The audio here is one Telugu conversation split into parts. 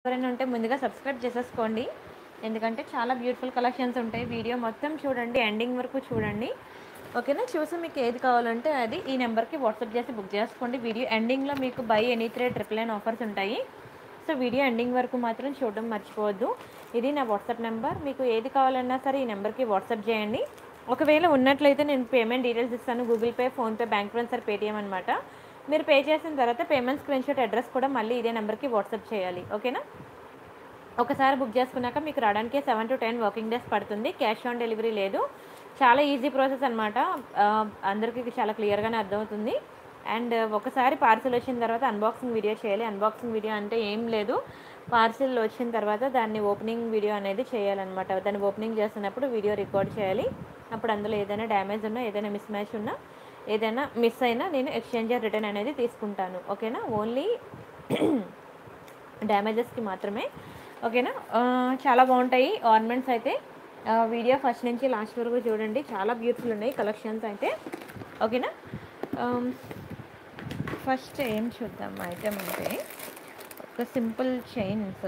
ఎవరైనా ఉంటే ముందుగా సబ్స్క్రైబ్ చేసేసుకోండి ఎందుకంటే చాలా బ్యూటిఫుల్ కలెక్షన్స్ ఉంటాయి వీడియో మొత్తం చూడండి ఎండింగ్ వరకు చూడండి ఓకేనా చూసి మీకు ఏది కావాలంటే అది ఈ నెంబర్కి వాట్సాప్ చేసి బుక్ చేసుకోండి వీడియో ఎండింగ్లో మీకు buy any three triple nine offers ఉంటాయి సో వీడియో ఎండింగ్ వరకు మాత్రం చూడడం మర్చిపోవద్దు ఇది నా వాట్సాప్ నెంబర్ మీకు ఏది కావాలన్నా సరే ఈ నెంబర్కి వాట్సాప్ చేయండి ఒకవేళ ఉన్నట్లయితే నేను పేమెంట్ డీటెయిల్స్ ఇస్తాను Google Pay PhonePe bank transfer Paytm అనమాట మీరు పే చేసిన తర్వాత పేమెంట్ స్క్రీన్ షాట్ అడ్రస్ కూడా మళ్ళీ ఇదే నెంబర్కి వాట్సాప్ చేయాలి ఓకేనా ఒకసారి బుక్ చేసుకున్నాక మీకు రావడానికి seven to ten working days పడుతుంది క్యాష్ ఆన్ డెలివరీ లేదు చాలా ఈజీ ప్రాసెస్ అనమాట అందరికీ చాలా క్లియర్గానే అర్థమవుతుంది అండ్ ఒకసారి పార్సిల్ వచ్చిన తర్వాత అన్బాక్సింగ్ వీడియో చేయాలి అన్బాక్సింగ్ వీడియో అంటే ఏం లేదు పార్సిల్ వచ్చిన తర్వాత దాన్ని ఓపెనింగ్ వీడియో అనేది చేయాలన్నమాట దాన్ని ఓపెనింగ్ చేస్తున్నప్పుడు వీడియో రికార్డ్ చేయాలి అప్పుడు అందులో ఏదైనా డ్యామేజ్ ఉన్నా ఏదైనా మిస్ మ్యాచ్ ఉన్నా ఏదైనా మిస్ అయినా నేను ఎక్స్చేంజ్ రిటర్న్ అనేది తీసుకుంటాను ఓకేనా ఓన్లీ డ్యామేజెస్కి మాత్రమే ఓకేనా ఆ, చాలా బాగుంటాయి ఆర్నమెంట్స్ అయితే ఆ, వీడియో ఫస్ట్ నుంచి లాస్ట్ వరకు చూడండి చాలా బ్యూటిఫుల్ ఉన్నాయి కలెక్షన్స్ అయితే ఓకేనా ఆమ్, ఫస్ట్ ఏం చూద్దాం ఐటమ్ అంటే ఒక సింపుల్ చైన్స్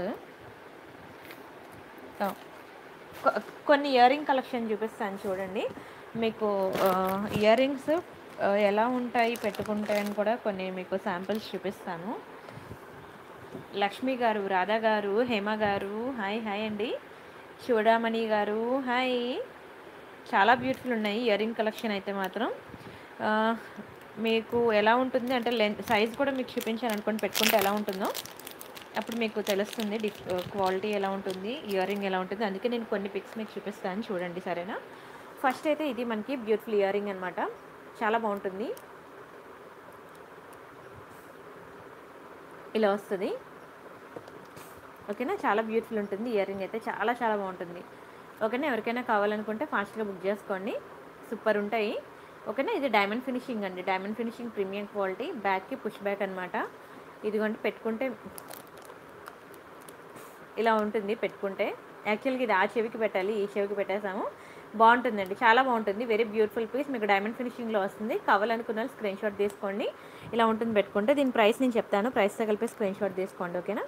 కొన్ని ఇయర్ రింగ్ కలెక్షన్ చూపిస్తాను చూడండి మీకు ఇయర్ రింగ్స్ ఎలా ఉంటాయి పెట్టుకుంటాయని కూడా కొన్ని మీకు శాంపిల్స్ చూపిస్తాను లక్ష్మి గారు రాధా గారు హేమ గారు హాయ్ హాయ్ అండి చూడామణి గారు హాయ్ చాలా బ్యూటిఫుల్ ఉన్నాయి ఇయర్ రింగ్ కలెక్షన్ అయితే మాత్రం ఆ, మీకు ఎలా ఉంటుంది అంటే లెంత్ సైజ్ కూడా మీకు చూపించాను అనుకోండి పెట్టుకుంటే ఎలా ఉంటుందో అప్పుడు మీకు తెలుస్తుంది డిఫ్ క్వాలిటీ ఎలా ఉంటుంది ఇయర్ రింగ్ ఎలా ఉంటుంది అందుకే నేను కొన్ని పిక్స్ మీకు చూపిస్తాను చూడండి సరేనా ఫస్ట్ అయితే ఇది మనకి బ్యూటిఫుల్ ఇయర్ రింగ్ అనమాట చాలా బాగుంటుంది ఇలా వస్తుంది ఓకేనా చాలా బ్యూటిఫుల్ ఉంటుంది ఇయర్ రింగ్ అయితే చాలా చాలా బాగుంటుంది ఓకేనా ఎవరికైనా కావాలనుకుంటే ఫాస్ట్గా బుక్ చేసుకోండి సూపర్ ఉంటాయి ఓకేనా ఇది డైమండ్ ఫినిషింగ్ అండి డైమండ్ ఫినిషింగ్ ప్రీమియం క్వాలిటీ బ్యాక్కి పుష్ బ్యాక్ అనమాట ఇదిగోండి పెట్టుకుంటే ఇలా ఉంటుంది పెట్టుకుంటే యాక్చువల్గా ఇది ఆ చెవికి పెట్టాలి ఈ చెవికి పెట్టేసాము బాగుంటుందండి చాలా బాగుంటుంది వెరీ బ్యూటిఫుల్ పీస్ మీకు డైమండ్ ఫినిషింగ్లో వస్తుంది కావాలనుకున్న వాళ్ళు స్క్రీన్ షాట్ తీసుకోండి ఇలా ఉంటుంది పెట్టుకుంటే దీని ప్రైస్ నేను చెప్తాను ప్రైస్తో కలిపి స్క్రీన్ షాట్ తీసుకోండి ఓకేనా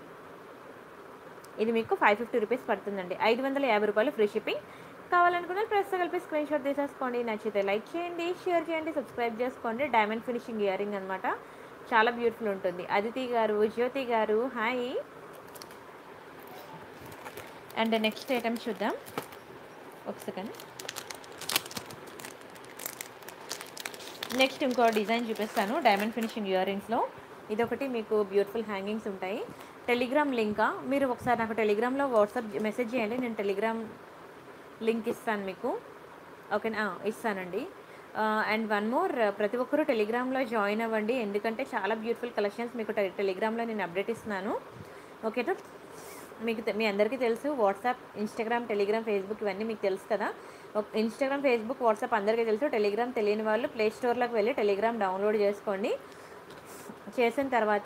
ఇది మీకు ఫైవ్ ఫిఫ్టీ రూపీస్ పడుతుందండి ఐదు వందల యాభై రూపాయలు ఫ్రీ షిప్పింగ్ కావాలనుకున్న ప్రెస్తో కలిపి స్క్రీన్ షాట్ తీసేసుకోండి నచ్చితే లైక్ చేయండి షేర్ చేయండి సబ్స్క్రైబ్ చేసుకోండి డైమండ్ ఫినిషింగ్ ఇయర్ రింగ్ అనమాట చాలా బ్యూటిఫుల్ ఉంటుంది అదితి గారు జ్యోతి గారు హాయ్ అండ్ నెక్స్ట్ ఐటమ్ చూద్దాం ఒక సెకండ్ నెక్స్ట్ ఇంకో డిజైన్ చూపిస్తాను డైమండ్ ఫినిషింగ్ ఇయర్ రింగ్స్లో ఇదొకటి మీకు బ్యూటిఫుల్ హ్యాంగింగ్స్ ఉంటాయి టెలిగ్రామ్ లింకా మీరు ఒకసారి నాకు టెలిగ్రామ్లో వాట్సాప్ మెసేజ్ చేయండి నేను టెలిగ్రామ్ లింక్ ఇస్తాను మీకు ఓకేనా ఇస్తానండి అండ్ వన్ మోర్ ప్రతి ఒక్కరూ టెలిగ్రామ్లో జాయిన్ అవ్వండి ఎందుకంటే చాలా బ్యూటిఫుల్ కలెక్షన్స్ మీకు టె- టెలిగ్రామ్లో నేను అప్డేట్ ఇస్తున్నాను ఓకేనా మీకు తె- మీ అందరికీ తెలుసు వాట్సాప్ ఇన్స్టాగ్రామ్ టెలిగ్రామ్ ఫేస్బుక్ ఇవన్నీ మీకు తెలుసు కదా ఒక- ఇన్స్టాగ్రామ్ ఫేస్బుక్ వాట్సాప్ అందరికీ తెలుసు టెలిగ్రామ్ తెలియని వాళ్ళు ప్లే స్టోర్లోకి వెళ్ళి టెలిగ్రామ్ డౌన్లోడ్ చేసుకోండి చేసిన తర్వాత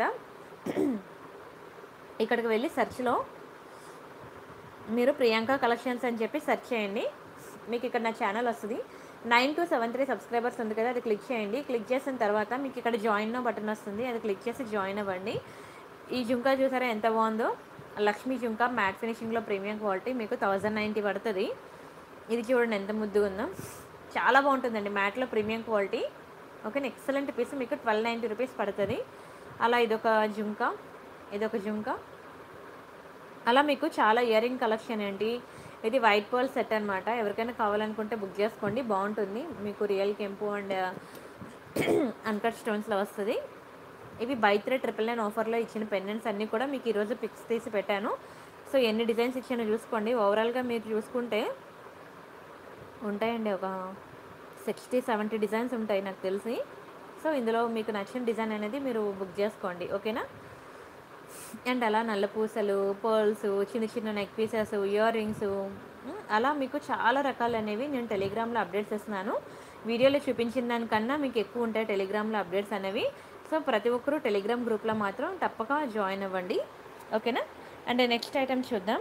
ఇక్కడికి వెళ్ళి సెర్చ్లో మీరు ప్రియాంక కలెక్షన్స్ అని చెప్పి సెర్చ్ చేయండి మీకు ఇక్కడ నా ఛానల్ వస్తుంది nine two seven three subscribers ఉంది కదా అది క్లిక్ చేయండి క్లిక్ చేసిన తర్వాత మీకు ఇక్కడ జాయిన్ బటన్ వస్తుంది అది క్లిక్ చేసి జాయిన్ అవ్వండి ఈ జుంకా చూసారా ఎంత బాగుందో లక్ష్మీ జుంకా మ్యాట్ ఫినిషింగ్లో ప్రీమియం క్వాలిటీ మీకు థౌజండ్ నైంటీ పడుతుంది ఇది చూడండి ఎంత ముద్దుగా ఉందో చాలా బాగుంటుందండి మ్యాట్లో premium quality okay excellent piece మీకు ట్వెల్వ్ నైంటీ రూపీస్ పడుతుంది అలా ఇదొక జుంకా ఇదొక జుంకా అలా మీకు చాలా ఇయర్ రింగ్ కలెక్షన్ ఏంటి ఇది వైట్ పర్ల్ సెట్ అనమాట ఎవరికైనా కావాలనుకుంటే బుక్ చేసుకోండి బాగుంటుంది మీకు రియల్ కెంపు అండ్ అన్కట్ స్టోన్స్లో వస్తుంది ఇవి బై త్రీ ట్రిపుల్ నైన్ ఆఫర్లో ఇచ్చిన పెండెంట్స్ అన్నీ కూడా మీకు ఈరోజు పిక్స్ తీసి పెట్టాను సో ఎన్ని డిజైన్స్ ఇచ్చానో చూసుకోండి ఓవరాల్గా మీరు చూసుకుంటే ఉంటాయండి ఒక సిక్స్టీ సెవెంటీ డిజైన్స్ ఉంటాయి నాకు తెలిసి సో ఇందులో మీకు నచ్చిన డిజైన్ అనేది మీరు బుక్ చేసుకోండి ఓకేనా అండ్ అలా నల్ల పూసలు పర్ల్స్ చిన్న చిన్న నెక్ పీసెస్ ఇయర్ రింగ్స్ అలా మీకు చాలా రకాలు అనేవి నేను టెలిగ్రామ్లో అప్డేట్స్ ఇస్తున్నాను వీడియోలో చూపించిన దానికన్నా మీకు ఎక్కువ ఉంటాయి టెలిగ్రామ్లో అప్డేట్స్ అనేవి సో ప్రతి ఒక్కరూ టెలిగ్రామ్ గ్రూప్లో మాత్రం తప్పక జాయిన్ అవ్వండి ఓకేనా అండ్ నెక్స్ట్ ఐటమ్ చూద్దాం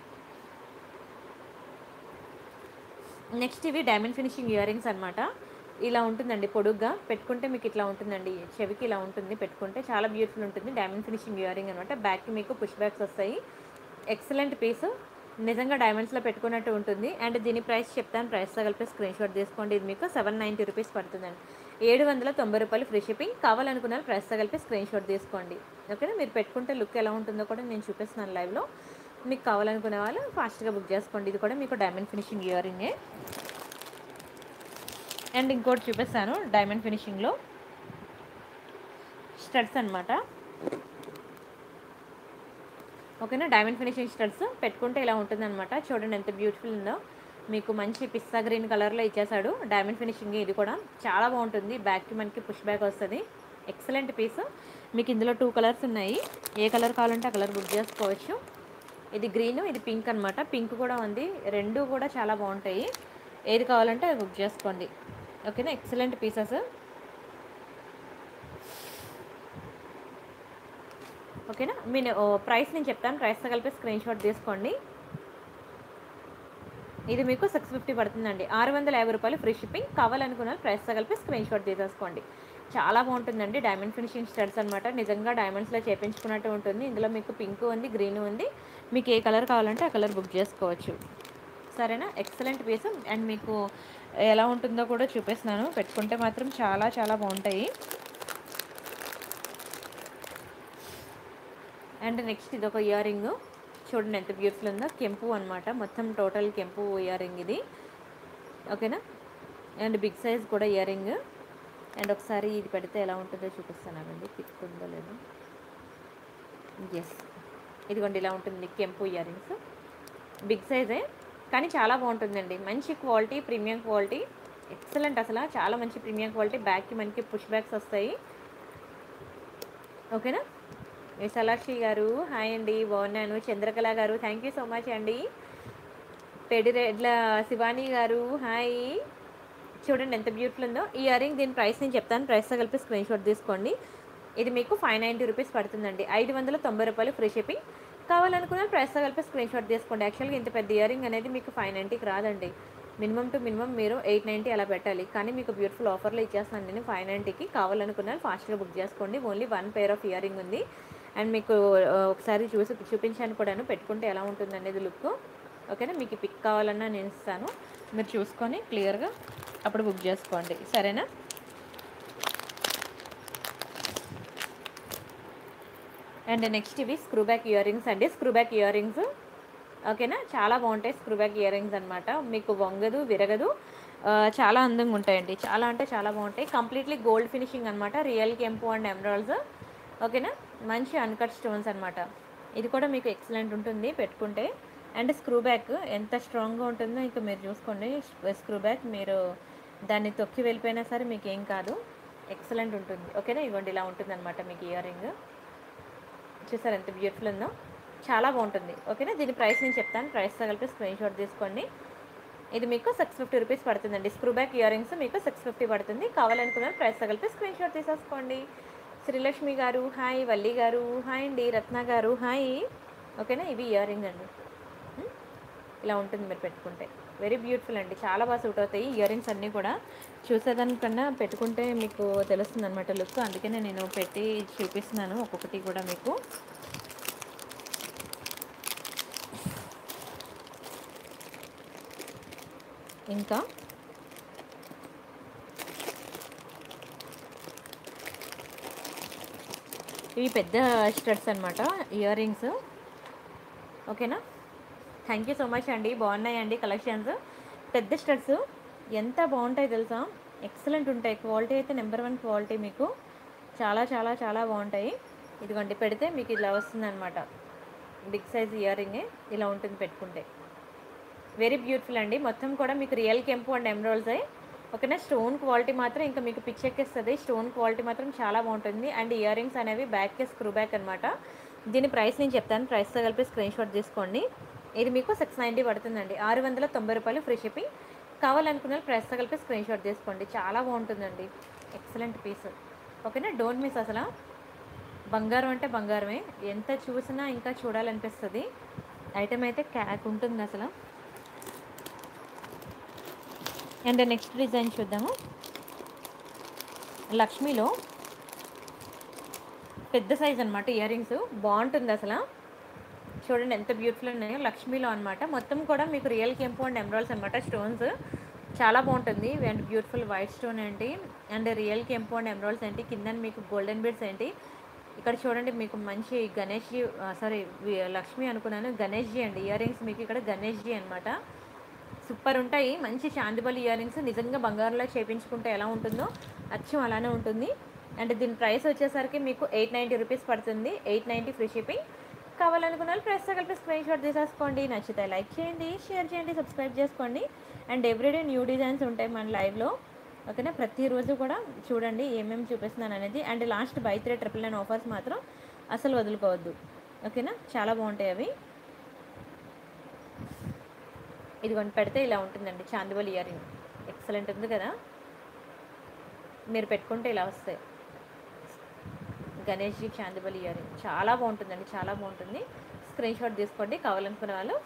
నెక్స్ట్ ఇవి డైమండ్ ఫినిషింగ్ ఇయర్ రింగ్స్ అనమాట ఇలా ఉంటుందండి పొడుగ్గా పెట్టుకుంటే మీకు ఇట్లా ఉంటుందండి చెవికి ఇలా ఉంటుంది పెట్టుకుంటే చాలా బ్యూటిఫుల్ ఉంటుంది డైమండ్ ఫినిషింగ్ ఇయర్ రింగ్ అనమాట బ్యాక్కి మీకు పుష్ బ్యాక్స్ వస్తాయి ఎక్సలెంట్ పీస్ నిజంగా డైమండ్స్లో పెట్టుకున్నట్టు ఉంటుంది అండ్ దీని ప్రైస్ చెప్తాను ప్రైస్తో కలిపి స్క్రీన్ షాట్ తీసుకోండి ఇది మీకు సెవెన్ నైంటీ రూపీస్ పడుతుందండి ఏడు వందల తొంభై రూపాయలు ఫ్రీ షిప్పింగ్ కావాలనుకున్న ప్రైస్తో కలిపి స్క్రీన్ షాట్ తీసుకోండి ఓకేనా మీరు పెట్టుకుంటే లుక్ ఎలా ఉంటుందో కూడా నేను చూపిస్తున్నాను లైవ్లో మీకు కావాలనుకునే వాళ్ళు ఫాస్ట్గా బుక్ చేసుకోండి ఇది కూడా మీకు డైమండ్ ఫినిషింగ్ ఇయర్ రింగే అండ్ ఇంకోటి చూపిస్తాను డైమండ్ ఫినిషింగ్లో స్టడ్స్ అనమాట ఓకేనా డైమండ్ ఫినిషింగ్ స్టడ్స్ పెట్టుకుంటే ఇలా ఉంటుందన్నమాట చూడండి ఎంత బ్యూటిఫుల్ ఉందో మీకు మంచి పిస్తా గ్రీన్ కలర్లో ఇచ్చేసాడు డైమండ్ ఫినిషింగ్ ఇది కూడా చాలా బాగుంటుంది బ్యాక్కి మనకి పుష్ బ్యాక్ వస్తుంది ఎక్సలెంట్ పీస్ మీకు ఇందులో టూ కలర్స్ ఉన్నాయి ఏ కలర్ కావాలంటే ఆ కలర్ బుక్ చేసుకోవచ్చు ఇది గ్రీన్ ఇది పింక్ అనమాట పింక్ కూడా ఉంది రెండు కూడా చాలా బాగుంటాయి ఏది కావాలంటే అది బుక్ చేసుకోండి ఓకేనా ఎక్సలెంట్ పీసెస్ ఓకేనా మీ ప్రైస్ నేను చెప్తాను ప్రైస్తో కలిపి స్క్రీన్ షాట్ తీసుకోండి ఇది మీకు సిక్స్ ఫిఫ్టీ పడుతుందండి ఆరు వందల యాభై రూపాయలు ఫ్రీ షిప్పింగ్ కావాలనుకున్న ప్రైస్తో కలిపి స్క్రీన్ షాట్ తీసేసుకోండి చాలా బాగుంటుందండి డైమండ్ ఫినిషింగ్ స్టడ్స్ అనమాట నిజంగా డైమండ్స్లో చేపించుకున్నట్టు ఉంటుంది ఇందులో మీకు పింక్ ఉంది గ్రీన్ ఉంది మీకు ఏ కలర్ కావాలంటే ఆ కలర్ బుక్ చేసుకోవచ్చు సరేనా ఎక్సలెంట్ పీస్ అండ్ మీకు ఎలా ఉంటుందో కూడా చూపిస్తున్నాను పెట్టుకుంటే మాత్రం చాలా చాలా బాగుంటాయి అండ్ నెక్స్ట్ ఇది ఒక ఇయర్ రింగ్ చూడండి ఎంత బ్యూటిఫుల్ ఉందో కెంపు అనమాట మొత్తం టోటల్ కెంపు ఇయర్ రింగ్ ఇది ఓకేనా అండ్ బిగ్ సైజ్ కూడా ఇయర్ రింగ్ అండ్ ఒకసారి ఇది పెడితే ఎలా ఉంటుందో చూపిస్తానండి పిక్ ఉందో లేదో ఎస్ ఇదిగోండి ఇలా ఉంటుంది కెంపు ఇయర్ రింగ్స్ బిగ్ సైజే కానీ చాలా బాగుంటుందండి మంచి క్వాలిటీ ప్రీమియం క్వాలిటీ ఎక్సలెంట్ అసలు చాలా మంచి ప్రీమియం క్వాలిటీ బ్యాక్కి మనకి పుష్ బ్యాక్స్ వస్తాయి ఓకేనా విశాలాక్షి గారు హాయ్ అండి బాగున్నాను చంద్రకళ గారు థ్యాంక్ యూ సో మచ్ అండి పెడిరెడ్ల శివాని గారు హాయ్ చూడండి ఎంత బ్యూటిఫుల్ ఉందో ఈ ఇయర్ రింగ్ దీని ప్రైస్ నేను చెప్తాను ప్రైస్తో కలిపి స్క్రీన్ షాట్ తీసుకోండి ఇది మీకు ఫైవ్ నైంటీ రూపీస్ పడుతుందండి ఐదు వందల తొంభై రూపాయలు ఫ్రీ షిప్పింగ్ కావాలనుకున్న ప్రైస్తో కలిపి స్క్రీన్ షాట్ తీసుకోండి యాక్చువల్గా ఇంత పెద్ద ఇయర్ రింగ్ అనేది మీకు ఫైవ్ నైంటీకి రాదండి మినిమం టు మినిమం మీరు ఎయిట్ నైంటీ అలా పెట్టాలి కానీ మీకు బ్యూటిఫుల్ ఆఫర్లో ఇచ్చేస్తాను నేను ఫైవ్ నైంటీకి కావాలనుకున్న ఫాస్ట్గా బుక్ చేసుకోండి only one pair of earring ఉంది అండ్ మీకు ఆ, ఒకసారి చూసి చూపించాను కూడాను పెట్టుకుంటే ఎలా ఉంటుంది అనేది లుక్ ఓకేనా మీకు పిక్ కావాలన్నా నేను ఇస్తాను మీరు చూసుకొని క్లియర్గా అప్పుడు బుక్ చేసుకోండి సరేనా అండ్ నెక్స్ట్ ఇవి స్క్రూ బ్యాక్ ఇయర్ రింగ్స్ అండి స్క్రూ బ్యాక్ ఇయర్ రింగ్స్ ఓకేనా చాలా బాగుంటాయి స్క్రూ బ్యాక్ ఇయర్ రింగ్స్ అనమాట మీకు వంగదు విరగదు ఆ, చాలా అందంగా ఉంటాయండి చాలా అంటే చాలా బాగుంటాయి కంప్లీట్లీ గోల్డ్ ఫినిషింగ్ అనమాట రియల్ కెంపు అండ్ ఎమరాల్డ్స్ ఓకేనా మంచి అన్కట్ స్టోన్స్ అనమాట ఇది కూడా మీకు ఎక్సలెంట్ ఉంటుంది పెట్టుకుంటే అండ్ స్క్రూ బ్యాక్ ఎంత స్ట్రాంగ్గా ఉంటుందో ఇంకా మీరు చూసుకోండి స్క్రూ బ్యాక్ మీరు దాన్ని తొక్కి వెళ్ళిపోయినా సరే మీకు ఏం కాదు ఎక్సలెంట్ ఉంటుంది ఓకేనా ఇవ్వండి ఇలా ఉంటుంది అనమాట మీకు ఇయర్ రింగ్ చూసారు ఎంత బ్యూటిఫుల్ ఉందో చాలా బాగుంటుంది ఓకేనా దీని ప్రైస్ నేను చెప్తాను ప్రైస్తో కలిపి స్క్రీన్ షాట్ తీసుకోండి ఇది మీకు సిక్స్ ఫిఫ్టీ రూపీస్ పడుతుందండి స్క్రూ బ్యాక్ ఇయర్ రింగ్స్ మీకు సిక్స్ ఫిఫ్టీ పడుతుంది కావాలనుకున్న ప్రైస్తో కలిపి స్క్రీన్ షాట్ తీసేసుకోండి శ్రీలక్ష్మి గారు హాయ్ వల్లి గారు హాయ్ అండి రత్న గారు హాయ్ ఓకేనా ఇవి ఇయర్ రింగ్ అండి ఉం? ఇలా ఉంటుంది మీరు పెట్టుకుంటే వెరీ బ్యూటిఫుల్ అండి చాలా బాగా సూట్ అవుతాయి ఇయర్ రింగ్స్ అన్నీ కూడా చూసేదానికన్నా పెట్టుకుంటే మీకు తెలుస్తుంది అనమాట లుక్ అందుకనే నేను పెట్టి చూపిస్తున్నాను ఒక్కొక్కటి కూడా మీకు ఇంకా ఇవి పెద్ద స్టడ్స్ అనమాట ఇయర్ రింగ్స్ ఓకేనా థ్యాంక్ యూ సో మచ్ అండి బాగున్నాయండి కలెక్షన్స్ పెద్ద స్టడ్స్ ఎంత బాగుంటాయి తెలుసా ఎక్సలెంట్ ఉంటాయి క్వాలిటీ అయితే నెంబర్ వన్ క్వాలిటీ మీకు చాలా చాలా చాలా బాగుంటాయి ఇదిగోండి పెడితే మీకు ఇలా వస్తుంది అనమాట బిగ్ సైజ్ ఇయర్ రింగే ఇలా ఉంటుంది పెట్టుకుంటే వెరీ బ్యూటిఫుల్ అండి మొత్తం కూడా మీకు రియల్ కెంపు అండ్ ఎమరాల్స్ ఓకేనా స్టోన్ క్వాలిటీ మాత్రం ఇంకా మీకు పిచ్చెక్కిస్తుంది స్టోన్ క్వాలిటీ మాత్రం చాలా బాగుంటుంది అండ్ ఇయర్ రింగ్స్ అనేవి బ్యాక్కి స్క్రూ బ్యాక్ అనమాట దీని ప్రైస్ నేను చెప్తాను ప్రైస్తో కలిపి స్క్రీన్ షాట్ తీసుకోండి ఇది మీకు సిక్స్ నైంటీ పడుతుందండి ఆరు వందల తొంభై రూపాయలు ఫ్రీ షిప్పింగ్ కావాలనుకున్న ప్రైస్తో కలిపి స్క్రీన్ షాట్ తీసుకోండి చాలా బాగుంటుందండి ఎక్సలెంట్ పీస్ ఓకేనా డోంట్ మిస్ అసలు బంగారం అంటే బంగారమే ఎంత చూసినా ఇంకా చూడాలనిపిస్తుంది ఐటమ్ అయితే క్యాక్ ఉంటుంది అసలు అండ్ నెక్స్ట్ డిజైన్ చూద్దాము లక్ష్మిలో పెద్ద సైజ్ అనమాట ఇయర్ రింగ్స్ బాగుంటుంది అసలు చూడండి ఎంత బ్యూటిఫుల్ ఉన్నాయో లక్ష్మీలో అనమాట మొత్తం కూడా మీకు రియల్ కెంపు అండ్ ఎమరాల్స్ అనమాట స్టోన్స్ చాలా బాగుంటుంది అండ్ బ్యూటిఫుల్ వైట్ స్టోన్ ఏంటి అండ్ రియల్ కెంపు అండ్ ఎమరాల్స్ ఏంటి కింద మీకు గోల్డెన్ బీడ్స్ ఏంటి ఇక్కడ చూడండి మీకు మంచి గణేష్ సారీ లక్ష్మి అనుకున్నాను గణేష్ జీ అండి ఇయర్ రింగ్స్ మీకు ఇక్కడ గణేష్ జీ అనమాట సూపర్ ఉంటాయి మంచి చాందిబల్ ఇయర్ రింగ్స్ నిజంగా బంగారంలో చేపించుకుంటే ఎలా ఉంటుందో అచ్చం అలానే ఉంటుంది అండ్ దీని ప్రైస్ వచ్చేసరికి మీకు ఎయిట్ నైంటీ రూపీస్ పడుతుంది ఎయిట్ నైంటీ ఫ్రీ షిప్పింగ్ కావాలనుకున్న వాళ్ళు ప్రైస్తో కలిపి స్క్రీన్ షాట్ తీసేసుకోండి నచ్చితే లైక్ చేయండి షేర్ చేయండి సబ్స్క్రైబ్ చేసుకోండి అండ్ ఎవ్రీడే న్యూ డిజైన్స్ ఉంటాయి మన లైవ్లో ఓకేనా ప్రతిరోజు కూడా చూడండి ఏమేమి చూపిస్తున్నాను అనేది and last buy three triple nine offers మాత్రం అసలు వదులుకోవద్దు ఓకేనా చాలా బాగుంటాయి అవి ఇది కొని పెడితే ఇలా ఉంటుందండి చాందివల్ ఇయర్ రింగ్ ఎక్సలెంట్ ఉంది కదా మీరు పెట్టుకుంటే ఇలా వస్తాయి గణేష్ జీ చాందివల్ ఇయర్ రింగ్ చాలా బాగుంటుందండి చాలా బాగుంటుంది స్క్రీన్ షాట్ తీసుకోండి కావాలనుకునే వాళ్ళు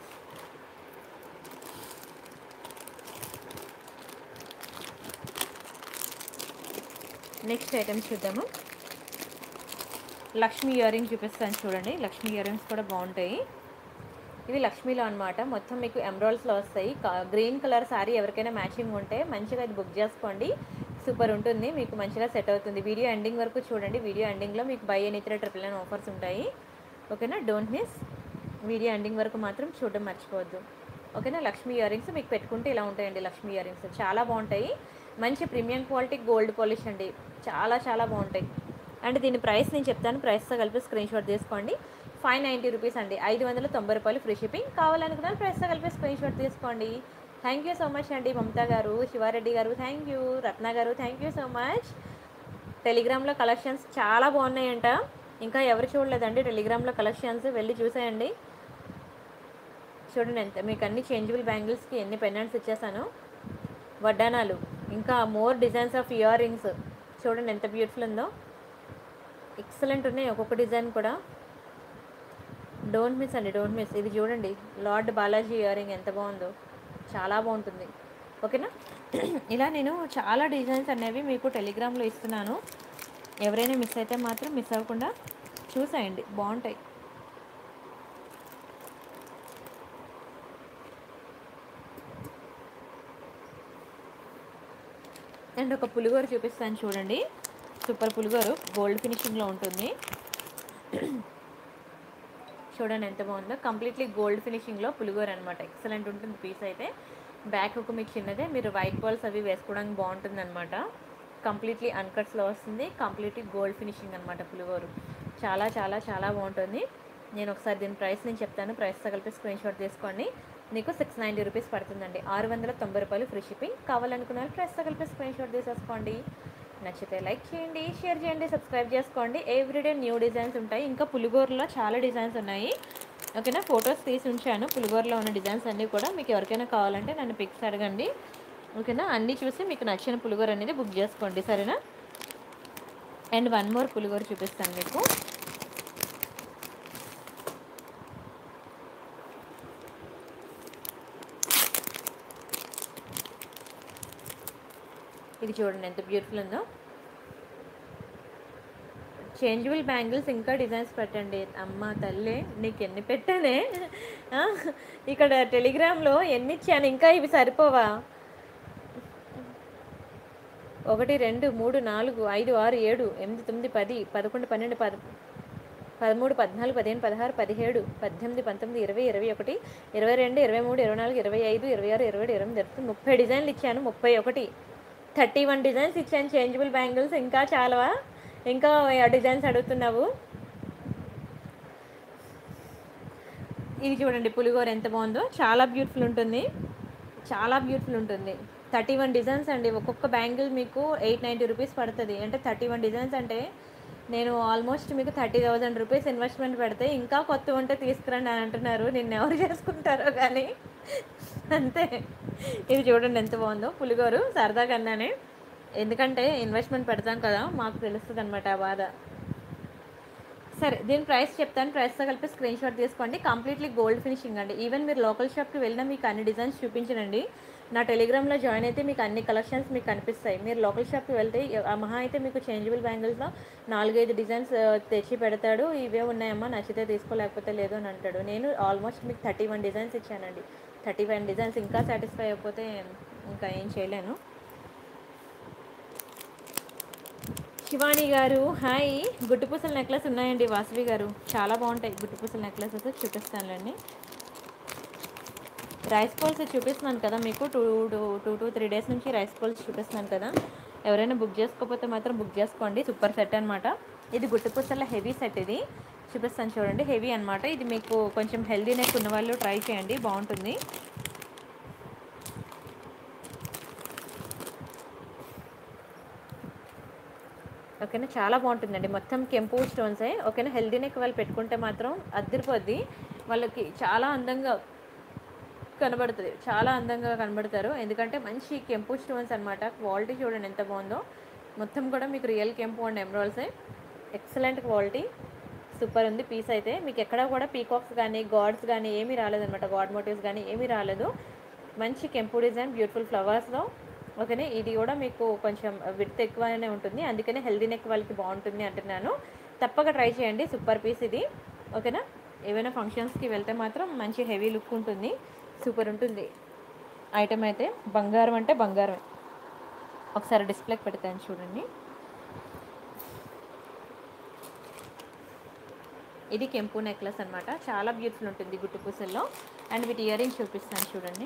నెక్స్ట్ ఐటమ్స్ చూద్దాము లక్ష్మీ ఇయర్ రింగ్ చూపిస్తాను చూడండి లక్ష్మీ ఇయర్ రింగ్స్ కూడా బాగుంటాయి ఇవి లక్ష్మీలో అనమాట మొత్తం మీకు ఎమరాల్డ్స్లో వస్తాయి గ్రీన్ కలర్ శారీ ఎవరికైనా మ్యాచింగ్ ఉంటే మంచిగా అది బుక్ చేసుకోండి సూపర్ ఉంటుంది మీకు మంచిగా సెట్ అవుతుంది వీడియో ఎండింగ్ వరకు చూడండి వీడియో ఎండింగ్లో మీకు buy any three triple nine offers ఉంటాయి ఓకేనా డోంట్ మిస్ వీడియో ఎండింగ్ వరకు మాత్రం చూడడం మర్చిపోవద్దు ఓకేనా లక్ష్మీ ఇయర్ రింగ్స్ మీకు పెట్టుకుంటే ఇలా ఉంటాయండి లక్ష్మీ ఇయర్ రింగ్స్ చాలా బాగుంటాయి మంచి ప్రీమియం క్వాలిటీ గోల్డ్ పాలిష్ అండి చాలా చాలా బాగుంటాయి అండ్ దీని ప్రైస్ నేను చెప్తాను ప్రైస్తో కలిపి స్క్రీన్ షాట్ తీసుకోండి ఫైవ్ నైంటీ రూపీస్ అండి ఐదు వందల తొంభై రూపాయలు ఫ్రీ షిప్పింగ్ కావాలనుకున్న ప్రైస్తో కలిపి స్క్రీన్ షాట్ తీసుకోండి థ్యాంక్ యూ సో మచ్ అండి మమతా గారు శివారెడ్డి గారు థ్యాంక్ యూ రత్న గారు థ్యాంక్ యూ సో మచ్ టెలిగ్రామ్లో కలెక్షన్స్ చాలా బాగున్నాయంట ఇంకా ఎవరు చూడలేదండి టెలిగ్రామ్లో కలెక్షన్స్ వెళ్ళి చూసేయండి చూడండి ఎంత మీకు అన్ని చేంజబుల్ బ్యాంగిల్స్కి ఎన్ని పెండెంట్స్ ఇచ్చేసాను వడ్డానాలు ఇంకా more designs of ear rings చూడండి ఎంత బ్యూటిఫుల్ ఉందో ఎక్సలెంట్ ఉన్నాయి ఒక్కొక్క డిజైన్ కూడా డోంట్ మిస్ అండి డోంట్ మిస్ ఇది చూడండి లార్డ్ బాలాజీ ఇయర్ రింగ్ ఎంత బాగుందో చాలా బాగుంటుంది ఓకేనా ఇలా నేను చాలా డిజైన్స్ అనేవి మీకు టెలిగ్రామ్లో ఇస్తున్నాను ఎవరైనా మిస్ అయితే మాత్రం మిస్ అవ్వకుండా చూసేయండి బాగుంటాయి అండ్ ఒక పులిగోరు చూపిస్తాను చూడండి సూపర్ పులిగోరు గోల్డ్ ఫినిషింగ్లో ఉంటుంది చూడండి ఎంత బాగుందో కంప్లీట్లీ గోల్డ్ ఫినిషింగ్లో పులిగోర అనమాట ఎక్సలెంట్ ఉంటుంది పీస్ అయితే బ్యాక్ హుక్ మీకు చిన్నదే మీరు వైట్ బాల్స్ అవి వేసుకోవడానికి బాగుంటుంది అనమాట కంప్లీట్లీ అన్కట్స్లో వస్తుంది కంప్లీట్లీ గోల్డ్ ఫినిషింగ్ అనమాట పులిగోరు చాలా చాలా చాలా బాగుంటుంది నేను ఒకసారి దీని ప్రైస్ నేను చెప్తాను ప్రైస్తో కలిపి స్క్రీన్ షాట్ తీసుకోండి నీకు సిక్స్ నైంటీ రూపీస్ పడుతుందండి ఆరు వందల తొంభై రూపాయలు ఫ్రీ షిప్పింగ్ కావాలనుకున్న వాళ్ళు ప్రైస్తో కలిపి స్క్రీన్ షాట్ తీసేసుకోండి నచ్చితే లైక్ చేయండి షేర్ చేయండి సబ్స్క్రైబ్ చేసుకోండి ఎవ్రీడే న్యూ డిజైన్స్ ఉంటాయి ఇంకా పులిగోరలో చాలా డిజైన్స్ ఉన్నాయి ఓకేనా ఫొటోస్ తీసి ఉంచాను పులిగోరలో ఉన్న డిజైన్స్ అన్నీ కూడా మీకు ఎవరికైనా కావాలంటే నన్ను పిక్స్ అడగండి ఓకేనా అన్నీ చూసి మీకు నచ్చిన పులిగోర అనేది బుక్ చేసుకోండి సరేనా అండ్ వన్ మోర్ పులిగోర చూపిస్తాను మీకు ఇది చూడండి ఎంత బ్యూటిఫుల్ ఉందో చేంజబుల్ బ్యాంగిల్స్ ఇంకా డిజైన్స్ పెట్టండి అమ్మ తల్లి నీకు ఎన్ని పెట్టానే ఆ, ఇక్కడ టెలిగ్రామ్లో ఎన్ని ఇచ్చాను ఇంకా ఇవి సరిపోవా ఒకటి రెండు మూడు నాలుగు ఐదు ఆరు ఏడు ఎనిమిది తొమ్మిది పది పదకొండు పన్నెండు పద పదమూడు పద్నాలుగు పదిహేను పదహారు పదిహేడు పద్దెనిమిది పంతొమ్మిది ఇరవై ఇరవై ఒకటి ఇరవై రెండు ఇరవై మూడు ఇరవై నాలుగు ఇరవై ఐదు ఇరవై ఆరు ఇరవై ఏడు ఇరవై ఎనిమిది ఇరవై ముప్పై డిజైన్లు ఇచ్చాను ముప్పై ఒకటి థర్టీ వన్ డిజైన్స్ ఇచ్చాను చేంజబుల్ బ్యాంగిల్స్ ఇంకా చాలావా ఇంకా డిజైన్స్ అడుగుతున్నావు ఇది చూడండి పులిగోర ఎంత బాగుందో చాలా బ్యూటిఫుల్ ఉంటుంది చాలా బ్యూటిఫుల్ ఉంటుంది థర్టీ వన్ డిజైన్స్ అండి ఒక్కొక్క బ్యాంగిల్ మీకు ఎయిట్ నైంటీ రూపీస్ పడుతుంది అంటే థర్టీ వన్ డిజైన్స్ అంటే నేను ఆల్మోస్ట్ మీకు థర్టీ థౌజండ్ రూపీస్ ఇన్వెస్ట్మెంట్ పెడితే ఇంకా కొత్త ఉంటే తీసుకురండి అని అంటున్నారు నిన్ను ఎవరు చేసుకుంటారో కానీ అంతే ఇది చూడండి ఎంత బాగుందో పులిగోరు సరదాగా అన్నానే ఎందుకంటే ఇన్వెస్ట్మెంట్ పెడతాం కదా మాకు తెలుస్తుంది అనమాట ఆ బాధ సరే దీని ప్రైస్ చెప్తాను ప్రైస్తో కలిపి స్క్రీన్ షాట్ తీసుకోండి కంప్లీట్లీ గోల్డ్ ఫినిషింగ్ అండి ఈవెన్ మీరు లోకల్ షాప్కి వెళ్ళినా మీకు అన్ని డిజైన్స్ చూపించనండి నా టెలిగ్రామ్లో జాయిన్ అయితే మీకు అన్ని కలెక్షన్స్ మీకు కనిపిస్తాయి మీరు లోకల్ షాప్కి వెళ్తే ఆ మహా అయితే మీకు చేంజబుల్ బ్యాంగిల్స్లో నాలుగైదు డిజైన్స్ ఆ, తెచ్చి పెడతాడు ఇవే ఉన్నాయమ్మా నచ్చితే తీసుకోలేకపోతే లేదు అని అంటాడు నేను ఆల్మోస్ట్ మీకు థర్టీ వన్ డిజైన్స్ ఇచ్చానండి థర్టీ వన్ డిజైన్స్ ఇంకా సాటిస్ఫై అయిపోతే ఇంకా ఏం చేయలేను శివాని గారు హాయ్ గుట్టుపూసల నెక్లెస్ ఉన్నాయండి వాసవి గారు చాలా బాగుంటాయి గుట్టుపూసల నెక్లెసెస్ చూపిస్తానులేండి రైస్ పోల్స్ చూపిస్తున్నాను కదా మీకు two two two two three days నుంచి రైస్ పోల్స్ చూపిస్తున్నాను కదా ఎవరైనా బుక్ చేసుకోకపోతే మాత్రం బుక్ చేసుకోండి సూపర్ సెట్ అనమాట ఇది గుట్టుపూసల హెవీ సెట్ ఇది చూపిస్తాను చూడండి హెవీ అనమాట ఇది మీకు కొంచెం హెల్దీ నెక్ ఉన్న వాళ్ళు ట్రై చేయండి బాగుంటుంది ఓకేనా చాలా బాగుంటుందండి మొత్తం కెంపు స్టోన్సే ఓకేనా హెల్దీ నెక్ వాళ్ళు పెట్టుకుంటే మాత్రం అద్దరిపోద్ది వాళ్ళకి చాలా అందంగా కనబడుతుంది చాలా అందంగా కనబడతారు ఎందుకంటే మంచి కెంపు స్టోన్స్ అనమాట క్వాలిటీ చూడండి ఎంత బాగుందో మొత్తం కూడా మీకు రియల్ కెంపు అండ్ ఎమరాల్సే ఎక్సలెంట్ క్వాలిటీ సూపర్ ఉంది పీస్ అయితే మీకు ఎక్కడ కూడా పీకాక్స్ కానీ గాడ్స్ కానీ ఏమీ రాలేదన్నమాట గాడ్ మోటివ్స్ కానీ ఏమీ రాలేదు మంచి కెంపు డిజైన్ బ్యూటిఫుల్ ఫ్లవర్స్లో ఓకేనే ఇది కూడా మీకు కొంచెం విడ్త్ ఎక్కువనే ఉంటుంది అందుకనే హెల్దీ నెక్ వాళ్ళకి బాగుంటుంది అంటున్నాను తప్పక ట్రై చేయండి సూపర్ పీస్ ఇది ఓకేనా ఏవైనా ఫంక్షన్స్కి వెళ్తే మాత్రం మంచి హెవీ లుక్ ఉంటుంది సూపర్ ఉంటుంది ఐటమ్ అయితే బంగారం అంటే బంగారమే ఒకసారి డిస్ప్లేకి పెడతాను చూడండి ఇది కెంపు నెక్లెస్ అన్నమాట చాలా బ్యూటిఫుల్ ఉంటుంది గుట్టు పూసల్లో అండ్ వీటి ఇయర్ రింగ్స్ చూపిస్తాను చూడండి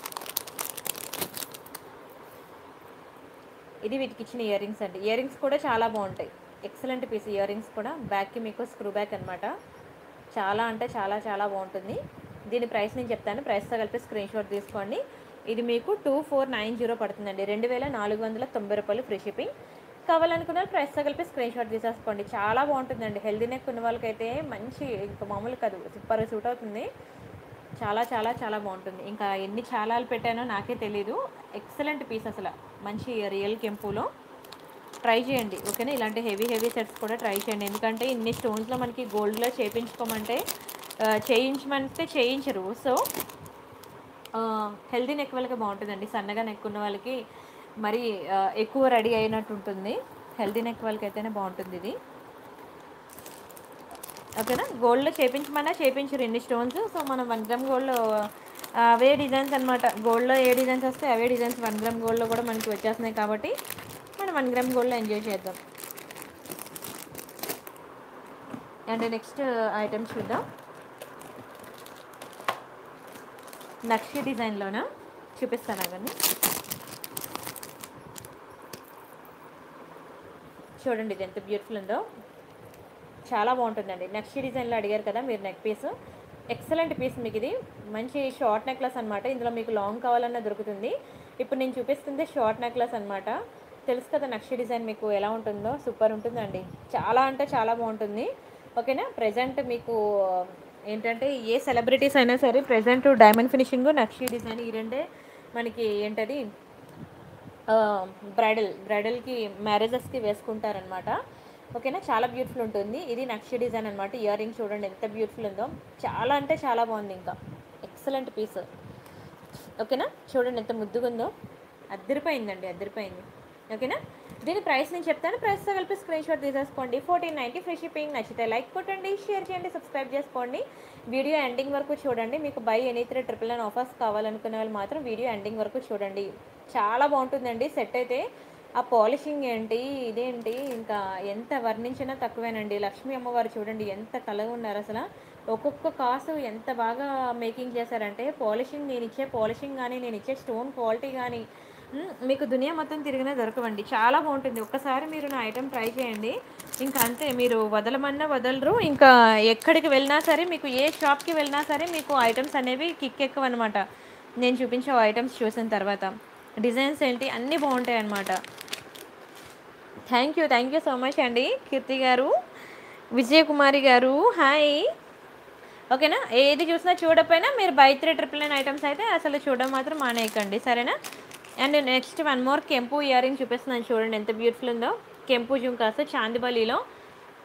ఇది వీటికి ఇచ్చిన ఇయర్ రింగ్స్ అండి ఇయర్ రింగ్స్ కూడా చాలా బాగుంటాయి ఎక్సలెంట్ పీస్ ఇయర్ రింగ్స్ కూడా బ్యాక్కి మీకు స్క్రూ బ్యాక్ అనమాట చాలా అంటే చాలా చాలా బాగుంటుంది దీని ప్రైస్ నేను చెప్తాను ప్రైస్తో కలిపి స్క్రీన్ షాట్ తీసుకోండి ఇది మీకు టూ ఫోర్ నైన్ జీరో పడుతుందండి రెండు వేల నాలుగు వందల తొంభై రూపాయలు ఫ్రీ షిప్పింగ్ కావాలనుకున్న వాళ్ళు ప్రైస్తో కలిపి స్క్రీన్ షాట్ తీసేసుకోండి చాలా బాగుంటుందండి హెల్దీ నెక్ ఉన్న వాళ్ళకైతే మంచి ఇంకా మామూలు కాదు సూపర్ సూట్ అవుతుంది చాలా చాలా చాలా బాగుంటుంది ఇంకా ఎన్ని చాలాలు పెట్టానో నాకే తెలీదు ఎక్సలెంట్ పీస్ అసలు మంచి రియల్ కెంపులో ట్రై చేయండి ఓకేనా ఇలాంటి హెవీ హెవీ సెట్స్ కూడా ట్రై చేయండి ఎందుకంటే ఇన్ని స్టోన్స్లో మనకి గోల్డ్లో చేయించుకోమంటే ఆ, చేయించమంటే చేయించరు సో హెల్దీ నెక్ వాళ్ళకి బాగుంటుందండి సన్నగా నెక్ ఉన్న వాళ్ళకి మరి ఆ, ఎక్కువ రెడీ అయినట్టు ఉంటుంది హెల్దీ నెక్ వాళ్ళకి అయితేనే బాగుంటుంది ఇది ఓకేనా గోల్డ్లో చేపించమన్నా చేపించరు ఇన్ని స్టోన్స్ సో మనం వన్ గ్రామ్ గోల్డ్లో అవే డిజైన్స్ అనమాట గోల్డ్లో ఏ డిజైన్స్ వస్తే అవే డిజైన్స్ వన్ గ్రామ్ గోల్డ్లో కూడా మనకి వచ్చేస్తున్నాయి కాబట్టి మనం వన్ గ్రామ్ గోల్డ్లో ఎంజాయ్ చేద్దాం అండ్ నెక్స్ట్ ఐటమ్ చూద్దాం నక్షి డిజైన్లోనా చూపిస్తాను అవన్నీ చూడండి ఇది ఎంత బ్యూటిఫుల్ ఉందో చాలా బాగుంటుందండి నెక్స్ట్ డిజైన్లో అడిగారు కదా మీరు నెక్ పీస్ ఎక్సలెంట్ పీస్ మీకు ఇది మంచి షార్ట్ నెక్లెస్ అనమాట ఇందులో మీకు లాంగ్ కావాలన్నా దొరుకుతుంది ఇప్పుడు నేను చూపిస్తుంది షార్ట్ నెక్లెస్ అనమాట తెలుసు కదా నక్షి డిజైన్ మీకు ఎలా ఉంటుందో సూపర్ ఉంటుందండి చాలా అంటే చాలా బాగుంటుంది ఓకేనా ప్రజెంట్ మీకు ఏంటంటే ఏ సెలబ్రిటీస్ అయినా సరే ప్రజెంట్ డైమండ్ ఫినిషింగ్ నక్షి డిజైన్ ఈ రెండే మనకి ఏంటది బ్రైడల్ బ్రైడల్కి మ్యారేజెస్కి వేసుకుంటారనమాట ఓకేనా చాలా బ్యూటిఫుల్ ఉంటుంది ఇది నక్షి డిజైన్ అనమాట ఇయర్ రింగ్ చూడండి ఎంత బ్యూటిఫుల్ ఉందో చాలా అంటే చాలా బాగుంది ఇంకా ఎక్సలెంట్ పీస్ ఓకేనా చూడండి ఎంత ముద్దుగా ఉందో అద్దరిపోయిందండి అద్దరిపోయింది ఓకేనా దీని ప్రైస్ నేను చెప్తాను ప్రైస్తో కలిపి స్క్రీన్ షాట్ తీసేసుకోండి ఫోర్టీన్ నైంటీ ఫ్రీ షిప్పింగ్ నచ్చితే లైక్ కొట్టండి షేర్ చేయండి సబ్స్క్రైబ్ చేసుకోండి వీడియో ఎండింగ్ వరకు చూడండి మీకు buy any three triple nine offers కావాలనుకునే వాళ్ళు మాత్రం వీడియో ఎండింగ్ వరకు చూడండి చాలా బాగుంటుందండి సెట్ అయితే ఆ పాలిషింగ్ ఏంటి ఇదేంటి ఇంకా ఎంత వర్ణించినా తక్కువేనండి లక్ష్మీ అమ్మవారు చూడండి ఎంత కలగా ఉన్నారు అసలు ఒక్కొక్క కాసు ఎంత బాగా మేకింగ్ చేశారంటే పాలిషింగ్ నేను ఇచ్చే పాలిషింగ్ కానీ నేను ఇచ్చే స్టోన్ క్వాలిటీ కానీ మ్, మీకు దునియా మొత్తం తిరిగినా దొరకవండి చాలా బాగుంటుంది ఒక్కసారి మీరు నా ఐటెం ట్రై చేయండి ఇంకా అంతే మీరు వదలమన్నా వదలరు ఇంకా ఎక్కడికి వెళ్ళినా సరే మీకు ఏ షాప్కి వెళ్ళినా సరే మీకు ఐటమ్స్ అనేవి కిక్ ఎక్కువ అనమాట నేను చూపించే ఐటమ్స్ చూసిన తర్వాత డిజైన్స్ ఏంటి అన్నీ బాగుంటాయి అన్నమాట thank you thank you so much అండి కీర్తి గారు విజయకుమారి గారు హాయ్ ఓకేనా ఏది చూసినా చూడకపోయినా మీరు buy three triple nine items అయితే అసలు చూడడం మాత్రం మానేయకండి సరేనా అండ్ నెక్స్ట్ వన్ మోర్ కెంపు ఇయర్ రింగ్ చూపిస్తున్నాను చూడండి ఎంత బ్యూటిఫుల్ ఉందో కెంపు జుంకాస్ చాందిబలిలో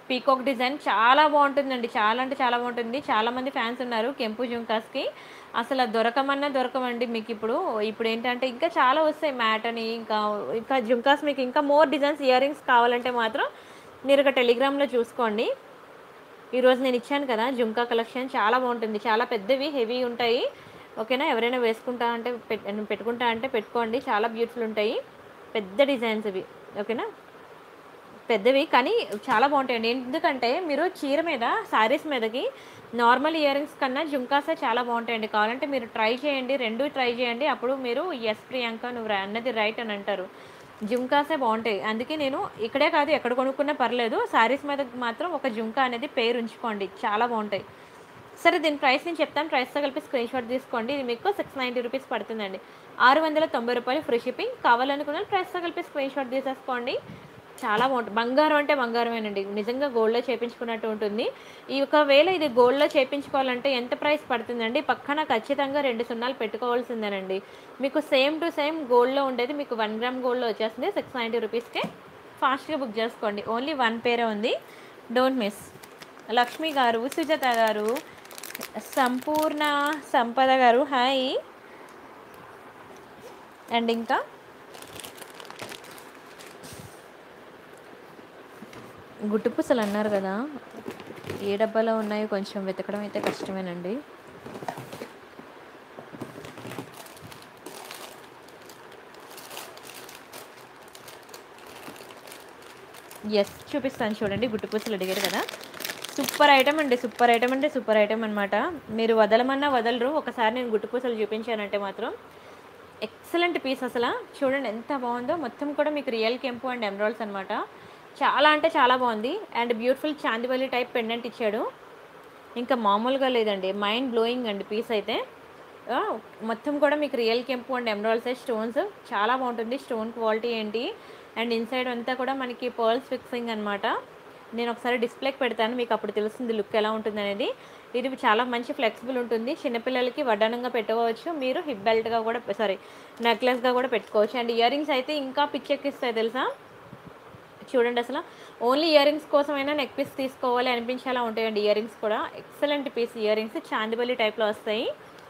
పీకాక్ డిజైన్ చాలా బాగుంటుందండి చాలా అంటే చాలా బాగుంటుంది చాలా మంది ఫ్యాన్స్ ఉన్నారు కెంపు జుంకాస్కి అసలు అది దొరకమన్నా దొరకమండి మీకు ఇప్పుడు ఇప్పుడు ఏంటంటే ఇంకా చాలా వస్తాయి మ్యాట్ అని ఇంకా ఇంకా జుంకాస్ మీకు ఇంకా మోర్ డిజైన్స్ ఇయర్ రింగ్స్ కావాలంటే మాత్రం మీరు ఒక టెలిగ్రామ్లో చూసుకోండి ఈరోజు నేను ఇచ్చాను కదా జుంకా కలెక్షన్ చాలా బాగుంటుంది చాలా పెద్దవి హెవీ ఉంటాయి ఓకేనా ఎవరైనా వేసుకుంటా అంటే పెట్ పెట్టుకుంటా అంటే పెట్టుకోండి చాలా బ్యూటిఫుల్ ఉంటాయి పెద్ద డిజైన్స్ ఇవి ఓకేనా పెద్దవి కానీ చాలా బాగుంటాయండి ఎందుకంటే మీరు చీర మీద శారీస్ మీదకి నార్మల్ ఇయర్ రింగ్స్ కన్నా జుంకాసే చాలా బాగుంటాయండి కావాలంటే మీరు ట్రై చేయండి రెండు ట్రై చేయండి అప్పుడు మీరు ఎస్ ప్రియాంక నువ్వు రా- అన్నది రైట్ అని అంటారు జుంకాసే బాగుంటాయి అందుకే నేను ఇక్కడే కాదు ఎక్కడ కొనుక్కున్నా పర్లేదు శారీస్ మీద మాత్రం ఒక జుంకా అనేది పేరు ఉంచుకోండి చాలా బాగుంటాయి సరే దీని ప్రైస్ నేను చెప్తాను ప్రైస్తో కలిపి స్క్రీన్ షాట్ తీసుకోండి ఇది మీకు సిక్స్ నైంటీ రూపీస్ పడుతుందండి ఆరు వందల తొంభై రూపాయలు ఫ్రీ షిప్పింగ్ కావాలనుకున్న ప్రైస్తో కలిపి స్క్రీన్ షాట్ తీసేసుకోండి చాలా బాగుంటుంది బంగారం అంటే బంగారమేనండి నిజంగా గోల్డ్లో చేపించుకున్నట్టు ఉంటుంది ఈ ఒకవేళ ఇది గోల్డ్లో చేపించుకోవాలంటే ఎంత ప్రైస్ పడుతుందండి పక్కన ఖచ్చితంగా రెండు సున్నాలు పెట్టుకోవాల్సిందేనండి మీకు సేమ్ టు సేమ్ గోల్డ్లో ఉండేది మీకు వన్ గ్రామ్ గోల్డ్లో వచ్చేస్తుంది సిక్స్ నైంటీ రూపీస్కే ఫాస్ట్గా బుక్ చేసుకోండి ఓన్లీ వన్ పేరే ఉంది డోంట్ మిస్ లక్ష్మి గారు సుజాత గారు సంపూర్ణ సంపద గారు హాయ్ అండ్ ఇంకా గుట్టుపూసలు అన్నారు కదా ఏ డబ్బాలో ఉన్నాయో కొంచెం వెతకడం అయితే కష్టమేనండి ఎస్ చూపిస్తాను చూడండి గుట్టుపూసలు అడిగారు కదా సూపర్ ఐటమ్ అండి సూపర్ ఐటమ్ అంటే సూపర్ ఐటమ్ అనమాట మీరు వదలమన్నా వదలరు ఒకసారి నేను గుట్టుపూసలు చూపించానంటే మాత్రం ఎక్సలెంట్ పీస్ అసలు చూడండి ఎంత బాగుందో మొత్తం కూడా మీకు రియల్ కెంపు అండ్ ఎమరాల్డ్స్ అనమాట చాలా అంటే చాలా బాగుంది and beautiful chandbali type pendant ఇచ్చాడు ఇంకా మామూలుగా లేదండి మైండ్ బ్లోయింగ్ అండి పీస్ అయితే ఆ, మొత్తం కూడా మీకు రియల్ కెంపు అండ్ ఎమరాల్డ్స్ స్టోన్స్ చాలా బాగుంటుంది స్టోన్ క్వాలిటీ ఏంటి అండ్ ఇన్సైడ్ అంతా కూడా మనకి పర్ల్స్ ఫిక్సింగ్ అనమాట నేను ఒకసారి డిస్ప్లేకి పెడతాను మీకు అప్పుడు తెలుస్తుంది లుక్ ఎలా ఉంటుంది అనేది ఇది చాలా మంచి ఫ్లెక్సిబుల్ ఉంటుంది చిన్నపిల్లలకి వడ్డానంగా పెట్టుకోవచ్చు మీరు హిప్ బెల్ట్గా కూడా సారీ నెక్లెస్గా కూడా పెట్టుకోవచ్చు అండ్ ఇయర్ రింగ్స్ అయితే ఇంకా పిచ్చెక్కిస్తాయి తెలుసా చూడండి అసలు ఓన్లీ ఇయర్ రింగ్స్ కోసమైనా నెక్ పీస్ తీసుకోవాలి అనిపించేలా ఉంటాయండి ఇయర్ రింగ్స్ కూడా excellent piece ear rings chandbali టైప్లో వస్తాయి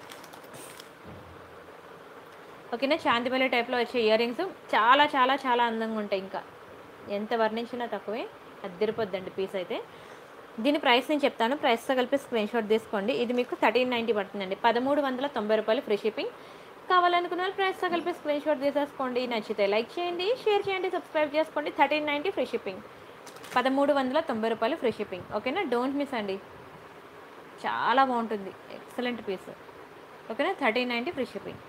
ఓకేనా చాందిబల్లి టైప్లో వచ్చే ఇయర్ రింగ్స్ చాలా చాలా చాలా అందంగా ఉంటాయి ఇంకా ఎంత వర్ణించినా తక్కువే అద్దరిపోద్దండి పీస్ అయితే దీని ప్రైస్ నేను చెప్తాను ప్రైస్తో కలిపి స్క్రీన్ షాట్ తీసుకోండి ఇది మీకు థర్టీన్ నైంటీ పడుతుందండి పదమూడు వందల తొంభై రూపాయలు ఫ్రీ షిప్పింగ్ కావాలనుకున్న వాళ్ళు ప్రైస్తో కలిపి స్క్రీన్ షాట్ తీసేసుకోండి నచ్చితే లైక్ చేయండి షేర్ చేయండి సబ్స్క్రైబ్ చేసుకోండి థర్టీన్ నైంటీ ఫ్రీ షిప్పింగ్ పదమూడు వందల తొంభై రూపాయలు ఫ్రీ షిప్పింగ్ ఓకేనా డోంట్ మిస్ అండి చాలా బాగుంటుంది ఎక్సలెంట్ పీస్ ఓకేనా థర్టీన్ నైంటీ ఫ్రీ షిప్పింగ్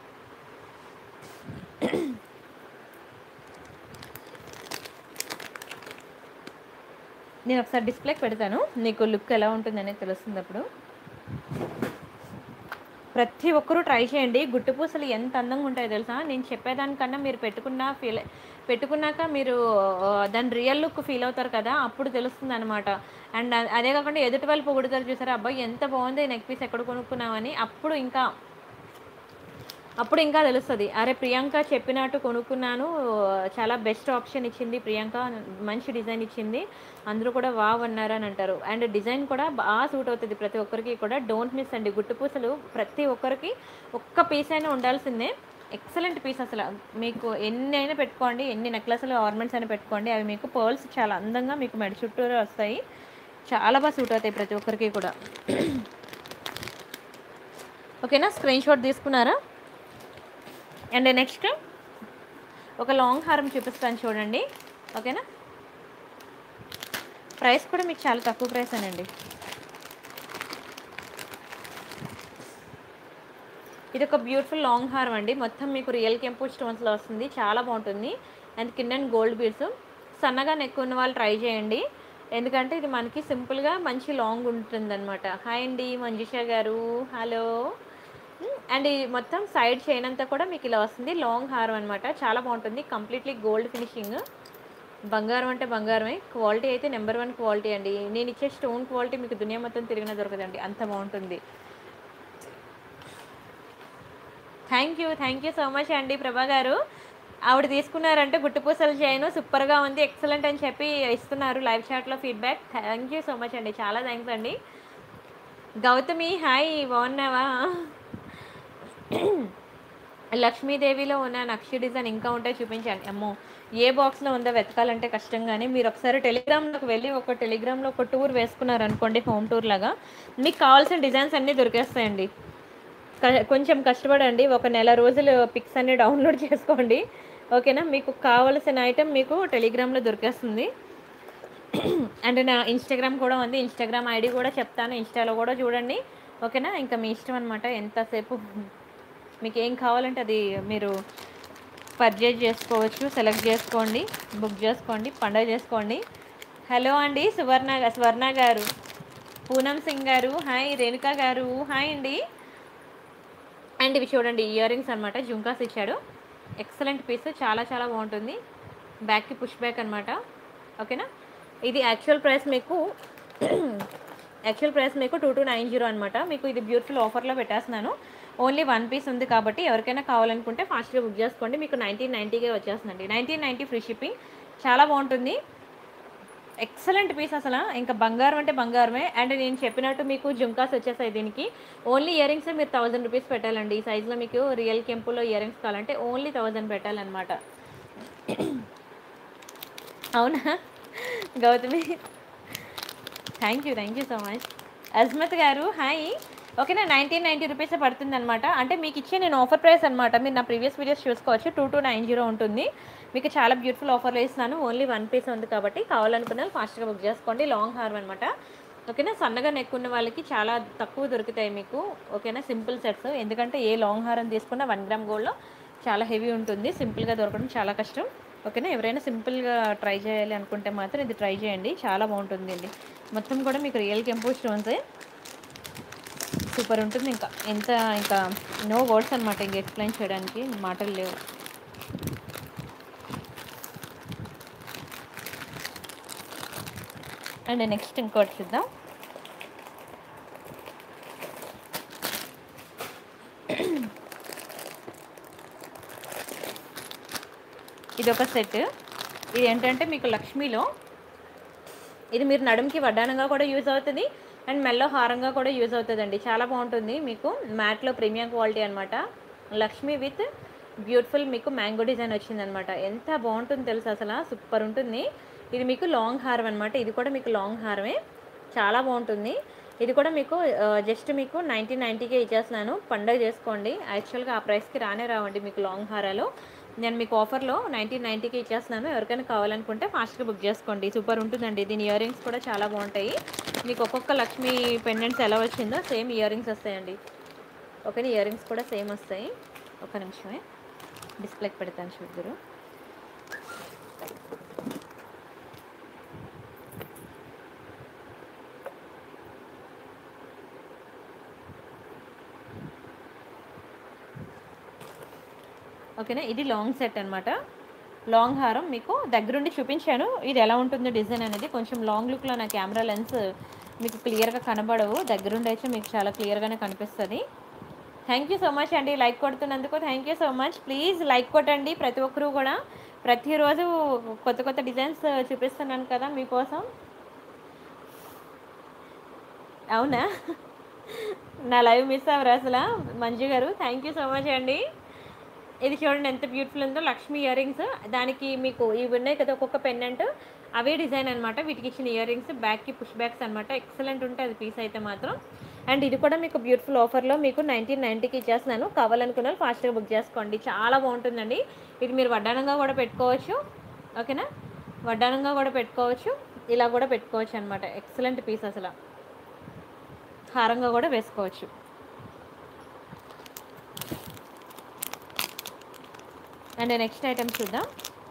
నేను ఒకసారి డిస్ప్లేకి పెడతాను నీకు లుక్ ఎలా ఉంటుందనేది తెలుస్తుంది అప్పుడు ప్రతి ఒక్కరూ ట్రై చేయండి గుట్టు పూసలు ఎంత అందంగా ఉంటాయో తెలుసా నేను చెప్పేదానికన్నా మీరు పెట్టుకున్న ఫీల్ పెట్టుకున్నాక మీరు ఆ, దాని రియల్ లుక్ ఫీల్ అవుతారు కదా అప్పుడు తెలుస్తుంది అనమాట అండ్ అదే కాకుండా ఎదుటి వాళ్ళు పొగుడుతారు చూసారా అబ్బాయి ఎంత బాగుంది నెక్ పీస్ ఎక్కడ కొనుక్కున్నామని అప్పుడు ఇంకా అప్పుడు ఇంకా తెలుస్తుంది అరే ప్రియాంక చెప్పినట్టు కొనుక్కున్నాను చాలా బెస్ట్ ఆప్షన్ ఇచ్చింది ప్రియాంక మంచి డిజైన్ ఇచ్చింది అందరూ కూడా వావ్ అన్నారు అని అంటారు అండ్ డిజైన్ కూడా బాగా సూట్ అవుతుంది ప్రతి ఒక్కరికి కూడా డోంట్ మిస్ అండి గుట్టు పూసలు ప్రతి ఒక్కరికి ఒక్క పీస్ అయినా ఉండాల్సిందే ఎక్సలెంట్ పీస్ అసలు మీకు ఎన్ని అయినా పెట్టుకోండి ఎన్ని నెక్లెస్లు ఆర్నమెంట్స్ అయినా పెట్టుకోండి అవి మీకు పర్ల్స్ చాలా అందంగా మీకు మెడ చుట్టూరు వస్తాయి చాలా బాగా సూట్ అవుతాయి ప్రతి ఒక్కరికి కూడా ఓకేనా స్క్రీన్ షాట్ తీసుకున్నారా అండ్ నెక్స్ట్ ఒక లాంగ్ హారం చూపిస్తాను చూడండి ఓకేనా ప్రైస్ కూడా మీకు చాలా తక్కువ ప్రైస్ అనండి ఇది ఒక బ్యూటిఫుల్ లాంగ్ హారం అండి మొత్తం మీకు రియల్ కెంపు స్టోన్స్లో వస్తుంది చాలా బాగుంటుంది అండ్ కింద గోల్డ్ బీడ్స్ సన్నగా నెక్ ఉన్న వాళ్ళు ట్రై చేయండి ఎందుకంటే ఇది మనకి సింపుల్గా మంచి లాంగ్ ఉంటుంది అనమాట హాయ్ అండి మంజుష గారు హలో అండ్ ఈ మొత్తం సైడ్ చైన్ అంతా కూడా మీకు ఇలా వస్తుంది లాంగ్ హారం అనమాట చాలా బాగుంటుంది కంప్లీట్లీ గోల్డ్ ఫినిషింగ్ బంగారం అంటే బంగారమే క్వాలిటీ అయితే నెంబర్ వన్ క్వాలిటీ అండి నేను ఇచ్చే స్టోన్ క్వాలిటీ మీకు దునియా మొత్తం తిరిగిన దొరకదండి అంత బాగుంటుంది thank you thank you so much అండి ప్రభా గారు ఆవిడ తీసుకున్నారంటే గుట్టుపూసలు చేయను సూపర్గా ఉంది ఎక్సలెంట్ అని చెప్పి ఇస్తున్నారు లైవ్ చాట్లో feedback thank you so much అండి చాలా థ్యాంక్స్ అండి గౌతమి హాయ్ బాగున్నావా లక్ష్మీదేవిలో ఉన్న నక్షి డిజైన్ ఇంకా ఉంటే చూపించండి అమ్మో ఏ బాక్స్లో ఉందో వెతకాలంటే కష్టం కానీ మీరు ఒకసారి టెలిగ్రామ్లోకి వెళ్ళి ఒక టెలిగ్రామ్లో ఒక టూర్ వేసుకున్నారు అనుకోండి హోమ్ టూర్ లాగా మీకు కావాల్సిన డిజైన్స్ అన్నీ దొరికేస్తాయండి క- కొంచెం కష్టపడండి ఒక నెల రోజులు పిక్స్ అన్ని డౌన్లోడ్ చేసుకోండి ఓకేనా మీకు కావలసిన ఐటెం మీకు టెలిగ్రామ్లో దొరికేస్తుంది అండ్ నా ఇన్స్టాగ్రామ్ కూడా ఉంది ఇన్స్టాగ్రామ్ ఐడి కూడా చెప్తాను ఇన్స్టాలో కూడా చూడండి ఓకేనా ఇంకా మీ ఇష్టం అనమాట ఎంతసేపు మీకు ఏం కావాలంటే అది మీరు పర్చేజ్ చేసుకోవచ్చు సెలెక్ట్ చేసుకోండి బుక్ చేసుకోండి పండగ చేసుకోండి హలో అండి సువర్ణ స్వర్ణ గారు పూనం సింగ్ గారు హాయ్ రేణుకా గారు హాయ్ అండి అండ్ ఇవి చూడండి ఇయర్ రింగ్స్ అనమాట జుంకాస్ ఇచ్చాడు ఎక్సలెంట్ పీస్ చాలా చాలా బాగుంటుంది బ్యాక్కి పుష్ బ్యాక్ అనమాట ఓకేనా ఇది యాక్చువల్ ప్రైస్ మీకు యాక్చువల్ ప్రైస్ మీకు టూ టూ నైన్ జీరో అనమాట మీకు ఇది బ్యూటిఫుల్ ఆఫర్లో పెట్టేస్తున్నాను ఓన్లీ వన్ పీస్ ఉంది కాబట్టి ఎవరికైనా కావాలనుకుంటే ఫాస్ట్గా బుక్ చేసుకోండి మీకు నైన్టీన్ నైంటీకే వచ్చేస్తుందండి నైన్టీన్ నైంటీ ఫ్రీ షిప్పింగ్ చాలా బాగుంటుంది ఎక్సలెంట్ పీస్ అసలు ఇంకా బంగారం అంటే బంగారమే అండ్ నేను చెప్పినట్టు మీకు జుంకాస్ వచ్చేసాయి దీనికి ఓన్లీ ఇయర్ రింగ్స్ మీరు థౌజండ్ రూపీస్ పెట్టాలండి ఈ సైజులో మీకు రియల్ కెంపులో ఇయర్ రింగ్స్ కావాలంటే ఓన్లీ థౌజండ్ పెట్టాలన్నమాట అవునా Gautami thank you thank you so much Azmat గారు హాయ్ ఓకేనా నైన్టీన్ నైంటీ రూపీస్ పడుతుంది అనమాట అంటే మీకు ఇచ్చే నేను ఆఫర్ ప్రైస్ అనమాట మీరు నా ప్రీవియస్ వీడియోస్ చూసుకోవచ్చు టూ టూ నైన్ జీరో ఉంటుంది మీకు చాలా బ్యూటిఫుల్ ఆఫర్లో ఇస్తున్నాను ఓన్లీ వన్ పీస్ ఉంది కాబట్టి కావాలనుకున్న వాళ్ళు ఫాస్ట్గా బుక్ చేసుకోండి లాంగ్ హార్మ్ అనమాట ఓకేనా సన్నగా నెక్ ఉన్న వాళ్ళకి చాలా తక్కువ దొరుకుతాయి మీకు ఓకేనా సింపుల్ సెట్స్ ఎందుకంటే ఏ లాంగ్ హారం తీసుకున్నా వన్ గ్రామ్ గోల్డ్లో చాలా హెవీ ఉంటుంది సింపుల్గా దొరకడం చాలా కష్టం ఓకేనా ఎవరైనా సింపుల్గా ట్రై చేయాలి అనుకుంటే మాత్రం ఇది ట్రై చేయండి చాలా బాగుంటుంది అండి మొత్తం కూడా మీకు రియల్ కెంపో స్టోన్సే సూపర్ ఉంటుంది ఇంకా ఎంత ఇంకా నో వర్డ్స్ అనమాట ఇంక ఎక్స్ప్లెయిన్ చేయడానికి మాటలు లేవు అండ్ నెక్స్ట్ ఇంకోటి చూద్దాం ఇది ఒక సెట్ ఇది ఏంటంటే మీకు లక్ష్మీలో ఇది మీరు నడుముకి వడ్డానంగా కూడా యూజ్ అవుతుంది అండ్ మెల్లో హారంగా కూడా యూజ్ అవుతుందండి చాలా బాగుంటుంది మీకు మ్యాట్లో ప్రీమియం క్వాలిటీ అనమాట లక్ష్మీ విత్ బ్యూటిఫుల్ మీకు మ్యాంగో డిజైన్ వచ్చిందనమాట ఎంత బాగుంటుంది తెలుసు అసలు సూపర్ ఉంటుంది ఇది మీకు లాంగ్ హారం అనమాట ఇది కూడా మీకు లాంగ్ హారమే చాలా బాగుంటుంది ఇది కూడా మీకు జస్ట్ మీకు నైన్టీన్ నైంటీకే ఇచ్చేస్తున్నాను పండగ చేసుకోండి యాక్చువల్గా ఆ ప్రైస్కి రానే రావండి మీకు లాంగ్ హారాలు నేను మీకు ఆఫర్లో నైన్టీన్ నైంటీకి ఇచ్చేస్తున్నాను ఎవరికైనా కావాలనుకుంటే ఫాస్ట్గా బుక్ చేసుకోండి సూపర్ ఉంటుందండి దీని ఇయర్ రింగ్స్ కూడా చాలా బాగుంటాయి మీకు ఒక్కొక్క లక్ష్మీ పెండెంట్స్ ఎలా వచ్చిందో సేమ్ ఇయర్ రింగ్స్ వస్తాయండి ఓకే ఇయర్ రింగ్స్ కూడా సేమ్ వస్తాయి ఒక నిమిషమే డిస్ప్లేకి పెడతాను చూద్దరు ఓకేనా ఇది లాంగ్ సెట్ అనమాట లాంగ్ హారం మీకు దగ్గరుండి చూపించాను ఇది ఎలా ఉంటుందో డిజైన్ అనేది కొంచెం లాంగ్ లుక్లో నా కెమెరా లెన్స్ మీకు క్లియర్గా కనబడవు దగ్గరుండి అయితే మీకు చాలా క్లియర్గానే కనిపిస్తుంది థ్యాంక్ యూ సో మచ్ అండి లైక్ కొడుతున్నందుకు thank you so much please like కొట్టండి ప్రతి ఒక్కరూ కూడా ప్రతిరోజు కొత్త కొత్త డిజైన్స్ చూపిస్తున్నాను కదా మీకోసం అవునా నా లైవ్ మిస్ అవ్వరు అసలు మంజు గారు థ్యాంక్ యూ సో మచ్ అండి ఇది చూడండి ఎంత బ్యూటిఫుల్ ఉందో లక్ష్మీ ఇయర్ రింగ్స్ దానికి మీకు ఇవి ఉన్నాయి కదా ఒక్కొక్క పెండెంట్ అవే డిజైన్ అనమాట వీటికి ఇచ్చిన ఇయర్ రింగ్స్ బ్యాక్కి పుష్ బ్యాక్స్ అనమాట ఎక్సలెంట్ ఉంటుంది అది పీస్ అయితే మాత్రం అండ్ ఇది కూడా మీకు బ్యూటిఫుల్ ఆఫర్లో మీకు నైన్టీన్ నైంటీకి ఇచ్చేస్తున్నాను కావాలనుకున్న వాళ్ళు ఫాస్ట్గా బుక్ చేసుకోండి చాలా బాగుంటుందండి ఇది మీరు వడ్డానంగా కూడా పెట్టుకోవచ్చు ఓకేనా వడ్డానంగా కూడా పెట్టుకోవచ్చు ఇలా కూడా పెట్టుకోవచ్చు అనమాట ఎక్సలెంట్ పీస్ అసలు హారంగా కూడా వేసుకోవచ్చు అండ్ నెక్స్ట్ ఐటమ్ చూద్దాం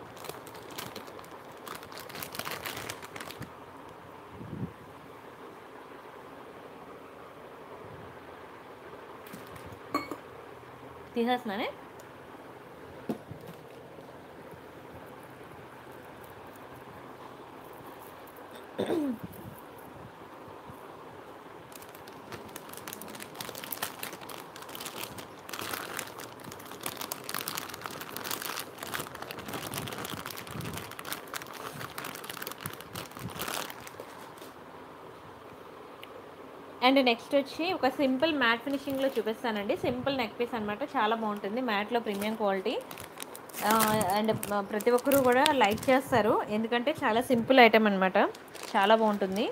తీసేస్తున్నానే అండ్ నెక్స్ట్ వచ్చి ఒక సింపుల్ మ్యాట్ ఫినిషింగ్లో చూపిస్తానండి సింపుల్ నెక్ పీస్ అనమాట చాలా బాగుంటుంది మ్యాట్లో ప్రీమియం క్వాలిటీ అండ్ ప్రతి ఒక్కరూ కూడా లైక్ చేస్తారు ఎందుకంటే చాలా సింపుల్ ఐటమ్ అనమాట చాలా బాగుంటుంది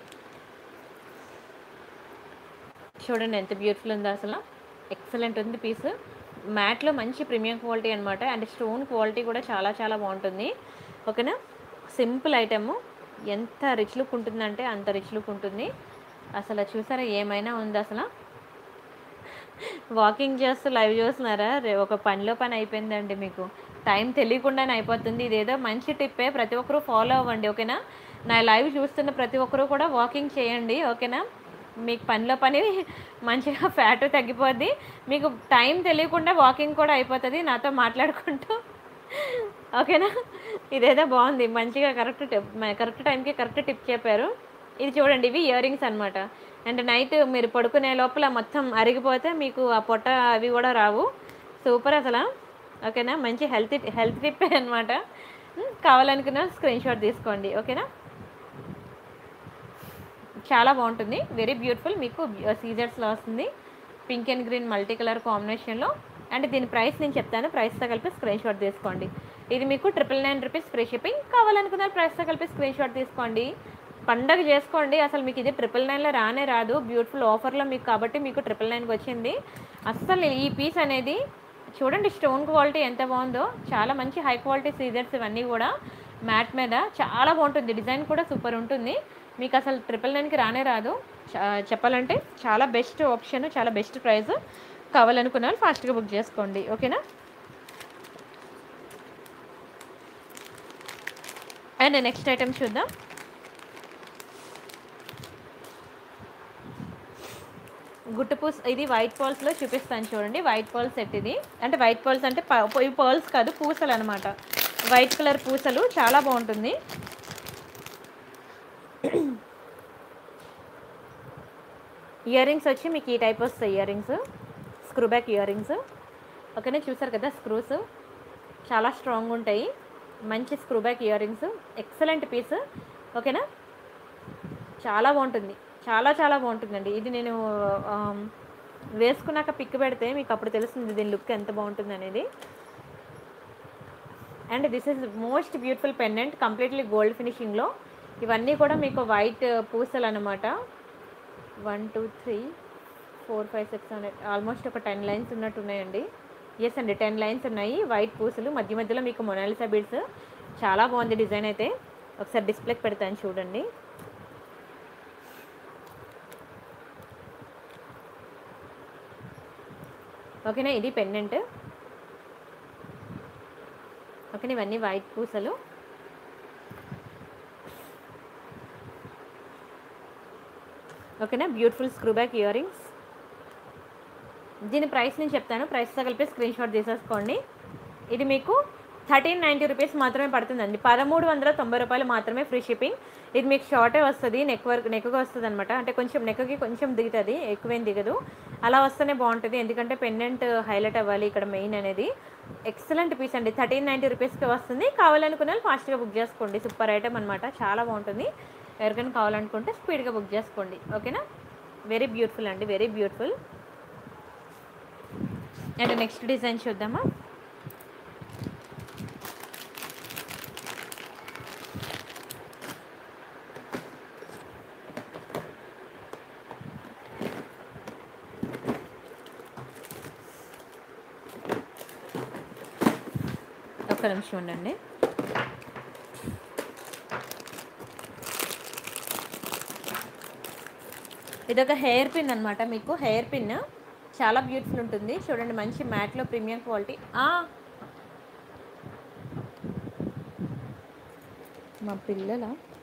చూడండి ఎంత బ్యూటిఫుల్ ఉందో అసలు ఎక్సలెంట్ ఉంది పీస్ మ్యాట్లో మంచి ప్రీమియం క్వాలిటీ అనమాట అండ్ స్టోన్ క్వాలిటీ కూడా చాలా చాలా బాగుంటుంది ఓకేనా సింపుల్ ఐటమ్ ఎంత రిచ్ లుక్ ఉంటుందంటే అంత రిచ్ లుక్ ఉంటుంది అసలు చూసారా ఏమైనా ఉంది అసలు వాకింగ్ చేస్తూ లైవ్ చూస్తున్నారా రే ఒక పనిలో పని అయిపోయిందండి మీకు టైం తెలియకుండానే అయిపోతుంది ఇదేదో మంచి టిప్పే ప్రతి ఒక్కరూ ఫాలో అవ్వండి ఓకేనా నా లైవ్ చూస్తున్న ప్రతి ఒక్కరూ కూడా వాకింగ్ చేయండి ఓకేనా మీకు పనిలో పని మంచిగా ఫ్యాట్ తగ్గిపోద్ది మీకు టైం తెలియకుండా వాకింగ్ కూడా అయిపోతుంది నాతో మాట్లాడుకుంటూ ఓకేనా ఇదేదో బాగుంది మంచిగా కరెక్ట్ టిప్ కరెక్ట్ టైంకి కరెక్ట్ టిప్ చెప్పారు ఇది చూడండి ఇవి ఇయర్ రింగ్స్ అనమాట అండ్ నైట్ మీరు పడుకునే లోపల మొత్తం అరిగిపోతే మీకు ఆ పొట్ట అవి కూడా రావు సూపర్ అసలు ఓకేనా మంచి హెల్త్ హెల్త్ టిప్ అనమాట కావాలనుకున్న స్క్రీన్ షాట్ తీసుకోండి ఓకేనా చాలా బాగుంటుంది వెరీ బ్యూటిఫుల్ మీకు సీజర్స్లో వస్తుంది pink and green multi colour కాంబినేషన్లో అండ్ దీని ప్రైస్ నేను చెప్తాను ప్రైస్తో కలిపి స్క్రీన్ షాట్ తీసుకోండి ఇది మీకు triple nine rupees free shipping కావాలనుకున్న ప్రైస్తో కలిపి స్క్రీన్ షాట్ తీసుకోండి పండగ చేసుకోండి అసలు మీకు ఇది ట్రిపుల్ నైన్లో రానే రాదు బ్యూటిఫుల్ ఆఫర్లో మీకు కాబట్టి మీకు ట్రిపుల్ నైన్కి వచ్చింది అస్సలు ఈ పీస్ అనేది చూడండి స్టోన్ క్వాలిటీ ఎంత బాగుందో చాలా మంచి హై క్వాలిటీ సీజర్స్ ఇవన్నీ కూడా మ్యాట్ మీద చాలా బాగుంటుంది డిజైన్ కూడా సూపర్ ఉంటుంది మీకు అసలు ట్రిపుల్ నైన్కి రానే రాదు చా- చెప్పాలంటే చాలా బెస్ట్ ఆప్షన్ చాలా బెస్ట్ ప్రైస్ కావాలనుకున్న వాళ్ళు ఫాస్ట్గా బుక్ చేసుకోండి ఓకేనా అండ్ నెక్స్ట్ ఐటమ్ చూద్దాం గుట్టు పూస్ ఇది వైట్ పర్ల్స్లో చూపిస్తాను చూడండి వైట్ పర్ల్స్ సెట్ ఇది అంటే వైట్ పర్ల్స్ అంటే ప- ఇవి పర్ల్స్ కాదు పూసలు అనమాట వైట్ కలర్ పూసలు చాలా బాగుంటుంది ఇయర్ రింగ్స్ వచ్చి మీకు ఈ టైప్ వస్తాయి year rings screw back ear rings ఓకేనా చూసారు కదా స్క్రూస్ చాలా స్ట్రాంగ్ ఉంటాయి మంచి screw back year rings excellent piece ఓకేనా చాలా బాగుంటుంది చాలా చాలా బాగుంటుందండి ఇది నేను ఆమ్, వేసుకున్నాక పిక్ పెడితే మీకు అప్పుడు తెలుస్తుంది దీని లుక్ ఎంత బాగుంటుంది అనేది and this is most beautiful pendant completely gold ఫినిషింగ్లో ఇవన్నీ కూడా మీకు వైట్ పూసలు అనమాట one two three four five six hundred almost ఒక టెన్ లైన్స్ ఉన్నట్టు ఉన్నాయండి ఎస్ అండి టెన్ లైన్స్ ఉన్నాయి వైట్ పూసలు మధ్య మధ్యలో మీకు మొనాలిసా బీడ్స్ చాలా బాగుంది డిజైన్ అయితే ఒకసారి డిస్ప్లేకి పెడతాను చూడండి ఓకేనా ఇది పెండెంట్ ఓకేనా ఇవన్నీ వైట్ పూసలు ఓకేనా beautiful screw back year rings దీని ప్రైస్ నేను చెప్తాను ప్రైస్తో కలిపి స్క్రీన్ షాట్ తీసేసుకోండి ఇది మీకు థర్టీన్ నైంటీ రూపీస్ మాత్రమే పడుతుందండి పదమూడు వందల తొంభై రూపాయలు మాత్రమే ఫ్రీ షిప్పింగ్ ఇది మీకు షార్టే వస్తుంది నెక్ వర్క్ నెక్గా వస్తుంది అనమాట అంటే కొంచెం నెక్కి కొంచెం దిగుతుంది ఎక్కువేం దిగదు అలా వస్తేనే బాగుంటుంది ఎందుకంటే పెండెంట్ హైలైట్ అవ్వాలి ఇక్కడ మెయిన్ అనేది ఎక్సలెంట్ పీస్ అండి థర్టీన్ నైంటీ రూపీస్కి వస్తుంది కావాలనుకున్న వాళ్ళు ఫాస్ట్గా బుక్ చేసుకోండి సూపర్ ఐటమ్ అనమాట చాలా బాగుంటుంది ఎవరికైనా కావాలనుకుంటే స్పీడ్గా బుక్ చేసుకోండి ఓకేనా వెరీ బ్యూటిఫుల్ అండి very beautiful and next design చూద్దామా ఒక్క నిమిషం ఉండండి ఇదొక హెయిర్ పిన్ అనమాట మీకు హెయిర్ పిన్ చాలా బ్యూటిఫుల్ ఉంటుంది చూడండి మంచి మ్యాట్లో ప్రీమియం క్వాలిటీ మా పిల్లల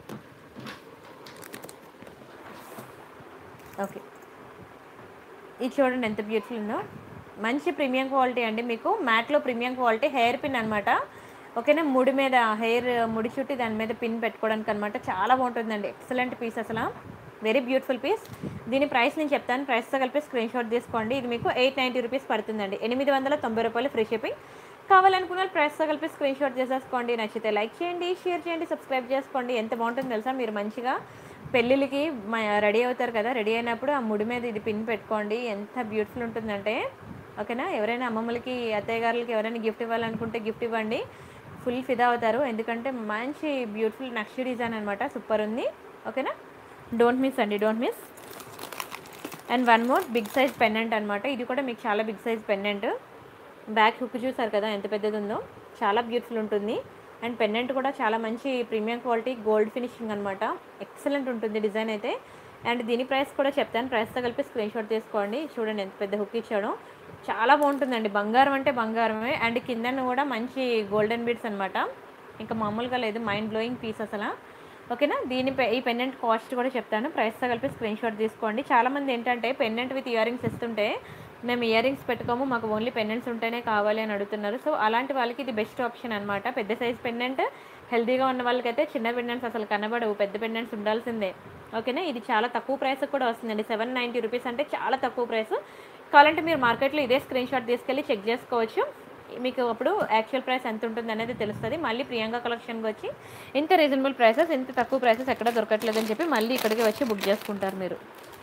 ఓకే ఇది చూడండి ఎంత బ్యూటిఫుల్ ఉందో మంచి ప్రీమియం క్వాలిటీ అండి మీకు మ్యాట్లో ప్రీమియం క్వాలిటీ హెయిర్ పిన్ అనమాట ఓకేనా ముడి మీద హెయిర్ ముడి చుట్టి దాని మీద పిన్ పెట్టుకోవడానికి అనమాట చాలా బాగుంటుందండి ఎక్సలెంట్ పీస్ అసలు వెరీ బ్యూటిఫుల్ పీస్ దీని ప్రైస్ నేను చెప్తాను ప్రైస్తో కలిపి స్క్రీన్ షాట్ తీసుకోండి ఇది మీకు ఎయిట్ నైంటీ రూపీస్ పడుతుందండి ఎనిమిది వందల తొంభై రూపాయలు ఫ్రీ షిప్పింగ్ కావాలనుకున్న వాళ్ళు ప్రైస్తో కలిపి స్క్రీన్ షాట్ చేసేసుకోండి నచ్చితే లైక్ చేయండి షేర్ చేయండి సబ్స్క్రైబ్ చేసుకోండి ఎంత బాగుంటుందో తెలుసా మీరు మంచిగా పెళ్ళిళ్ళకి రెడీ అవుతారు కదా రెడీ అయినప్పుడు ఆ ముడి మీద ఇది పిన్ పెట్టుకోండి ఎంత బ్యూటిఫుల్ ఉంటుందంటే ఓకేనా ఎవరైనా అమ్మమ్మలకి అత్తయ్య గారులకి ఎవరైనా గిఫ్ట్ ఇవ్వాలనుకుంటే గిఫ్ట్ ఇవ్వండి ఫుల్ ఫిదా అవుతారు ఎందుకంటే మంచి బ్యూటిఫుల్ నక్షి డిజైన్ అనమాట సూపర్ ఉంది ఓకేనా డోంట్ మిస్ అండి don't miss and one more big size pendant అనమాట ఇది కూడా మీకు చాలా big size pendant back hook చూసారు కదా ఎంత పెద్దది ఉందో చాలా బ్యూటిఫుల్ ఉంటుంది అండ్ పెండెంట్ కూడా చాలా మంచి ప్రీమియం క్వాలిటీ గోల్డ్ ఫినిషింగ్ అనమాట ఎక్సలెంట్ ఉంటుంది డిజైన్ అయితే అండ్ దీని ప్రైస్ కూడా చెప్తాను ప్రైస్తో కలిపి స్క్రీన్ షాట్ తీసుకోండి చూడండి ఎంత పెద్ద హుక్ ఇచ్చాడో చాలా బాగుంటుందండి బంగారం అంటే బంగారమే అండ్ కిందన కూడా మంచి గోల్డెన్ బీడ్స్ అనమాట ఇంకా మామూలుగా లేదు మైండ్ బ్లోయింగ్ పీస్ అసలు ఓకేనా దీని పె- ఈ పెండెంట్ కాస్ట్ కూడా చెప్తాను ప్రైస్తో కలిపి స్క్రీన్ షాట్ తీసుకోండి చాలామంది ఏంటంటే పెండెంట్ విత్ ఇయర్ రింగ్స్ ఇస్తుంటే మేము ఇయర్ రింగ్స్ పెట్టుకోము మాకు ఓన్లీ పెండెంట్స్ ఉంటేనే కావాలి అని అడుగుతున్నారు సో అలాంటి వాళ్ళకి ఇది బెస్ట్ ఆప్షన్ అనమాట పెద్ద సైజ్ పెండెంట్ హెల్తీగా ఉన్న వాళ్ళకైతే చిన్న పెండెంట్స్ అసలు కనబడవు పెద్ద పెండెంట్స్ ఉండాల్సిందే ఓకేనా ఇది చాలా తక్కువ ప్రైస్ కూడా వస్తుందండి సెవెన్ నైంటీ రూపీస్ అంటే చాలా తక్కువ ప్రైస్ కావాలంటే మీరు మార్కెట్లో ఇదే స్క్రీన్ షాట్ తీసుకెళ్ళి చెక్ చేసుకోవచ్చు మీకు అప్పుడు యాక్చువల్ ప్రైస్ ఎంత ఉంటుంది అనేది తెలుస్తుంది మళ్ళీ ప్రియాంక కలెక్షన్కి వచ్చి ఇంత రీజనబుల్ ప్రైసెస్ ఇంత తక్కువ ప్రైసెస్ ఎక్కడ దొరకట్లేదని చెప్పి మళ్ళీ ఇక్కడికి వచ్చి బుక్ చేసుకుంటారు మీరు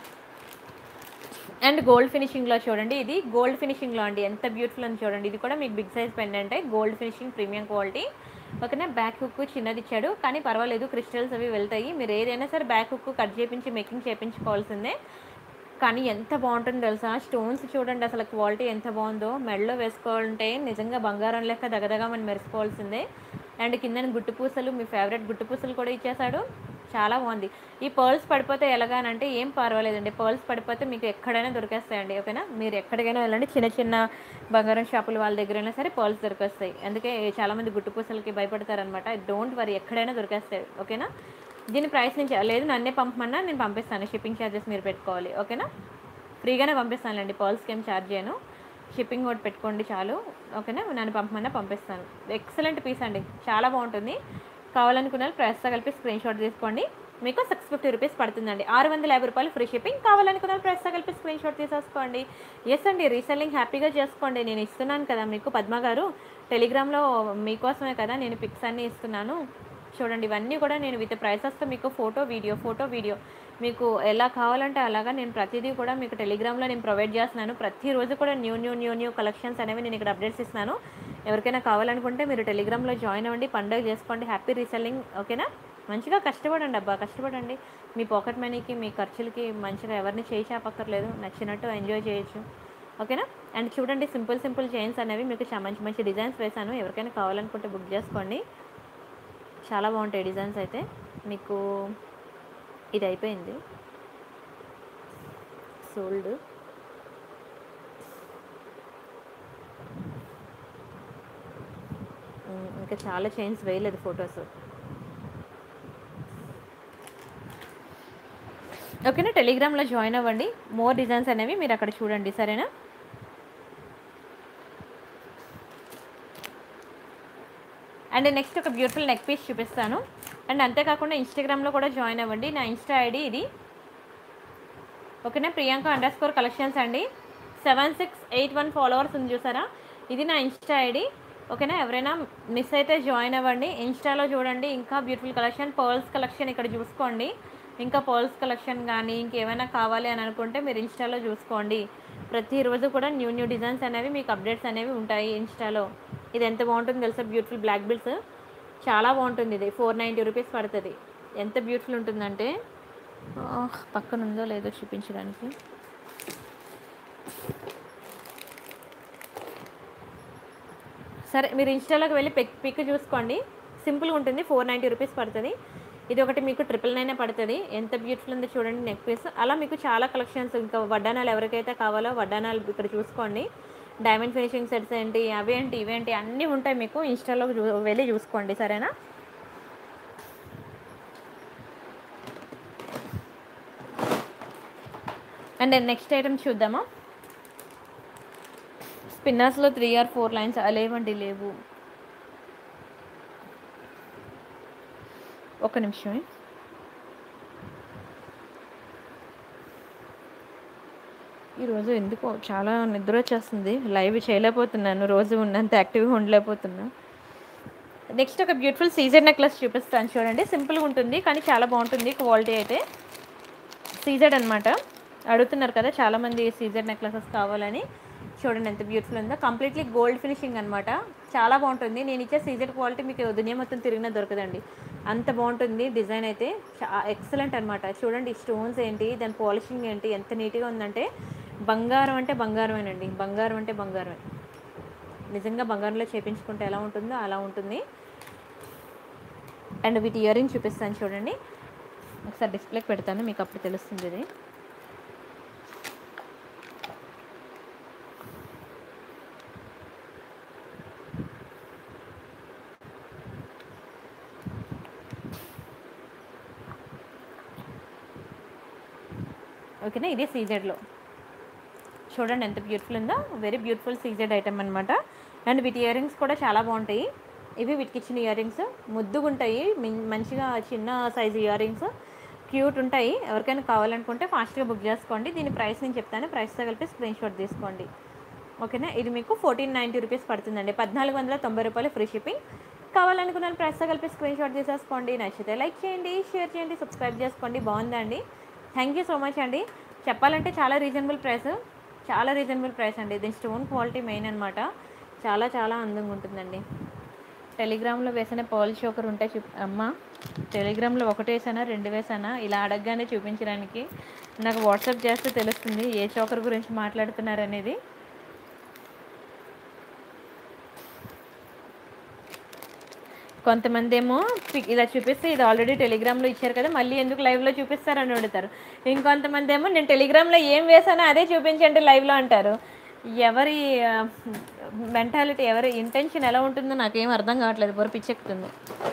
అండ్ గోల్డ్ ఫినిషింగ్లో చూడండి ఇది గోల్డ్ ఫినిషింగ్లో అండి ఎంత బ్యూటిఫుల్ అని చూడండి ఇది కూడా మీకు బిగ్ సైజ్ పెన్ అంటే గోల్డ్ ఫినిషింగ్ ప్రీమియం క్వాలిటీ ఓకేనా బ్యాక్ హుక్ చిన్నది ఇచ్చాడు కానీ పర్వాలేదు క్రిస్టల్స్ అవి వెళ్తాయి మీరు ఏదైనా సరే బ్యాక్ హుక్ కట్ చేయించి మేకింగ్ చేయించుకోవాల్సిందే కానీ ఎంత బాగుంటుందో తెలుసా స్టోన్స్ చూడండి అసలు క్వాలిటీ ఎంత బాగుందో మెడలో వేసుకోవాలంటే నిజంగా బంగారం లెక్క దగదగా మనం మెరుసుకోవాల్సిందే అండ్ కింద గుట్టు పూసలు మీ ఫేవరెట్ గుట్టు పూసలు కూడా ఇచ్చేసాడు చాలా బాగుంది ఈ పర్ల్స్ పడిపోతే ఎలాగానంటే ఏం పర్వాలేదండి పర్ల్స్ పడిపోతే మీకు ఎక్కడైనా దొరికేస్తాయండి ఓకేనా మీరు ఎక్కడికైనా వెళ్ళండి చిన్న చిన్న బంగారం షాపుల వాళ్ళ దగ్గరైనా సరే పర్ల్స్ దొరికేస్తాయి అందుకే చాలామంది గుట్టు పూసలకి భయపడతారనమాట డోంట్ వరీ ఎక్కడైనా దొరికేస్తాయి ఓకేనా దీని ప్రైస్ నుంచి లేదు నన్నే పంపమన్నా నేను పంపిస్తాను షిప్పింగ్ ఛార్జెస్ మీరు పెట్టుకోవాలి ఓకేనా ఫ్రీగానే పంపిస్తానులేండి పర్ల్స్కి ఏం ఛార్జ్ చేయను షిప్పింగ్ ఒకటి పెట్టుకోండి చాలు ఓకేనా నన్ను పంపమన్నా పంపిస్తాను ఎక్సలెంట్ పీస్ అండి చాలా బాగుంటుంది కావాలనుకున్న వాళ్ళు ప్రైస్తో కలిపి స్క్రీన్ షాట్ తీసుకోండి మీకు సిక్స్ ఫిఫ్టీ రూపీస్ పడుతుందండి ఆరు వందల యాభై రూపాయలు ఫ్రీ షిప్పింగ్ కావాలనుకున్న వాళ్ళు ప్రైస్తో కలిపి స్క్రీన్ షాట్ తీసేసుకోండి ఎస్ అండి రీసెల్లింగ్ హ్యాపీగా చేసుకోండి నేను ఇస్తున్నాను కదా మీకు పద్మ గారు టెలిగ్రామ్లో మీకోసమే కదా నేను పిక్స్ అన్నీ ఇస్తున్నాను చూడండి ఇవన్నీ కూడా నేను విత్ ప్రైసెస్తో మీకు ఫోటో వీడియో ఫోటో వీడియో మీకు ఎలా కావాలంటే అలాగా నేను ప్రతిదీ కూడా మీకు టెలిగ్రామ్లో నేను ప్రొవైడ్ చేస్తున్నాను ప్రతిరోజు కూడా new new new new collections అనేవి నేను ఇక్కడ అప్డేట్స్ ఇస్తున్నాను ఎవరికైనా కావాలనుకుంటే మీరు టెలిగ్రామ్లో జాయిన్ అవ్వండి పండుగ చేసుకోండి హ్యాపీ రీసెల్లింగ్ ఓకేనా మంచిగా కష్టపడండి అబ్బా కష్టపడండి మీ పాకెట్ మనీకి మీ ఖర్చులకి మంచిగా ఎవరిని చేయి చాపక్కర్లేదు నచ్చినట్టు ఎంజాయ్ చేయొచ్చు ఓకేనా అండ్ చూడండి సింపుల్ సింపుల్ చైన్స్ అనేవి మీకు చా- మంచి మంచి డిజైన్స్ వేశాను ఎవరికైనా కావాలనుకుంటే బుక్ చేసుకోండి చాలా బాగుంటాయి డిజైన్స్ అయితే మీకు ఇది అయిపోయింది సోల్డ్ ఇంకా చాలా చైన్స్ వేయలేదు ఫొటోస్ ఓకేనా టెలిగ్రామ్లో జాయిన్ అవ్వండి మోర్ డిజైన్స్ అనేవి మీరు అక్కడ చూడండి సరేనా అండ్ నెక్స్ట్ ఒక బ్యూటిఫుల్ నెక్ పీస్ చూపిస్తాను అండ్ అంతేకాకుండా ఇన్స్టాగ్రామ్లో కూడా జాయిన్ అవ్వండి నా ఇన్స్టా ఐడి ఇది ఓకేనా ప్రియాంక అండర్ స్కోర్ కలెక్షన్స్ అండి seven six eight one followers ఉంది చూసారా ఇది నా ఇన్స్టా ఐడి ఓకేనా ఎవరైనా మిస్ అయితే జాయిన్ అవ్వండి ఇన్స్టాలో చూడండి ఇంకా బ్యూటిఫుల్ కలెక్షన్ పర్ల్స్ కలెక్షన్ ఇక్కడ చూసుకోండి ఇంకా పర్ల్స్ కలెక్షన్ కానీ ఇంకేమైనా కావాలి అని అనుకుంటే మీరు ఇన్స్టాలో చూసుకోండి ప్రతిరోజు కూడా న్యూ న్యూ డిజైన్స్ అనేవి మీకు అప్డేట్స్ అనేవి ఉంటాయి ఇన్స్టాలో ఇది ఎంత బాగుంటుందో తెలుసా బ్యూటిఫుల్ బ్లాక్ బిల్స్ చాలా బాగుంటుంది ఇది ఫోర్ నైంటీ రూపీస్ పడుతుంది ఎంత బ్యూటిఫుల్ ఉంటుందంటే ఆ, పక్కన ఉందో లేదో చూపించడానికి సరే మీరు ఇన్స్టాలోకి వెళ్ళి పిక్ పిక్ చూసుకోండి సింపుల్గా ఉంటుంది ఫోర్ నైంటీ రూపీస్ పడుతుంది ఇది ఒకటి మీకు ట్రిపుల్ నైన్ పడుతుంది ఎంత బ్యూటిఫుల్ ఉందో చూడండి నెక్ పీస్ అలా మీకు చాలా కలెక్షన్స్ ఇంకా వడ్డానాలు ఎవరికైతే కావాలో వడ్డానాలు ఇక్కడ చూసుకోండి డైమండ్ ఫినిషింగ్ సెట్స్ ఏంటి అవేంటి ఇవేంటి అన్నీ ఉంటాయి మీకు ఇన్స్టాలో చూ వెళ్ళి చూసుకోండి సరేనా అండ్ నెక్స్ట్ ఐటమ్ చూద్దామా స్పిన్నర్స్లో త్రీ ఆర్ ఫోర్ లైన్స్ లేవండి లేవు ఒక నిమిషమే ఈరోజు ఎందుకో చాలా నిద్ర వచ్చేస్తుంది లైవ్ చేయలేకపోతున్నాను రోజు ఉన్నంత యాక్టివ్గా ఉండలేకపోతున్నా నెక్స్ట్ ఒక బ్యూటిఫుల్ సీజర్ నెక్లెస్ చూపిస్తాను చూడండి సింపుల్గా ఉంటుంది కానీ చాలా బాగుంటుంది క్వాలిటీ అయితే సీజెడ్ అనమాట అడుగుతున్నారు కదా చాలామంది సీజర్ నెక్లెసెస్ కావాలని చూడండి ఎంత బ్యూటిఫుల్ ఉందో కంప్లీట్లీ గోల్డ్ ఫినిషింగ్ అనమాట చాలా బాగుంటుంది నేను ఇచ్చే సీజెడ్ క్వాలిటీ మీకు దునియా మొత్తం తిరిగినా దొరకదండి అంత బాగుంటుంది డిజైన్ అయితే చా ఎక్సలెంట్ అనమాట చూడండి స్టోన్స్ ఏంటి దాని పాలిషింగ్ ఏంటి ఎంత నీట్గా ఉందంటే బంగారం అంటే బంగారమేనండి బంగారం అంటే బంగారమే నిజంగా బంగారంలో చేపించుకుంటే ఎలా ఉంటుందో అలా ఉంటుంది అండ్ వీటి ఇయర్ రింగ్ చూపిస్తాను చూడండి ఒకసారి డిస్ప్లేకి పెడతాను మీకు అప్పుడు తెలుస్తుంది ఇది ఓకేనా ఇది సీజెడ్లో చూడండి ఎంత బ్యూటిఫుల్ ఉందో వెరీ బ్యూటిఫుల్ సీజెడ్ ఐటమ్ అనమాట అండ్ వీటి ఇయర్ రింగ్స్ కూడా చాలా బాగుంటాయి ఇవి వీటికి ఇచ్చిన ఇయర్ రింగ్స్ ముద్దుగా ఉంటాయి మిన్- మంచిగా చిన్న సైజు ఇయర్ రింగ్స్ క్యూట్ ఉంటాయి ఎవరికైనా కావాలనుకుంటే ఫాస్ట్గా బుక్ చేసుకోండి దీని ప్రైస్ నేను చెప్తాను ప్రైస్తో కలిపి స్క్రీన్ షాట్ తీసుకోండి ఓకేనా ఇది మీకు ఫోర్టీన్ నైంటీ రూపీస్ పడుతుందండి పద్నాలుగు వందల తొంభై రూపాయలు ఫ్రీ షిప్పింగ్ కావాలనుకున్న ప్రైస్తో కలిపి స్క్రీన్ షాట్ తీసేసుకోండి నచ్చితే లైక్ చేయండి షేర్ చేయండి సబ్స్క్రైబ్ చేసుకోండి బాగుందండి థ్యాంక్ యూ సో మచ్ అండి చెప్పాలంటే చాలా రీజనబుల్ ప్రైస్ చాలా రీజనబుల్ ప్రైస్ అండి దీని స్టోన్ క్వాలిటీ మెయిన్ అనమాట చాలా చాలా అందంగా ఉంటుందండి టెలిగ్రామ్లో వేసిన పర్ల్ చోకర్ ఉంటే చూ అమ్మ టెలిగ్రామ్లో ఒకటి వేసానా రెండు వేసానా ఇలా అడగగానే చూపించడానికి నాకు వాట్సాప్ చేస్తే తెలుస్తుంది ఏ చోకర్ గురించి మాట్లాడుతున్నారు అనేది కొంతమంది ఏమో పిక్ ఇలా చూపిస్తే ఇది ఆల్రెడీ టెలిగ్రామ్లో ఇచ్చారు కదా మళ్ళీ ఎందుకు లైవ్లో చూపిస్తారని అడుగుతారు ఇంకొంతమంది ఏమో నేను టెలిగ్రామ్లో ఏం వేసానో అదే చూపించండి లైవ్లో అంటారు ఎవరి మెంటాలిటీ ఎవరి ఇంటెన్షన్ ఎలా ఉంటుందో నాకేం అర్థం కావట్లేదు బొర పిచ్చెక్కుతుంది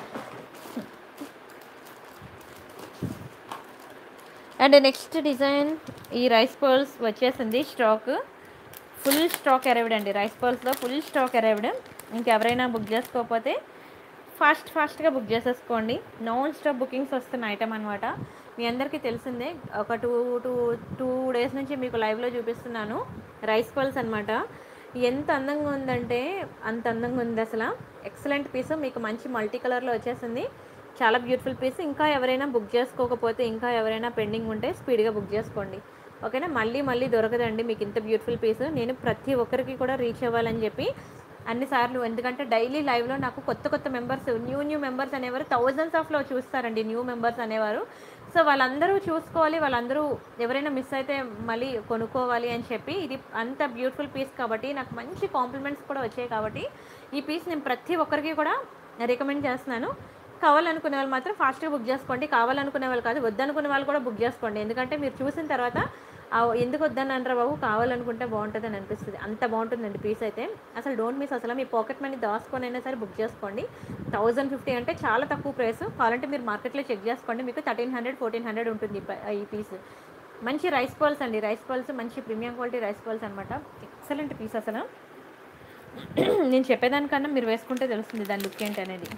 అండ్ నెక్స్ట్ డిజైన్ ఈ రైస్ పర్ల్స్ వచ్చేసింది స్టాక్ ఫుల్ స్టాక్ అరైవ్డ్ అండి రైస్ పర్ల్స్లో ఫుల్ స్టాక్ అరైవ్డ్ ఇంకెవరైనా బుక్ చేసుకోకపోతే ఫాస్ట్ ఫాస్ట్గా బుక్ చేసేసుకోండి నాన్ స్టాప్ బుకింగ్స్ వస్తున్న ఐటమ్ అనమాట మీ అందరికీ తెలిసిందే ఒక టూ టూ టూ డేస్ నుంచి మీకు లైవ్లో చూపిస్తున్నాను రైస్ పర్ల్స్ అనమాట ఎంత అందంగా ఉందంటే అంత అందంగా ఉంది అసలు ఎక్సలెంట్ పీస్ మీకు మంచి మల్టీ కలర్లో వచ్చేసింది చాలా బ్యూటిఫుల్ పీస్ ఇంకా ఎవరైనా బుక్ చేసుకోకపోతే ఇంకా ఎవరైనా పెండింగ్ ఉంటే స్పీడ్గా బుక్ చేసుకోండి ఓకేనా మళ్ళీ మళ్ళీ దొరకదండి మీకు ఇంత బ్యూటిఫుల్ పీస్ నేను ప్రతి ఒక్కరికి కూడా రీచ్ అవ్వాలని చెప్పి అన్నిసార్లు ఎందుకంటే డైలీ లైవ్లో నాకు కొత్త కొత్త మెంబర్స్ న్యూ న్యూ మెంబర్స్ అనేవారు థౌజండ్స్ ఆఫ్లో చూస్తారండి న్యూ మెంబర్స్ అనేవారు సో వాళ్ళందరూ చూసుకోవాలి వాళ్ళందరూ ఎవరైనా మిస్ అయితే మళ్ళీ కొనుక్కోవాలి అని చెప్పి ఇది అంత బ్యూటిఫుల్ పీస్ కాబట్టి నాకు మంచి కాంప్లిమెంట్స్ కూడా వచ్చాయి కాబట్టి ఈ పీస్ నేను ప్రతి ఒక్కరికి కూడా రికమెండ్ చేస్తున్నాను కావాలనుకునే వాళ్ళు మాత్రం ఫాస్ట్గా బుక్ చేసుకోండి కావాలనుకునే వాళ్ళు కాదు వద్దనుకునే వాళ్ళు కూడా బుక్ చేసుకోండి ఎందుకంటే మీరు చూసిన తర్వాత ఆ ఎందుకు వద్దని అంటారా బాబు కావాలనుకుంటే బాగుంటుంది అని అనిపిస్తుంది అంత బాగుంటుందండి పీస్ అయితే అసలు డోంట్ మిస్ అసలు మీ పాకెట్ మనీ దాచుకొని అయినా సరే బుక్ చేసుకోండి థౌజండ్ ఫిఫ్టీ అంటే చాలా తక్కువ ప్రైస్ కావాలంటే మీరు మార్కెట్లో చెక్ చేసుకోండి మీకు థర్టీన్ హండ్రెడ్ ఫోర్టీన్ హండ్రెడ్ ఉంటుంది ఈ ప- ఈ పీస్ మంచి రైస్ పర్ల్స్ అండి రైస్ పర్ల్స్ మంచి ప్రీమియం క్వాలిటీ రైస్ పర్ల్స్ అనమాట ఎక్సలెంట్ పీస్ అసలు నేను చెప్పేదానికన్నా మీరు వేసుకుంటే తెలుస్తుంది దాని లుక్ ఏంటి అనేది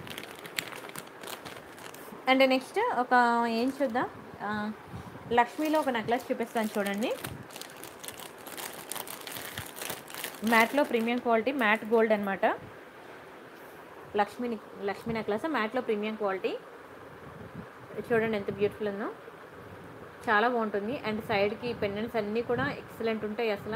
అండ్ నెక్స్ట్ ఒక ఏం చూద్దాం ఆ, లక్ష్మీలో ఒక నెక్లెస్ చూపిస్తాను చూడండి మ్యాట్లో ప్రీమియం క్వాలిటీ మ్యాట్ గోల్డ్ అనమాట లక్ష్మీ నెక్- లక్ష్మీ నెక్లెస్ మ్యాట్లో ప్రీమియం క్వాలిటీ చూడండి ఎంత బ్యూటిఫుల్ ఉందో చాలా బాగుంటుంది అండ్ సైడ్కి పెండెంట్స్ అన్నీ కూడా ఎక్సలెంట్ ఉంటాయి అసలు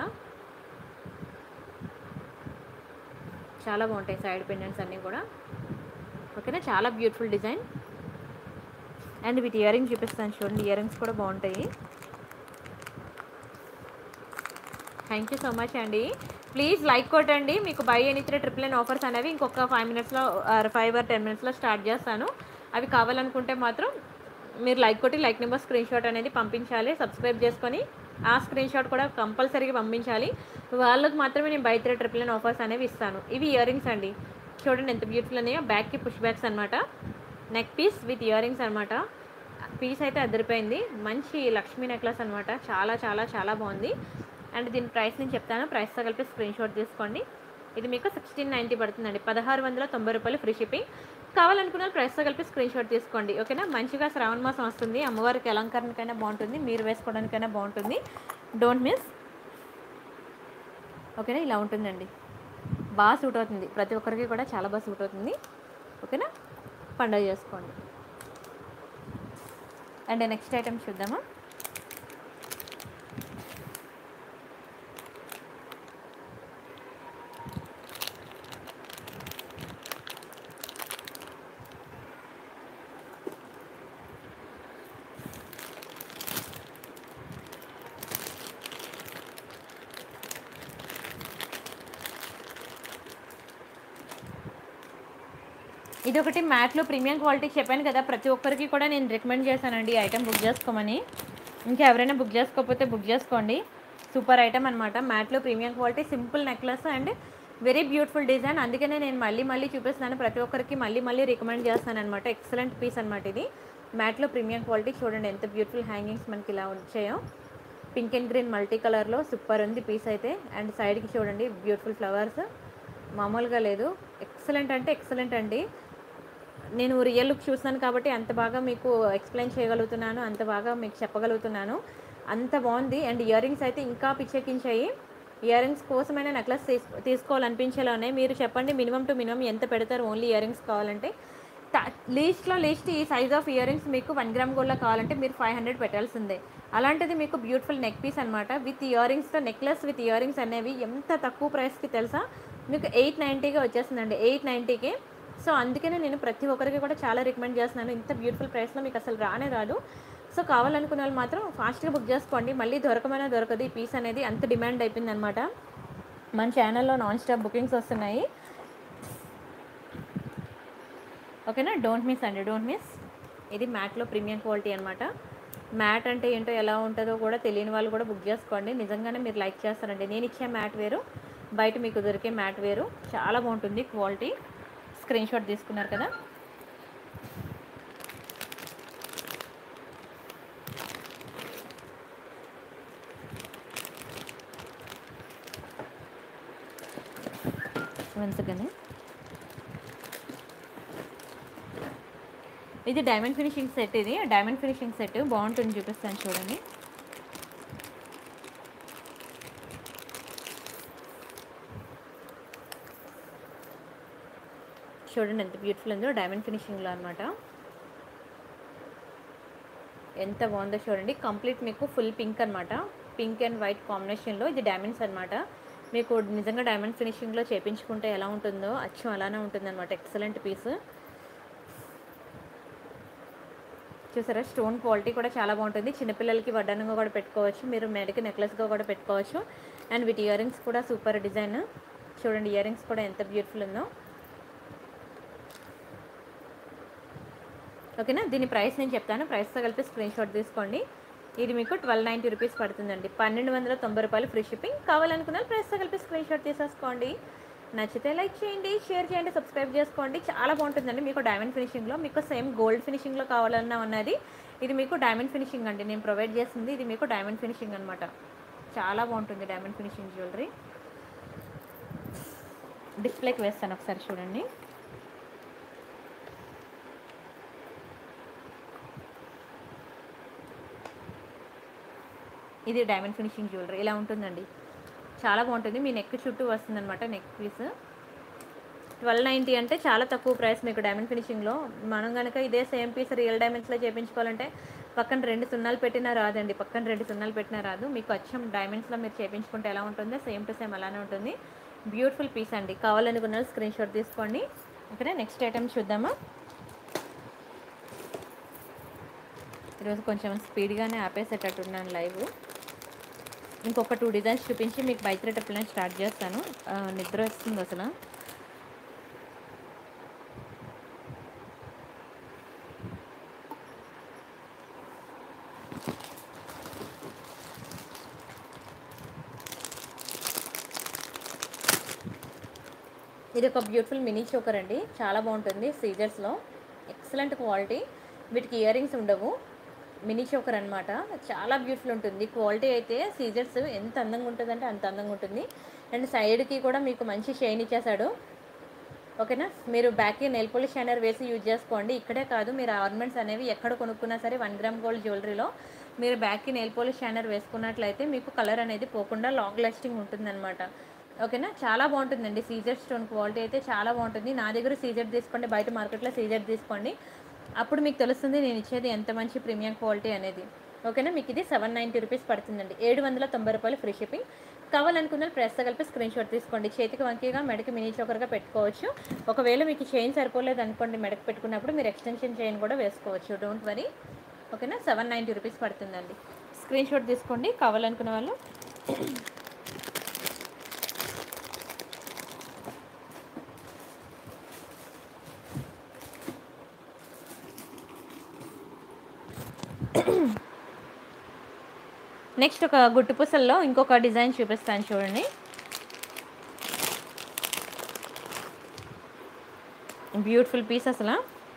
చాలా బాగుంటాయి సైడ్ పెండెంట్స్ అన్నీ కూడా ఓకేనా చాలా బ్యూటిఫుల్ డిజైన్ అండ్ వీటి ఇయర్ రింగ్స్ చూపిస్తాను చూడండి ఇయర్ రింగ్స్ కూడా బాగుంటాయి థ్యాంక్ యూ సో మచ్ అండి ప్లీజ్ లైక్ కొట్టండి మీకు buy any three triple nine offers అనేవి ఇంకొక ఫైవ్ మినిట్స్లో ఫైవ్ ఆర్ టెన్ మినిట్స్లో స్టార్ట్ చేస్తాను అవి కావాలనుకుంటే మాత్రం మీరు లైక్ కొట్టి లైక్ నెంబర్ స్క్రీన్ షాట్ అనేది పంపించాలి సబ్స్క్రైబ్ చేసుకొని ఆ స్క్రీన్ షాట్ కూడా కంపల్సరీగా పంపించాలి వాళ్ళకి మాత్రమే నేను buy three triple nine offers అనేవి ఇస్తాను ఇవి ఇయర్ రింగ్స్ అండి చూడండి ఎంత బ్యూటిఫుల్ ఉన్నాయో బ్యాక్కి పుష్ బ్యాక్స్ అనమాట neck piece with ear rings అనమాట పీస్ అయితే అదిరిపోయింది మంచి లక్ష్మీ నెక్లెస్ అనమాట చాలా చాలా చాలా బాగుంది అండ్ దీని ప్రైస్ నేను చెప్తాను ప్రైస్తో కలిపి స్క్రీన్ షాట్ తీసుకోండి ఇది మీకు సిక్స్టీన్ నైంటీ పడుతుందండి పదహారు వందల తొంభై రూపాయలు ఫ్రీ షిప్పింగ్ కావాలనుకున్న ప్రైస్తో కలిపి స్క్రీన్ షాట్ తీసుకోండి ఓకేనా మంచిగా శ్రావణ మాసం వస్తుంది అమ్మవారికి అలంకరణకైనా బాగుంటుంది మీరు వేసుకోవడానికైనా బాగుంటుంది డోంట్ మిస్ ఓకేనా ఇలా ఉంటుందండి బాగా సూట్ అవుతుంది ప్రతి ఒక్కరికి కూడా చాలా బాగా సూట్ అవుతుంది ఓకేనా పండుగ చేసుకోండి అండ్ నెక్స్ట్ ఐటమ్ చూద్దామా ఇది ఒకటి మ్యాట్లో ప్రీమియం క్వాలిటీ చెప్పాను కదా ప్రతి ఒక్కరికి కూడా నేను రికమెండ్ చేశానండి ఈ ఐటెం బుక్ చేసుకోమని ఇంకా ఎవరైనా బుక్ చేసుకోకపోతే బుక్ చేసుకోండి సూపర్ ఐటమ్ అనమాట మ్యాట్లో premium quality simple necklace and very beautiful design అందుకనే నేను మళ్ళీ మళ్ళీ చూపిస్తున్నాను ప్రతి ఒక్కరికి మళ్ళీ మళ్ళీ రికమెండ్ చేస్తాను అనమాట ఎక్సలెంట్ పీస్ అనమాట ఇది మ్యాట్లో ప్రీమియం క్వాలిటీ చూడండి ఎంత బ్యూటిఫుల్ హ్యాంగింగ్స్ మనకి ఇలా వచ్చాయో పింక్ అండ్ గ్రీన్ మల్టీ కలర్లో సూపర్ ఉంది పీస్ అయితే అండ్ సైడ్కి చూడండి బ్యూటిఫుల్ ఫ్లవర్స్ మామూలుగా లేదు ఎక్సలెంట్ అంటే ఎక్సలెంట్ అండి నేను రియల్ లుక్ చూస్తున్నాను కాబట్టి అంత బాగా మీకు ఎక్స్ప్లెయిన్ చేయగలుగుతున్నాను అంత బాగా మీకు చెప్పగలుగుతున్నాను అంత బాగుంది అండ్ ఇయర్ రింగ్స్ అయితే ఇంకా పిచ్చెక్కించాయి ఇయర్ రింగ్స్ కోసమైనా నెక్లెస్ తీస్ తీసుకోవాలనిపించేలానే మీరు చెప్పండి మినిమం టు మినిమం ఎంత పెడతారు ఓన్లీ ఇయర్ రింగ్స్ కావాలంటే లీస్ట్లో లీస్ట్ ఈ సైజ్ ఆఫ్ ఇయర్ రింగ్స్ మీకు వన్ గ్రామ్ గోల్డ్లో కావాలంటే మీరు ఫైవ్ హండ్రెడ్ పెట్టాల్సిందే అలాంటిది మీకు బ్యూటిఫుల్ నెక్ పీస్ అనమాట విత్ ఇయర్ రింగ్స్తో నెక్లెస్ విత్ ఇయర్ రింగ్స్ అనేవి ఎంత తక్కువ ప్రైస్కి తెలుసా మీకు ఎయిట్ నైంటీగా వచ్చేస్తుందండి ఎయిట్ నైంటీకి సో అందుకనే నేను ప్రతి ఒక్కరికి కూడా చాలా రికమెండ్ చేస్తున్నాను ఇంత బ్యూటిఫుల్ ప్రైస్లో మీకు అసలు రానే రాదు సో కావాలనుకున్న వాళ్ళు మాత్రం ఫాస్ట్గా బుక్ చేసుకోండి మళ్ళీ దొరకమైనా దొరకదు ఈ పీస్ అనేది అంత డిమాండ్ అయిపోయింది అనమాట మన ఛానల్లో నాన్ స్టాప్ బుకింగ్స్ వస్తున్నాయి ఓకేనా డోంట్ మిస్ అండి డోంట్ మిస్ ఇది మ్యాట్లో ప్రీమియం క్వాలిటీ అనమాట మ్యాట్ అంటే ఏంటో ఎలా ఉంటుందో కూడా తెలియని వాళ్ళు కూడా బుక్ చేసుకోండి నిజంగానే మీరు లైక్ చేస్తారండి నేను ఇచ్చే మ్యాట్ వేరు బయట మీకు దొరికే మ్యాట్ వేరు చాలా బాగుంటుంది క్వాలిటీ స్క్రీన్ షాట్ తీసుకున్నారు కదా వన్ సెకండ్ ఇది డైమండ్ ఫినిషింగ్ సెట్ ఇది డైమండ్ ఫినిషింగ్ సెట్ బాగుంటుంది చూపిస్తాను చూడండి చూడండి ఎంత బ్యూటిఫుల్ ఉందో డైమండ్ ఫినిషింగ్లో అనమాట ఎంత బాగుందో చూడండి కంప్లీట్ మీకు ఫుల్ పింక్ అనమాట పింక్ అండ్ వైట్ కాంబినేషన్లో ఇది డైమండ్స్ అనమాట మీకు నిజంగా డైమండ్ ఫినిషింగ్లో చేపించుకుంటే ఎలా ఉంటుందో అచ్చం అలానే ఉంటుంది అనమాట ఎక్సలెంట్ పీస్ చూసారా స్టోన్ క్వాలిటీ కూడా చాలా బాగుంటుంది చిన్నపిల్లలకి వడ్డానంగా కూడా పెట్టుకోవచ్చు మీరు మెడకి నెక్లెస్గా కూడా పెట్టుకోవచ్చు అండ్ వీటి ఇయర్ రింగ్స్ కూడా సూపర్ డిజైన్ చూడండి ఇయర్ రింగ్స్ కూడా ఎంత బ్యూటిఫుల్ ఉందో ఓకేనా దీని ప్రైస్ నేను చెప్తాను ప్రైస్తో కలిపి స్క్రీన్ షాట్ తీసుకోండి ఇది మీకు ట్వెల్వ్ నైంటీ రూపీస్ పడుతుందండి పన్నెండు వందల తొంభై రూపాయలు ఫ్రీ షిప్పింగ్ కావాలనుకున్న ప్రైస్తో కలిపి స్క్రీన్ షాట్ తీసేసుకోండి నచ్చితే లైక్ చేయండి షేర్ చేయండి సబ్స్క్రైబ్ చేసుకోండి చాలా బాగుంటుందండి మీకు డైమండ్ ఫినిషింగ్లో మీకు సేమ్ గోల్డ్ ఫినిషింగ్లో కావాలన్నా ఉన్నది ఇది మీకు డైమండ్ ఫినిషింగ్ అండి నేను ప్రొవైడ్ చేసింది ఇది మీకు డైమండ్ ఫినిషింగ్ అనమాట చాలా బాగుంటుంది డైమండ్ ఫినిషింగ్ జ్యువెలరీ డిస్ప్లేకి వేస్తాను ఒకసారి చూడండి ఇది డైమండ్ ఫినిషింగ్ జ్యువెలరీ ఇలా ఉంటుందండి చాలా బాగుంటుంది మీ నెక్ చుట్టూ వస్తుంది అనమాట నెక్ పీస్ ట్వెల్వ్ నైంటీ అంటే చాలా తక్కువ ప్రైస్ మీకు డైమండ్ ఫినిషింగ్లో మనం కనుక ఇదే సేమ్ పీస్ రియల్ డైమండ్స్లో చేయించుకోవాలంటే పక్కన రెండు సున్నాలు పెట్టినా రాదండి పక్కన రెండు సున్నాలు పెట్టినా రాదు మీకు అచ్చం డైమండ్స్లో మీరు చేయించుకుంటే ఎలా ఉంటుందో సేమ్ టు సేమ్ అలానే ఉంటుంది బ్యూటిఫుల్ పీస్ అండి కావాలనుకున్న స్క్రీన్ షాట్ తీసుకోండి ఓకే నెక్స్ట్ ఐటమ్ చూద్దామా ఈరోజు కొంచెం స్పీడ్గానే ఆపేసేటట్టున్నాను లైవ్ ఇంకొక టూ డిజైన్స్ చూపించి మీకు బైక్ రేట్ ప్లాన్ స్టార్ట్ చేస్తాను ఆ, నిద్ర వస్తుంది అసలు ఇది ఒక బ్యూటిఫుల్ మినీ చోకర్ అండి చాలా బాగుంటుంది సీజర్స్లో ఎక్సలెంట్ క్వాలిటీ వీటికి ఇయర్ రింగ్స్ ఉండవు మినీ చోకర్ అనమాట చాలా బ్యూటిఫుల్ ఉంటుంది క్వాలిటీ అయితే సీజర్స్ ఎంత అందంగా ఉంటుందంటే అంత అందంగా ఉంటుంది అండ్ సైడ్కి కూడా మీకు మంచి షైన్ ఇచ్చేసాడు ఓకేనా మీరు బ్యాక్కి నెయిల్ పోలిష్ షైనర్ వేసి యూజ్ చేసుకోండి ఇక్కడే కాదు మీరు ఆర్నమెంట్స్ అనేవి ఎక్కడ కొనుక్కున్నా సరే వన్ గ్రామ్ గోల్డ్ జ్యువెలరీలో మీరు బ్యాక్కి నెయిల్ పోలిష్ షైనర్ వేసుకున్నట్లయితే మీకు కలర్ అనేది పోకుండా లాంగ్ లాస్టింగ్ ఉంటుందన్నమాట ఓకేనా చాలా బాగుంటుందండి సీజర్ స్టోన్ క్వాలిటీ అయితే చాలా బాగుంటుంది నా దగ్గర సీజర్ తీసుకోండి బయట మార్కెట్లో సీజర్ తీసుకోండి అప్పుడు మీకు తెలుస్తుంది నేను ఇచ్చేది ఎంత మంచి ప్రీమియం క్వాలిటీ అనేది ఓకేనా మీకు ఇది సెవెన్ నైంటీ రూపీస్ పడుతుందండి ఏడు వందల తొంభై రూపాయలు ఫ్రీ షిప్పింగ్ కావాలనుకున్న ప్రెస్తో కలిపి స్క్రీన్ షాట్ తీసుకోండి చేతికి వంకీగా మెడకి మినీ చోకర్గా పెట్టుకోవచ్చు ఒకవేళ మీకు చైన్ సరిపోలేదు అనుకోండి మెడకి పెట్టుకున్నప్పుడు మీరు ఎక్స్టెన్షన్ చైన్ కూడా వేసుకోవచ్చు డోంట్ వరీ ఓకేనా సెవెన్ నైంటీ రూపీస్ పడుతుందండి స్క్రీన్ షాట్ తీసుకోండి కావాలనుకున్న వాళ్ళు నెక్స్ట్ ఒక గుట్టు పూసల్లో ఇంకొక డిజైన్ చూపిస్తాను చూడండి బ్యూటిఫుల్ పీస్ అసలు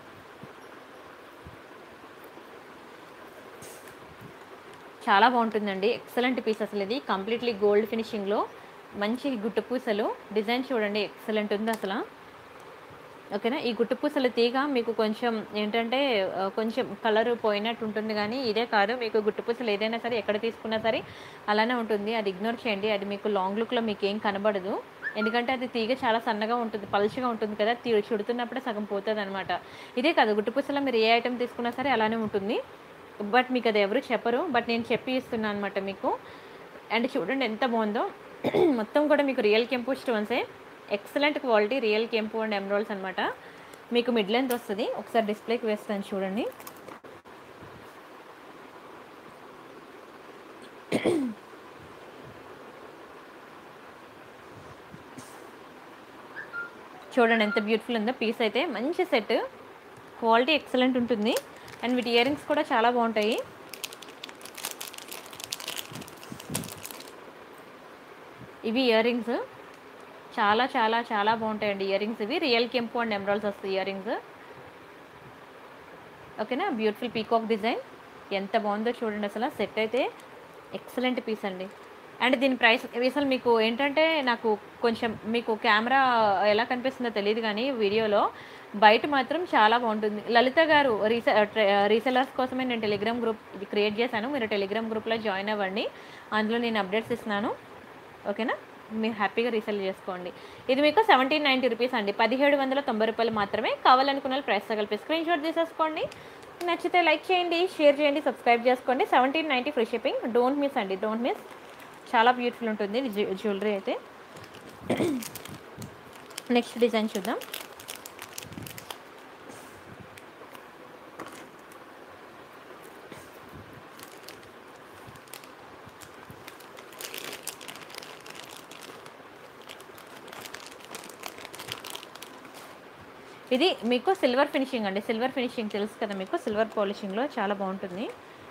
చాలా బాగుంటుందండి ఎక్సలెంట్ పీస్ అసలు ఇది కంప్లీట్లీ గోల్డ్ ఫినిషింగ్లో మంచి గుట్టు పూసలు డిజైన్ చూడండి ఎక్సలెంట్ ఉంది అసలు ఓకేనా ఈ గుట్టు పూసల తీగ మీకు కొంచెం ఏంటంటే ఆ, కొంచెం కలర్ పోయినట్టు ఉంటుంది కానీ ఇదే కాదు మీకు గుట్టు పూసలు ఏదైనా సరే ఎక్కడ తీసుకున్నా సరే అలానే ఉంటుంది అది ఇగ్నోర్ చేయండి అది మీకు లాంగ్ లుక్లో మీకు ఏం కనబడదు ఎందుకంటే అది తీగ చాలా సన్నగా ఉంటుంది పలుచగా ఉంటుంది కదా తీ చుడుతున్నప్పుడే సగం పోతుంది అనమాట ఇదే కాదు గుట్టు పూసలో మీరు ఏ ఐటెం తీసుకున్నా సరే అలానే ఉంటుంది బట్ మీకు అది ఎవరు చెప్పరు బట్ నేను చెప్పి ఇస్తున్నాను అనమాట మీకు అండ్ చూడండి ఎంత బాగుందో మొత్తం కూడా మీకు రియల్ కెంపు స్టోన్సే ఎక్సలెంట్ క్వాలిటీ రియల్ కెంపు అండ్ ఎమరాల్స్ అనమాట మీకు మిడ్ లెంత్ వస్తుంది ఒకసారి డిస్ప్లేకి వేస్తాను చూడండి చూడండి ఎంత బ్యూటిఫుల్ ఉందో పీస్ అయితే మంచి సెట్ క్వాలిటీ ఎక్సలెంట్ ఉంటుంది అండ్ వీటి ఇయర్ రింగ్స్ కూడా చాలా బాగుంటాయి ఇవి ఇయర్ రింగ్స్ చాలా చాలా చాలా బాగుంటాయండి ఇయర్ రింగ్స్ ఇవి రియల్ కెంపు అండ్ ఎమరాల్స్ వస్తాయి ఇయర్ రింగ్స్ ఓకేనా బ్యూటిఫుల్ పీకాక్ డిజైన్ ఎంత బాగుందో చూడండి అసలు సెట్ అయితే ఎక్సలెంట్ పీస్ అండి అండ్ దీని ప్రైస్ అసలు మీకు ఏంటంటే నాకు కొంచెం మీకు కెమెరా ఎలా కనిపిస్తుందో తెలియదు కానీ వీడియోలో బయట మాత్రం చాలా బాగుంటుంది లలిత గారు రీసె రీసెలర్స్ కోసమే నేను టెలిగ్రామ్ గ్రూప్ ఇది క్రియేట్ చేశాను మీరు టెలిగ్రామ్ గ్రూప్లో జాయిన్ అవ్వండి అందులో నేను అప్డేట్స్ ఇస్తున్నాను ఓకేనా మీరు హ్యాపీగా రీసెల్ చేసుకోండి ఇది మీకు సెవెంటీన్ నైంటీ రూపీస్ అండి పదిహేడు వందల తొంభై రూపాయలు మాత్రమే కావాలనుకున్న వాళ్ళు ప్రైస్ కలిపి స్క్రీన్ షాట్ తీసేసుకోండి నచ్చితే లైక్ చేయండి షేర్ చేయండి సబ్స్క్రైబ్ చేసుకోండి seventeen ninety free shipping don't miss అండి డోంట్ మిస్ చాలా బ్యూటిఫుల్ ఉంటుంది ఇది జ్యు- జ్యువెలరీ అయితే నెక్స్ట్ డిజైన్ చూద్దాం ఇది మీకు సిల్వర్ ఫినిషింగ్ అండి సిల్వర్ ఫినిషింగ్ తెలుసు కదా మీకు సిల్వర్ పాలిషింగ్లో చాలా బాగుంటుంది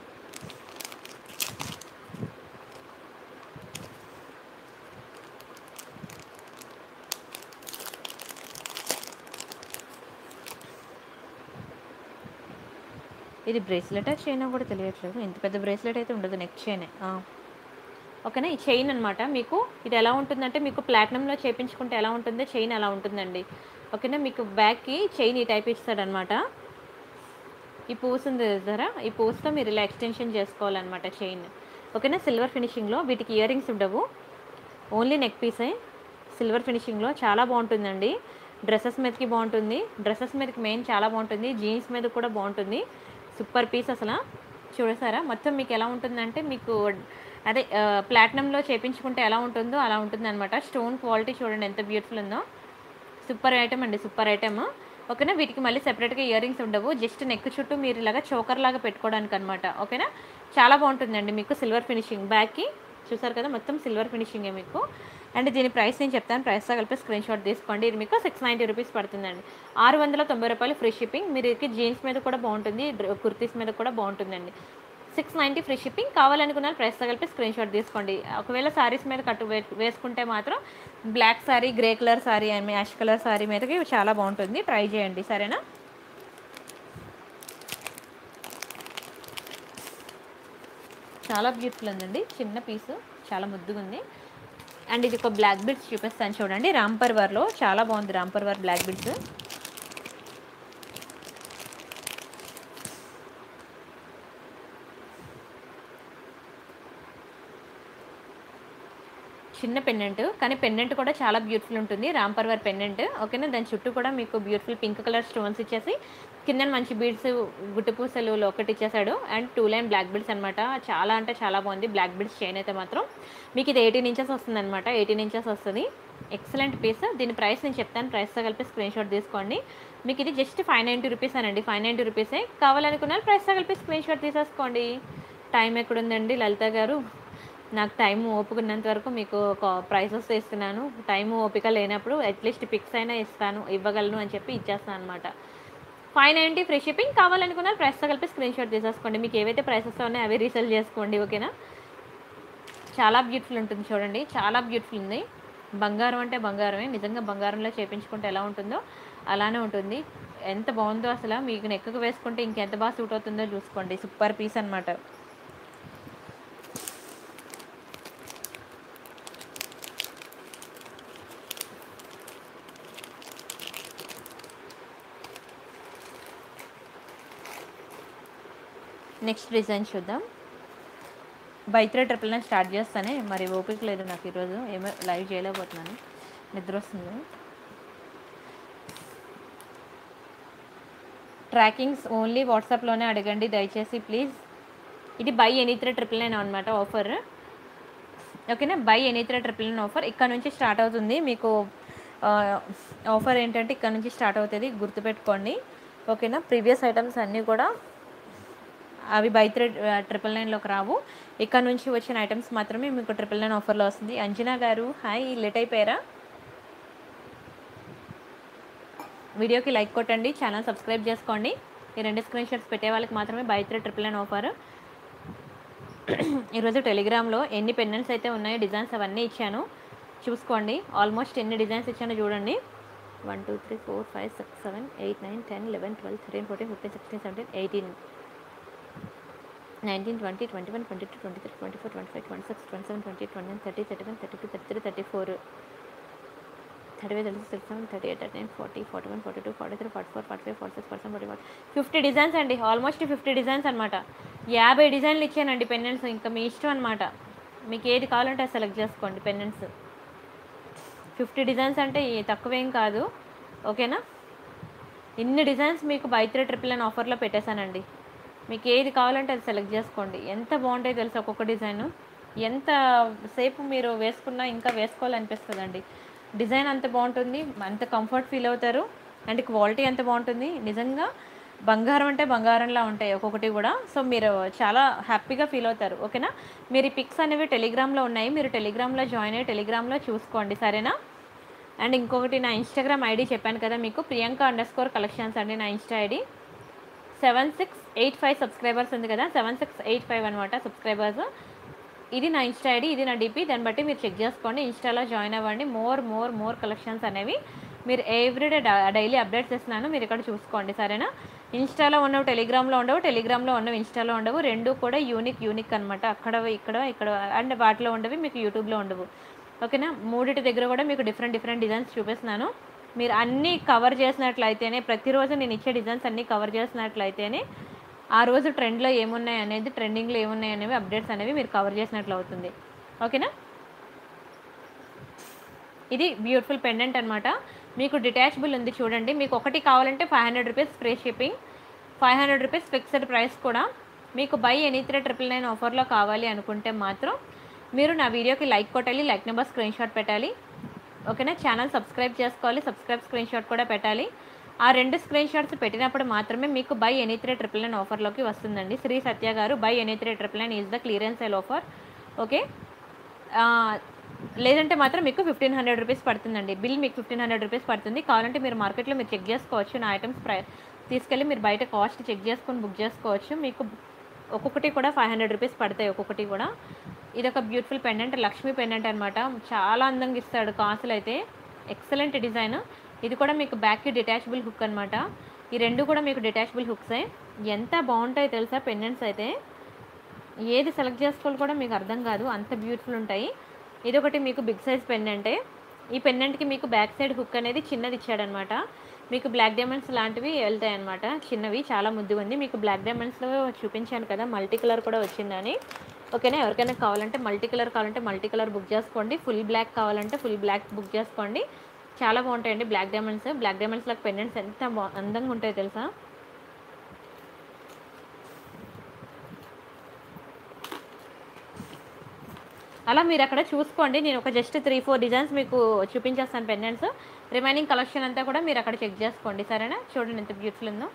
ఇది బ్రేస్లెట్ చైన్ కూడా తెలియట్లేదు ఇంత పెద్ద బ్రేస్లెట్ అయితే ఉండదు నెక్ చైన్ ఓకేనా ఈ చైన్ అనమాట మీకు ఇది ఎలా ఉంటుందంటే మీకు ప్లాటినంలో చేయించుకుంటే ఎలా ఉంటుందో చైన్ అలా ఉంటుందండి ఓకేనా మీకు బ్యాక్కి చైన్ ఈ టైప్ ఇస్తాడనమాట ఈ పూస్ ఉంది చూసారా ఈ పూస్తో మీరు ఇలా ఎక్స్టెన్షన్ చేసుకోవాలన్నమాట చైన్ ఓకేనా సిల్వర్ ఫినిషింగ్లో వీటికి ఇయర్ రింగ్స్ ఉండవు ఓన్లీ నెక్ పీసే సిల్వర్ ఫినిషింగ్లో చాలా బాగుంటుందండి డ్రెస్సెస్ మీదకి బాగుంటుంది డ్రెస్సెస్ మీదకి మెయిన్ చాలా బాగుంటుంది జీన్స్ మీద కూడా బాగుంటుంది సూపర్ పీస్ అసలు చూడసారా మొత్తం మీకు ఎలా ఉంటుందంటే మీకు అదే ప్లాటినంలో చేపించుకుంటే ఎలా ఉంటుందో అలా ఉంటుంది అనమాట స్టోన్ క్వాలిటీ చూడండి ఎంత బ్యూటిఫుల్ ఉందో సూపర్ ఐటమ్ అండి సూపర్ ఐటమ్ ఓకేనా వీటికి మళ్ళీ సెపరేట్గా ఇయర్ రింగ్స్ ఉండవు జస్ట్ నెక్ చుట్టూ మీరు ఇలాగా చోకర్ లాగా పెట్టుకోవడానికి అనమాట ఓకేనా చాలా బాగుంటుందండి మీకు సిల్వర్ ఫినిషింగ్ బ్యాక్కి చూసారు కదా మొత్తం సిల్వర్ ఫినిషింగే మీకు అండ్ దీని ప్రైస్ నేను చెప్తాను ప్రైస్తో కలిపి స్క్రీన్ షాట్ తీసుకోండి ఇది మీకు సిక్స్ నైంటీ రూపీస్ పడుతుందండి ఆరు వందల తొంభై రూపాయలు ఫ్రీ షిప్పింగ్ మీరు ఇది జీన్స్ మీద కూడా బాగుంటుంది డ్ర- కుర్తీస్ మీద కూడా బాగుంటుందండి సిక్స్ నైంటీ ఫ్రీ షిప్పింగ్ కావాలనుకున్న ప్రైస్తో కలిపి స్క్రీన్ షాట్ తీసుకోండి ఒకవేళ సారీస్ మీద కట్టు వే- వేసుకుంటే మాత్రం black sari grey colour sari and ash colour sari మీదకి చాలా బాగుంటుంది ట్రై చేయండి సరేనా చాలా బ్యూటిఫుల్ ఉందండి చిన్న పీసు చాలా ముద్దుగా ఉంది అండ్ ఇది ఒక బ్లాక్ బిడ్స్ చూపిస్తాను చూడండి రాంపర్ వర్లో చాలా బాగుంది రాంపర్ వర్ బ్లాక్ బిడ్స్ చిన్న పెండెంట్ కానీ పెండెంట్ కూడా చాలా బ్యూటిఫుల్ ఉంటుంది రాంపర్ వేర్ పెండెంట్ ఓకేనా దాని చుట్టూ కూడా మీకు బ్యూటిఫుల్ పింక్ కలర్ స్టోన్స్ ఇచ్చేసి కింద మంచి బీడ్స్ గుట్టు పూసలు ఒకటి ఇచ్చేసాడు and two line black beads అనమాట చాలా అంటే చాలా బాగుంది బ్లాక్ బీడ్స్ చైన్ అయితే మాత్రం మీకు ఇది ఎయిటీన్ ఇంచెస్ వస్తుంది అనమాట ఎయిటీన్ ఇంచెస్ వస్తుంది ఎక్సలెంట్ పీస్ దీని ప్రైస్ నేను చెప్తాను ప్రైస్తో కలిపి స్క్రీన్ షాట్ తీసుకోండి మీకు ఇది జస్ట్ ఫైవ్ నైంటీ రూపీస్ అనండి ఫైవ్ నైంటీ రూపీసే కావాలనుకున్నారు ప్రైస్తో కలిపి స్క్రీన్ షాట్ తీసేసుకోండి టైం ఎక్కడుందండి లలిత గారు నాకు టైం ఓపుకున్నంత వరకు మీకు ఒక ప్రైసెస్ ఇస్తున్నాను టైం ఓపిక లేనప్పుడు అట్లీస్ట్ పిక్స్ అయినా ఇస్తాను ఇవ్వగలను అని చెప్పి ఇచ్చేస్తాను అనమాట ఫైవ్ నైంటీ ఫ్రీ షిప్పింగ్ కావాలనుకున్నారు ప్రైస్తో కలిపి స్క్రీన్ షాట్ తీసేసుకోండి మీకు ఏవైతే ప్రైసెస్ ఉన్నాయో అవి రీసెల్ చేసుకోండి ఓకేనా చాలా బ్యూటిఫుల్ ఉంటుంది చూడండి చాలా బ్యూటిఫుల్ ఉంది బంగారం అంటే బంగారమే నిజంగా బంగారంలో చేపించుకుంటే ఎలా ఉంటుందో అలానే ఉంటుంది ఎంత బాగుందో అసలు మీకు నెక్కకు వేసుకుంటే ఇంకెంత బాగా సూట్ అవుతుందో చూసుకోండి సూపర్ పీస్ అనమాట నెక్స్ట్ డిజైన్ చూద్దాం బైత్రే ట్రిపుల్ నైన్ స్టార్ట్ చేస్తానే మరి ఓపిక లేదు నాకు ఈరోజు ఏమో లైవ్ చేయలేకపోతున్నాను నిద్ర వస్తుంది ట్రాకింగ్స్ ఓన్లీ వాట్సాప్లోనే అడగండి దయచేసి ప్లీజ్ ఇది buy any three triple nine అనమాట ఆఫర్ ఓకేనా buy any three triple nine offer ఇక్కడ నుంచి స్టార్ట్ అవుతుంది మీకు ఆఫర్ ఏంటంటే ఇక్కడ నుంచి స్టార్ట్ అవుతుంది గుర్తుపెట్టుకోండి ఓకేనా ప్రీవియస్ ఐటమ్స్ అన్నీ కూడా అవి బై త్రీ ట్రిపుల్ నైన్లోకి రావు ఇక్కడ నుంచి వచ్చిన ఐటమ్స్ మాత్రమే మీకు ట్రిపుల్ నైన్ ఆఫర్లో వస్తుంది అంజనా గారు హాయ్ లేట్ అయిపోయారా వీడియోకి లైక్ కొట్టండి ఛానల్ సబ్స్క్రైబ్ చేసుకోండి ఈ రెండు స్క్రీన్ షాట్స్ పెట్టే వాళ్ళకి మాత్రమే buy three triple nine offer ఈరోజు టెలిగ్రామ్లో ఎన్ని పెన్నెంట్స్ అయితే ఉన్నాయో డిజైన్స్ అవన్నీ ఇచ్చాను చూసుకోండి ఆల్మోస్ట్ ఎన్ని డిజైన్స్ ఇచ్చానో చూడండి one two three four five six seven eight nine ten eleven twelve thirteen fourteen fifteen sixteen seventeen eighteen nineteen twenty twenty one twenty two twenty three twenty four twenty five twenty six twenty seven twenty eight twenty nine thirty thirty one thirty two thirty three thirty four thirty five thirty six seven thirty eight thirty nine forty forty one forty two forty three forty four forty five forty six forty seven forty one fifty designs అండి ఆల్మోస్ట్ ఫిఫ్టీ డిజైన్స్ అనమాట యాభై డిజైన్లు ఇచ్చానండి పెన్నెంట్స్ ఇంకా మీ ఇష్టం అనమాట మీకు ఏది కావాలంటే అది సెలెక్ట్ చేసుకోండి పెన్నెంట్స్ ఫిఫ్టీ డిజైన్స్ అంటే ఈ తక్కువేం కాదు ఓకేనా ఇన్ని డిజైన్స్ మీకు బై త్రీ ట్రిపుల్ నైన్ ఆఫర్లో పెట్టేశానండి మీకు ఏది కావాలంటే అది సెలెక్ట్ చేసుకోండి ఎంత బాగుంటాయి తెలుసు ఒక్కొక్క డిజైన్ ఎంత సేపు మీరు వేసుకున్నా ఇంకా వేసుకోవాలనిపిస్తుందండి డిజైన్ అంత బాగుంటుంది అంత కంఫర్ట్ ఫీల్ అవుతారు అండ్ క్వాలిటీ ఎంత బాగుంటుంది నిజంగా బంగారం అంటే బంగారంలా ఉంటాయి ఒక్కొక్కటి కూడా సో మీరు చాలా హ్యాపీగా ఫీల్ అవుతారు ఓకేనా మీరు ఈ పిక్స్ అనేవి టెలిగ్రామ్లో ఉన్నాయి మీరు టెలిగ్రామ్లో జాయిన్ అయ్యి టెలిగ్రామ్లో చూసుకోండి సరేనా అండ్ ఇంకొకటి నా ఇన్స్టాగ్రామ్ ఐడి చెప్పాను కదా మీకు ప్రియాంక అండర్ స్కోర్ కలెక్షన్స్ అండి నా insta ID seven six eight five subscribers ఉంది కదా సెవెన్ సిక్స్ ఎయిట్ ఫైవ్ అనమాట సబ్స్క్రైబర్స్ ఇది నా ఇన్స్టా ఐడి ఇది నా డిపి దాన్ని బట్టి మీరు చెక్ చేసుకోండి ఇన్స్టాలో జాయిన్ అవ్వండి మోర్ మోర్ మోర్ కలెక్షన్స్ అనేవి మీరు ఎవ్రీడే డైలీ అప్డేట్స్ చేస్తున్నాను మీరు ఇక్కడ చూసుకోండి సరేనా ఇన్స్టాలో ఉన్నవి టెలిగ్రామ్లో ఉండవు టెలిగ్రామ్లో ఉన్నవి ఇన్స్టాలో ఉండవు రెండు కూడా యూనిక్ యూనిక్ అనమాట అక్కడ ఇక్కడ ఇక్కడ అండ్ వాటిలో ఉండవి మీకు యూట్యూబ్లో ఉండవు ఓకేనా మూడిటి దగ్గర కూడా మీకు డిఫరెంట్ డిఫరెంట్ డిజైన్స్ చూపిస్తున్నాను మీరు అన్నీ కవర్ చేసినట్లయితేనే ప్రతిరోజు నేను ఇచ్చే డిజైన్స్ అన్నీ కవర్ చేసినట్లయితేనే ఆ రోజు ట్రెండ్లో ఏమున్నాయి అనేది ట్రెండింగ్లో ఏమున్నాయి అనేవి అప్డేట్స్ అనేవి మీరు కవర్ చేసినట్లు అవుతుంది ఓకేనా ఇది బ్యూటిఫుల్ పెండెంట్ అనమాట మీకు డిటాచబుల్ ఉంది చూడండి మీకు ఒకటి కావాలంటే five hundred rupees free shipping five hundred rupees fixed price కూడా మీకు buy any three triple nine ఆఫర్లో కావాలి అనుకుంటే మాత్రం మీరు నా వీడియోకి లైక్ కొట్టాలి లైక్ నెంబర్ స్క్రీన్ షాట్ పెట్టాలి ఓకేనా ఛానల్ సబ్స్క్రైబ్ చేసుకోవాలి సబ్స్క్రైబ్ స్క్రీన్ షాట్ కూడా పెట్టాలి ఆ రెండు స్క్రీన్ షాట్స్ పెట్టినప్పుడు మాత్రమే మీకు buy any three triple nine ఆఫర్లోకి వస్తుందండి శ్రీ సత్య గారు buy any three triple nine is the clearance sale offer okay ఆ, లేదంటే మాత్రం మీకు ఫిఫ్టీన్ హండ్రెడ్ రూపీస్ పడుతుందండి బిల్ మీకు ఫిఫ్టీన్ హండ్రెడ్ రూపీస్ పడుతుంది కావాలంటే మీరు మార్కెట్లో మీరు చెక్ చేసుకోవచ్చు నా ఐటమ్స్ ప్రై తీసుకెళ్ళి మీరు బయట కాస్ట్ చెక్ చేసుకొని బుక్ చేసుకోవచ్చు మీకు ఒక్కొక్కటి కూడా ఫైవ్ హండ్రెడ్ రూపీస్ పడతాయి ఒక్కొక్కటి కూడా ఇది ఒక బ్యూటిఫుల్ పెండెంట్ లక్ష్మీ పెండెంట్ అనమాట చాలా అందంగా ఇస్తాడు కాసులు అయితే ఎక్సలెంట్ డిజైన్ ఇది కూడా మీకు బ్యాక్కి డిటాచబుల్ హుక్ అనమాట ఈ రెండు కూడా మీకు డిటాచబుల్ హుక్సే ఎంత బాగుంటాయి తెలుసా పెండెంట్స్ అయితే ఏది సెలెక్ట్ చేసుకోవాలి కూడా మీకు అర్థం కాదు అంత బ్యూటిఫుల్ ఉంటాయి ఇది ఒకటి మీకు బిగ్ సైజ్ పెండెంటే ఈ పెండెంట్కి మీకు బ్యాక్ సైడ్ హుక్ అనేది చిన్నది ఇచ్చాడనమాట మీకు బ్లాక్ డైమండ్స్ లాంటివి వెళ్తాయి అనమాట చిన్నవి చాలా ముద్దుగా ఉంది మీకు బ్లాక్ డైమండ్స్లో చూపించాను కదా మల్టీ కలర్ కూడా వచ్చిందని ఓకేనా ఎవరికైనా కావాలంటే మల్టీ కలర్ కావాలంటే మల్టీ కలర్ బుక్ చేసుకోండి ఫుల్ బ్లాక్ కావాలంటే ఫుల్ బ్లాక్ బుక్ చేసుకోండి చాలా బాగుంటాయండి బ్లాక్ డైమండ్స్ బ్లాక్ డైమండ్స్ లాగా పెండెంట్స్ ఎంత బా అందంగా ఉంటాయో తెలుసా అలా మీరు అక్కడ చూసుకోండి నేను ఒక జస్ట్ త్రీ ఫోర్ డిజైన్స్ మీకు చూపించేస్తాను పెండెంట్స్ రిమైనింగ్ కలెక్షన్ అంతా కూడా మీరు అక్కడ చెక్ చేసుకోండి సరేనా చూడండి ఎంత బ్యూటిఫుల్ ఉందో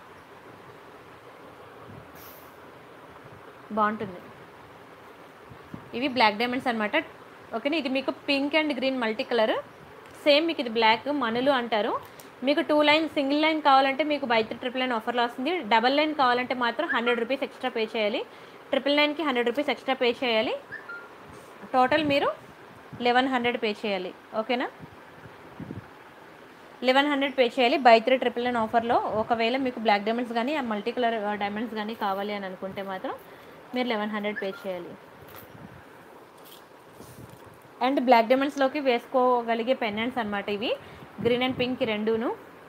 బాగుంటుంది ఇవి బ్లాక్ డైమండ్స్ అనమాట ఓకేనా ఇది మీకు pink and green multi colour same మీకు ఇది బ్లాక్ మనులు అంటారు మీకు టూ లైన్ సింగిల్ లైన్ కావాలంటే మీకు బై త్రీ ట్రిపుల్ లైన్ ఆఫర్లో వస్తుంది డబల్ లైన్ కావాలంటే మాత్రం హండ్రెడ్ రూపీస్ ఎక్స్ట్రా పే చేయాలి ట్రిపుల్ నైన్కి హండ్రెడ్ రూపీస్ ఎక్స్ట్రా పే చేయాలి టోటల్ మీరు లెవెన్ హండ్రెడ్ పే చేయాలి ఓకేనా లెవెన్ హండ్రెడ్ పే చేయాలి బై త్రీ ట్రిపుల్ నైన్ ఆఫర్లో ఒకవేళ మీకు బ్లాక్ డైమండ్స్ కానీ ఆ మల్టీ కలర్ డైమండ్స్ కానీ కావాలి అని అనుకుంటే మాత్రం మీరు లెవెన్ హండ్రెడ్ పే చేయాలి అండ్ బ్లాక్ డైమండ్స్లోకి వేసుకోగలిగే పెండెంట్స్ అనమాట ఇవి గ్రీన్ అండ్ పింక్ రెండును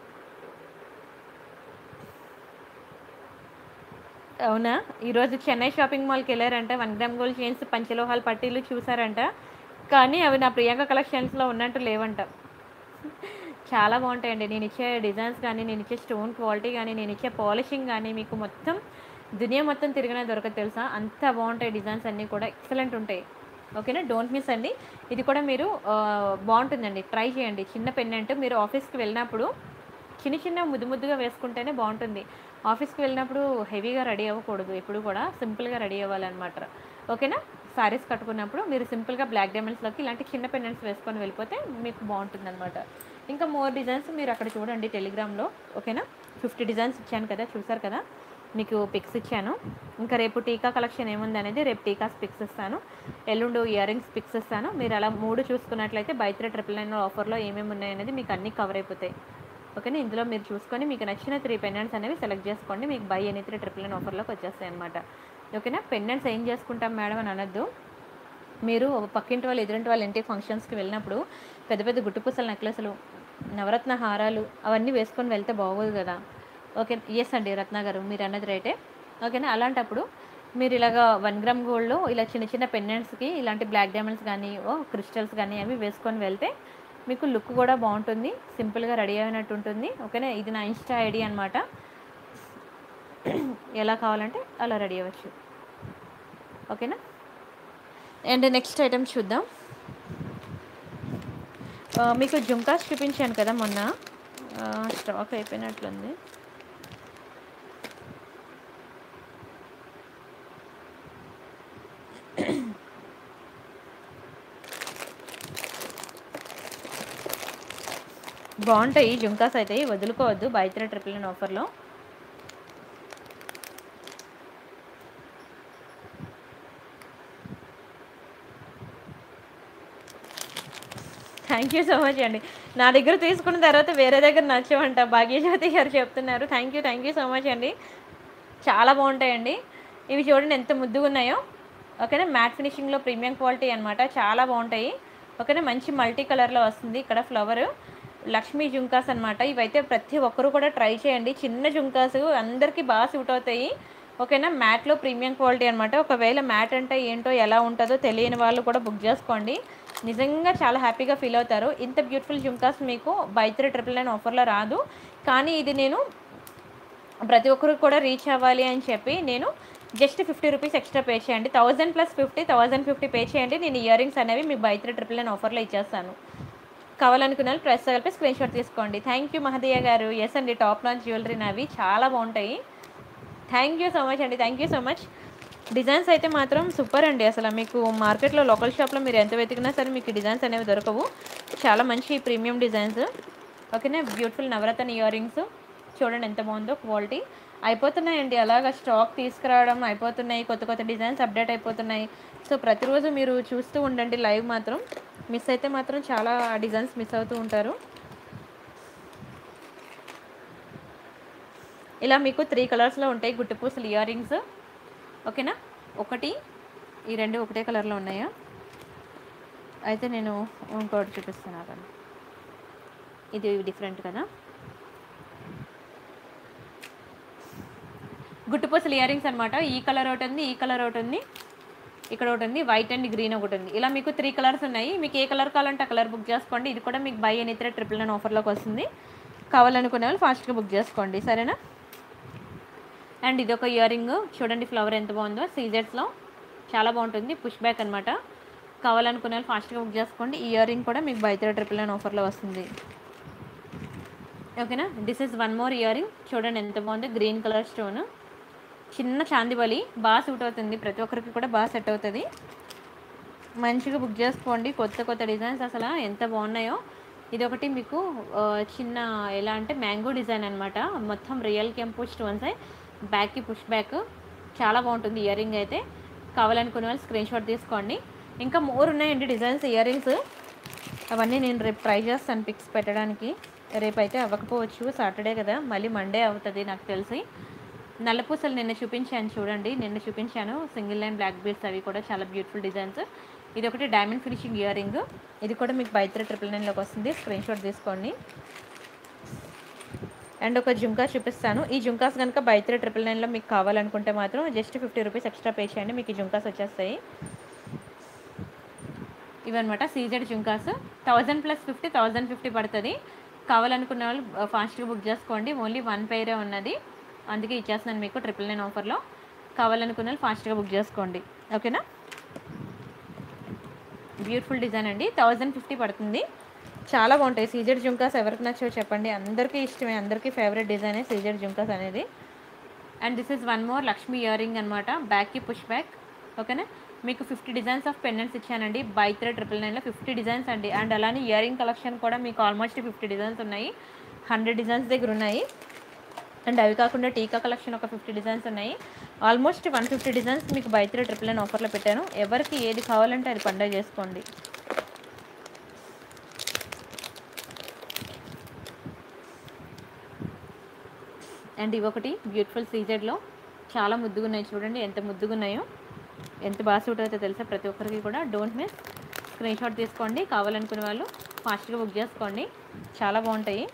అవునా ఈరోజు చెన్నై షాపింగ్ మాల్కి వెళ్ళారంట వన్ గ్రామ్ గోల్డ్ చైన్స్ పంచలోహాల పట్టీలు చూసారంట కానీ అవి నా ప్రియాంక కలెక్షన్స్లో ఉన్నట్టు లేవంట చాలా బాగుంటాయండి నేను ఇచ్చే డిజైన్స్ కానీ నేను ఇచ్చే స్టోన్ క్వాలిటీ కానీ నేను ఇచ్చే పాలిషింగ్ కానీ మీకు మొత్తం దునియా మొత్తం తిరిగినా దొరకదు తెలుసా అంత బాగుంటాయి డిజైన్స్ అన్నీ కూడా ఎక్సలెంట్ ఉంటాయి ఓకేనా డోంట్ మిస్ అండి ఇది కూడా మీరు ఆ, బాగుంటుందండి ట్రై చేయండి చిన్న పెన్నెంట్ మీరు ఆఫీస్కి వెళ్ళినప్పుడు చిన్న చిన్న ముద్దు ముద్దుగా వేసుకుంటేనే బాగుంటుంది ఆఫీస్కి వెళ్ళినప్పుడు హెవీగా రెడీ అవ్వకూడదు ఎప్పుడు కూడా సింపుల్గా రెడీ అవ్వాలన్నమాట ఓకేనా సారీస్ కట్టుకున్నప్పుడు మీరు సింపుల్గా బ్లాక్ డైమండ్స్లోకి ఇలాంటి చిన్న పెండెంట్స్ వేసుకొని వెళ్ళిపోతే మీకు బాగుంటుంది అనమాట ఇంకా మోర్ డిజైన్స్ మీరు అక్కడ చూడండి టెలిగ్రామ్లో ఓకేనా ఫిఫ్టీ డిజైన్స్ ఇచ్చాను కదా చూసారు కదా మీకు పిక్స్ ఇచ్చాను ఇంకా రేపు టీకా కలెక్షన్ ఏముంది అనేది రేపు టీకాస్ పిక్స్ ఇస్తాను ఎల్లుండు ఇయర్ రింగ్స్ పిక్స్ ఇస్తాను మీరు అలా మూడు చూసుకున్నట్లయితే బై త్రీ ట్రిపుల్ నైన్ ఆఫర్లో ఏమేమి ఉన్నాయనేది మీకు అన్నీ కవర్ అయిపోతాయి ఓకేనా ఇందులో మీరు చూసుకొని మీకు నచ్చిన త్రీ పెండెంట్స్ అనేవి సెలెక్ట్ చేసుకోండి మీకు buy any three triple nine ఆఫర్లోకి వచ్చేస్తాయి అనమాట ఓకేనా పెండెంట్స్ ఏం చేసుకుంటాం మేడం అని అనొద్దు మీరు పక్కింటి వాళ్ళు ఎదురింటి వాళ్ళ ఇంటి ఫంక్షన్స్కి వెళ్ళినప్పుడు పెద్ద పెద్ద గుట్టుపూసల నెక్లెస్లు నవరత్న హారాలు అవన్నీ వేసుకొని వెళ్తే బాగోదు కదా ఓకే ఎస్ అండి రత్న గారు మీరు అన్నది రైటే ఓకేనా అలాంటప్పుడు మీరు ఇలాగ వన్ గ్రామ్ గోల్డ్లో ఇలా చిన్న చిన్న పెండెంట్స్కి ఇలాంటి బ్లాక్ డైమండ్స్ కానీ ఓ క్రిస్టల్స్ కానీ అవి వేసుకొని వెళ్తే మీకు లుక్ కూడా బాగుంటుంది సింపుల్గా రెడీ అయినట్టు ఉంటుంది ఓకేనా ఇది నా ఇన్స్టా ఐడి అనమాట ఎలా కావాలంటే అలా రెడీ అవ్వచ్చు ఓకేనా అండ్ నెక్స్ట్ ఐటమ్ చూద్దాం ఆ, మీకు జుంకాస్ చూపించాను కదా మొన్న ఆ, స్టాక్ అయిపోయినట్లుంది బాగుంటాయి జుంకాస్ అయితే వదులుకోవద్దు బై త్రీ ట్రిపుల్ నైన్ ఆఫర్లో థ్యాంక్ యూ సో మచ్ అండి నా దగ్గర తీసుకున్న తర్వాత వేరే దగ్గర నచ్చవంట భాగ్యజ్యోతి గారు చెప్తున్నారు thank you thank you so much అండి చాలా బాగుంటాయండి ఇవి చూడండి ఎంత ముద్దుగా ఉన్నాయో ఓకేనా మ్యాట్ ఫినిషింగ్లో ప్రీమియం క్వాలిటీ అనమాట చాలా బాగుంటాయి ఓకేనా మంచి మల్టీ కలర్లో వస్తుంది ఇక్కడ ఫ్లవర్ లక్ష్మీ జుంకాస్ అనమాట ఇవైతే ప్రతి ఒక్కరు కూడా ట్రై చేయండి చిన్న జుంకాస్ అందరికీ బాగా సూట్ అవుతాయి ఓకేనా మ్యాట్లో ప్రీమియం క్వాలిటీ అనమాట ఒకవేళ మ్యాట్ అంటే ఏంటో ఎలా ఉంటుందో తెలియని వాళ్ళు కూడా బుక్ చేసుకోండి నిజంగా చాలా హ్యాపీగా ఫీల్ అవుతారు ఇంత బ్యూటిఫుల్ జుంకాస్ మీకు బై త్రీ ట్రిపుల్ నైన్ ఆఫర్లో రాదు కానీ ఇది నేను ప్రతి ఒక్కరికి కూడా రీచ్ అవ్వాలి అని చెప్పి నేను just fifty rupees extra pay చేయండి thousand plus fifty thousand fifty pay చేయండి నేను ఇయర్ రింగ్స్ అనేవి మీకు బై త్రీ ట్రిపుల్ నైన్ ఆఫర్లో ఇచ్చేస్తాను కావాలనుకున్న వాళ్ళు ప్రెస్ కలిపి స్క్రీన్ షాట్ తీసుకోండి థ్యాంక్ యూ మహదీయ గారు ఎస్ అండి టాప్ లాంచ్ జ్యువెలరీ నావి చాలా బాగుంటాయి థ్యాంక్ యూ సో మచ్ అండి thank you so much designs అయితే మాత్రం సూపర్ అండి అసలు మీకు మార్కెట్లో లోకల్ షాప్లో మీరు ఎంత వెతికినా సరే మీకు డిజైన్స్ అనేవి దొరకవు చాలా మంచి ప్రీమియం డిజైన్స్ ఓకేనా బ్యూటిఫుల్ నవరత్న ఇయర్ రింగ్స్ చూడండి ఎంత బాగుందో క్వాలిటీ అయిపోతున్నాయండి అలాగా స్టాక్ తీసుకురావడం అయిపోతున్నాయి కొత్త కొత్త డిజైన్స్ అప్డేట్ అయిపోతున్నాయి సో ప్రతిరోజు మీరు చూస్తూ ఉండండి లైవ్ మాత్రం మిస్ అయితే మాత్రం చాలా డిజైన్స్ మిస్ అవుతూ ఉంటారు ఇలా మీకు త్రీ కలర్స్లో ఉంటాయి గుట్టుపూసలు ఇయర్ రింగ్స్ ఓకేనా ఒకటి ఈ రెండు ఒకటే కలర్లో ఉన్నాయా అయితే నేను ఇంకోటి చూపిస్తాను అతను ఇది డిఫరెంట్ కదా గుట్టుపూసలు ఇయర్ రింగ్స్ అనమాట ఈ కలర్ ఒకటి ఉంది ఈ కలర్ ఒకటి ఉంది ఇక్కడ ఒకటి ఉంది వైట్ అండ్ గ్రీన్ ఒకటి ఉంది ఇలా మీకు త్రీ కలర్స్ ఉన్నాయి మీకు ఏ కలర్ కావాలంటే ఆ కలర్ బుక్ చేసుకోండి ఇది కూడా మీకు buy any three triple nine ఆఫర్లోకి వస్తుంది కావాలనుకునే వాళ్ళు ఫాస్ట్గా బుక్ చేసుకోండి సరేనా అండ్ ఇది ఒక ఇయర్ రింగ్ చూడండి ఫ్లవర్ ఎంత బాగుందో సీజర్స్లో చాలా బాగుంటుంది పుష్ బ్యాక్ అనమాట కావాలనుకునే వాళ్ళు ఫాస్ట్గా బుక్ చేసుకోండి ఈ ఇయర్ రింగ్ కూడా మీకు బై త్రీ ట్రిపుల్ నైన్ ఆఫర్లో వస్తుంది ఓకేనా this is one more ear ring చూడండి ఎంత బాగుంది గ్రీన్ కలర్ స్టోన్ చిన్న చాందిబలి బాగా సూట్ అవుతుంది ప్రతి ఒక్కరికి కూడా బాగా సెట్ అవుతుంది మంచిగా బుక్ చేసుకోండి కొత్త కొత్త డిజైన్స్ అసలు ఎంత బాగున్నాయో ఇది ఒకటి మీకు ఆ, చిన్న ఎలా అంటే మ్యాంగో డిజైన్ అనమాట మొత్తం రియల్ కెంపు స్టోన్స్ బ్యాక్కి పుష్ బ్యాక్ చాలా బాగుంటుంది ఇయర్ రింగ్ అయితే కావాలనుకునే వాళ్ళు స్క్రీన్ షాట్ తీసుకోండి ఇంకా మోర్ ఉన్నాయండి డిజైన్స్ ఇయర్ రింగ్స్ అవన్నీ నేను రేపు ట్రై చేస్తాను పిక్స్ పెట్టడానికి రేపు అయితే అవ్వకపోవచ్చు సాటర్డే కదా మళ్ళీ మండే అవుతుంది నాకు తెలిసి నల్లపూసలు నిన్న చూపించాను చూడండి నిన్న చూపించాను సింగిల్ లైన్ బ్లాక్ బీడ్స్ అవి కూడా చాలా బ్యూటిఫుల్ డిజైన్స్ ఇది ఒకటి డైమండ్ ఫినిషింగ్ ఇయర్ రింగ్ ఇది కూడా మీకు బై త్రీ ట్రిపుల్ నైన్లోకి వస్తుంది స్క్రీన్ షాట్ తీసుకోండి అండ్ ఒక జుంకా చూపిస్తాను ఈ జుంకాస్ కనుక బై త్రీ ట్రిపుల్ నైన్లో మీకు కావాలనుకుంటే మాత్రం just fifty rupees extra pay చేయండి మీకు ఈ జుంకాస్ వచ్చేస్తాయి ఇవన్నమాట CZ jhumkas thousand plus fifty thousand fifty పడుతుంది కావాలనుకున్న వాళ్ళు ఫాస్ట్గా బుక్ చేసుకోండి ఓన్లీ వన్ పేరే ఉన్నది అందుకే ఇచ్చేస్తున్నాను మీకు ట్రిపుల్ నైన్ ఆఫర్లో కావాలనుకున్న వాళ్ళు ఫాస్ట్గా బుక్ చేసుకోండి ఓకేనా బ్యూటిఫుల్ డిజైన్ అండి థౌజండ్ ఫిఫ్టీ పడుతుంది చాలా బాగుంటాయి సీజెడ్ జుంకాస్ ఎవరికి నచ్చో చెప్పండి అందరికీ ఇష్టమే అందరికీ ఫేవరెట్ డిజైనే సీజెడ్ జుంకాస్ అనేది and this is one more Lakshmi earring అనమాట బ్యాక్కి పుష్ బ్యాక్ ఓకేనా మీకు ఫిఫ్టీ డిజైన్స్ ఆఫ్ పెండెంట్స్ ఇచ్చానండి బై త్రీ ట్రిపుల్ నైన్లో ఫిఫ్టీ డిజైన్స్ అండి అండ్ అలానే ఇయర్ రింగ్ కలెక్షన్ కూడా మీకు ఆల్మోస్ట్ ఫిఫ్టీ డిజైన్స్ ఉన్నాయి హండ్రెడ్ డిజైన్స్ దగ్గర ఉన్నాయి అండ్ అవి కాకుండా టీకా కలెక్షన్ ఒక ఫిఫ్టీ డిజైన్స్ ఉన్నాయి ఆల్మోస్ట్ వన్ ఫిఫ్టీ డిజైన్స్ మీకు బై త్రీ ట్రిపుల్ నైన్ ఆఫర్లో పెట్టాను ఎవరికి ఏది కావాలంటే అది పండగ చేసుకోండి అండ్ ఇవి ఒకటి బ్యూటిఫుల్ సీజెడ్లో చాలా ముద్దుగా ఉన్నాయి చూడండి ఎంత ముద్దుగా ఉన్నాయో ఎంత బాగా సూట్ అవుతుందో తెలుసా ప్రతి ఒక్కరికి కూడా డోంట్ మిస్ స్క్రీన్ షాట్ తీసుకోండి కావాలనుకునే వాళ్ళు ఫాస్ట్గా బుక్ చేసుకోండి చాలా బాగుంటాయి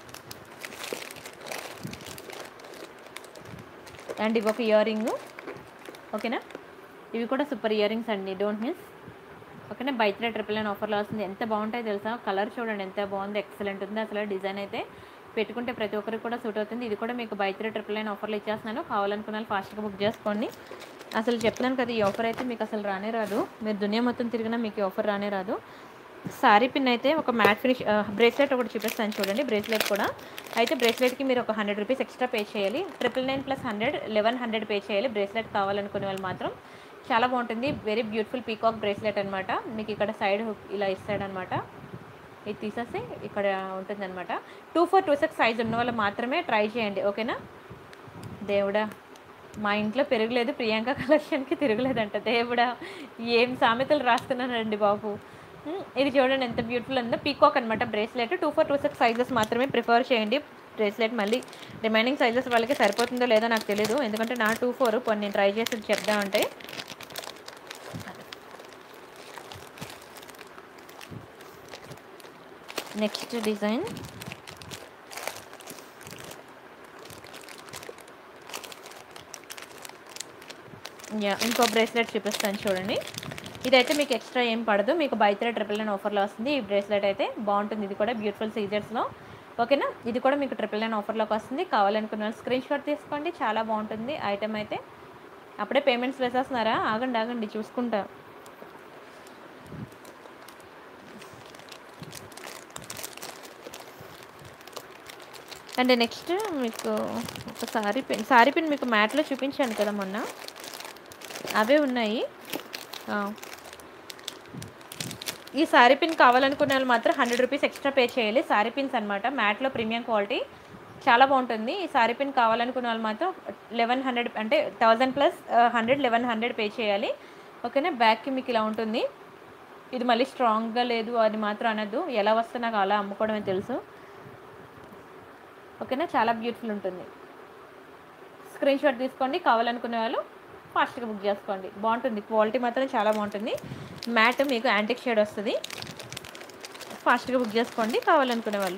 అండ్ ఇవి ఒక ఇయర్ రింగ్ ఓకేనా ఇవి కూడా సూపర్ ఇయర్ రింగ్స్ అండి డోంట్ మిస్ ఓకేనా బై త్రీ ట్రిపుల్ నైన్ ఆఫర్లో వస్తుంది ఎంత బాగుంటాయి తెలుసా కలర్ చూడండి ఎంత బాగుంది ఎక్సలెంట్ ఉంది అసలు డిజైన్ అయితే పెట్టుకుంటే ప్రతి ఒక్కరికి కూడా సూట్ అవుతుంది ఇది కూడా మీకు బై త్రీ ట్రిపుల్ నైన్ ఆఫర్లో ఇచ్చేస్తున్నాను కావాలనుకున్న వాళ్ళు ఫాస్ట్గా బుక్ చేసుకోండి అసలు చెప్తున్నాను కదా ఈ ఆఫర్ అయితే మీకు అసలు రానే రాదు మీరు దునియా మొత్తం తిరిగినా మీకు ఈ ఆఫర్ రానే రాదు సారీ పిన్ అయితే ఒక మ్యాట్ ఫినిష్ బ్రేస్లెట్ ఒకటి చూపిస్తాను చూడండి బ్రేస్లెట్ కూడా అయితే బ్రేస్లెట్కి మీరు ఒక హండ్రెడ్ రూపీస్ ఎక్స్ట్రా పే చేయాలి triple nine plus hundred eleven hundred pay చేయాలి బ్రేస్లెట్ కావాలనుకునే వాళ్ళు మాత్రం చాలా బాగుంటుంది వెరీ బ్యూటిఫుల్ పీకాక్ బ్రేస్లెట్ అనమాట మీకు ఇక్కడ సైడ్ హుక్ ఇలా ఇస్తాడనమాట ఇది తీసేసి ఇక్కడ ఉంటుందన్నమాట two four two six size ఉన్న వాళ్ళు మాత్రమే ట్రై చేయండి ఓకేనా దేవుడా మా ఇంట్లో పెరగలేదు ప్రియాంక కలెక్షన్కి తిరగలేదంట దేవుడా ఏం సామెతలు రాస్తున్నానండి బాబు ఉమ్, ఇది చూడండి ఎంత బ్యూటిఫుల్ ఉందో పీకాక్ అనమాట bracelet two four two six sizes మాత్రమే ప్రిఫర్ చేయండి బ్రేస్లెట్ మళ్ళీ రిమైనింగ్ సైజెస్ వాళ్ళకి సరిపోతుందో లేదో నాకు తెలియదు ఎందుకంటే నా టూ ఫోర్ కొన్ని నేను ట్రై చేసి చెప్దామంటే నెక్స్ట్ డిజైన్ యా ఇంకో బ్రేస్లెట్ చూపిస్తాను చూడండి ఇదైతే మీకు ఎక్స్ట్రా ఏం పడదు మీకు బై త్రీ ట్రిపుల్ నైన్ ఆఫర్లో వస్తుంది ఈ బ్రేస్లెట్ అయితే బాగుంటుంది ఇది కూడా బ్యూటిఫుల్ సీజర్స్లో ఓకేనా ఇది కూడా మీకు ట్రిపుల్ నైన్ ఆఫర్లోకి వస్తుంది కావాలనుకున్న వాళ్ళు స్క్రీన్ షాట్ తీసుకోండి చాలా బాగుంటుంది ఐటెం అయితే అప్పుడే పేమెంట్స్ వేసేస్తున్నారా ఆగండి ఆగండి చూసుకుంటా అండ్ నెక్స్ట్ మీకు ఒక సారీ పిన్ సారీ పిన్ మీకు మ్యాట్లో చూపించాను కదా మొన్న అవే ఉన్నాయి ఆ. ఈ సారీ పిన్ కావాలనుకునే వాళ్ళు మాత్రం హండ్రెడ్ రూపీస్ ఎక్స్ట్రా పే చేయాలి సారీ పిన్స్ అనమాట మ్యాట్లో ప్రీమియం క్వాలిటీ చాలా బాగుంటుంది ఈ సారీ పిన్ కావాలనుకునే వాళ్ళు మాత్రం లెవెన్ హండ్రెడ్ అంటే thousand plus hundred eleven hundred pay చేయాలి ఓకేనా బ్యాక్కి మీకు ఇలా ఉంటుంది ఇది మళ్ళీ స్ట్రాంగ్గా లేదు అది మాత్రం అనద్దు ఎలా వస్తే నాకు అలా అమ్ముకోవడమే తెలుసు ఓకేనా చాలా బ్యూటిఫుల్ ఉంటుంది స్క్రీన్ షాట్ తీసుకోండి కావాలనుకునే వాళ్ళు ఫాస్ట్గా బుక్ చేసుకోండి బాగుంటుంది క్వాలిటీ మాత్రం చాలా బాగుంటుంది మ్యాట్ మీకు యాంటిక్ షేడ్ వస్తుంది ఫాస్ట్గా బుక్ చేసుకోండి కావాలనుకునే వాళ్ళు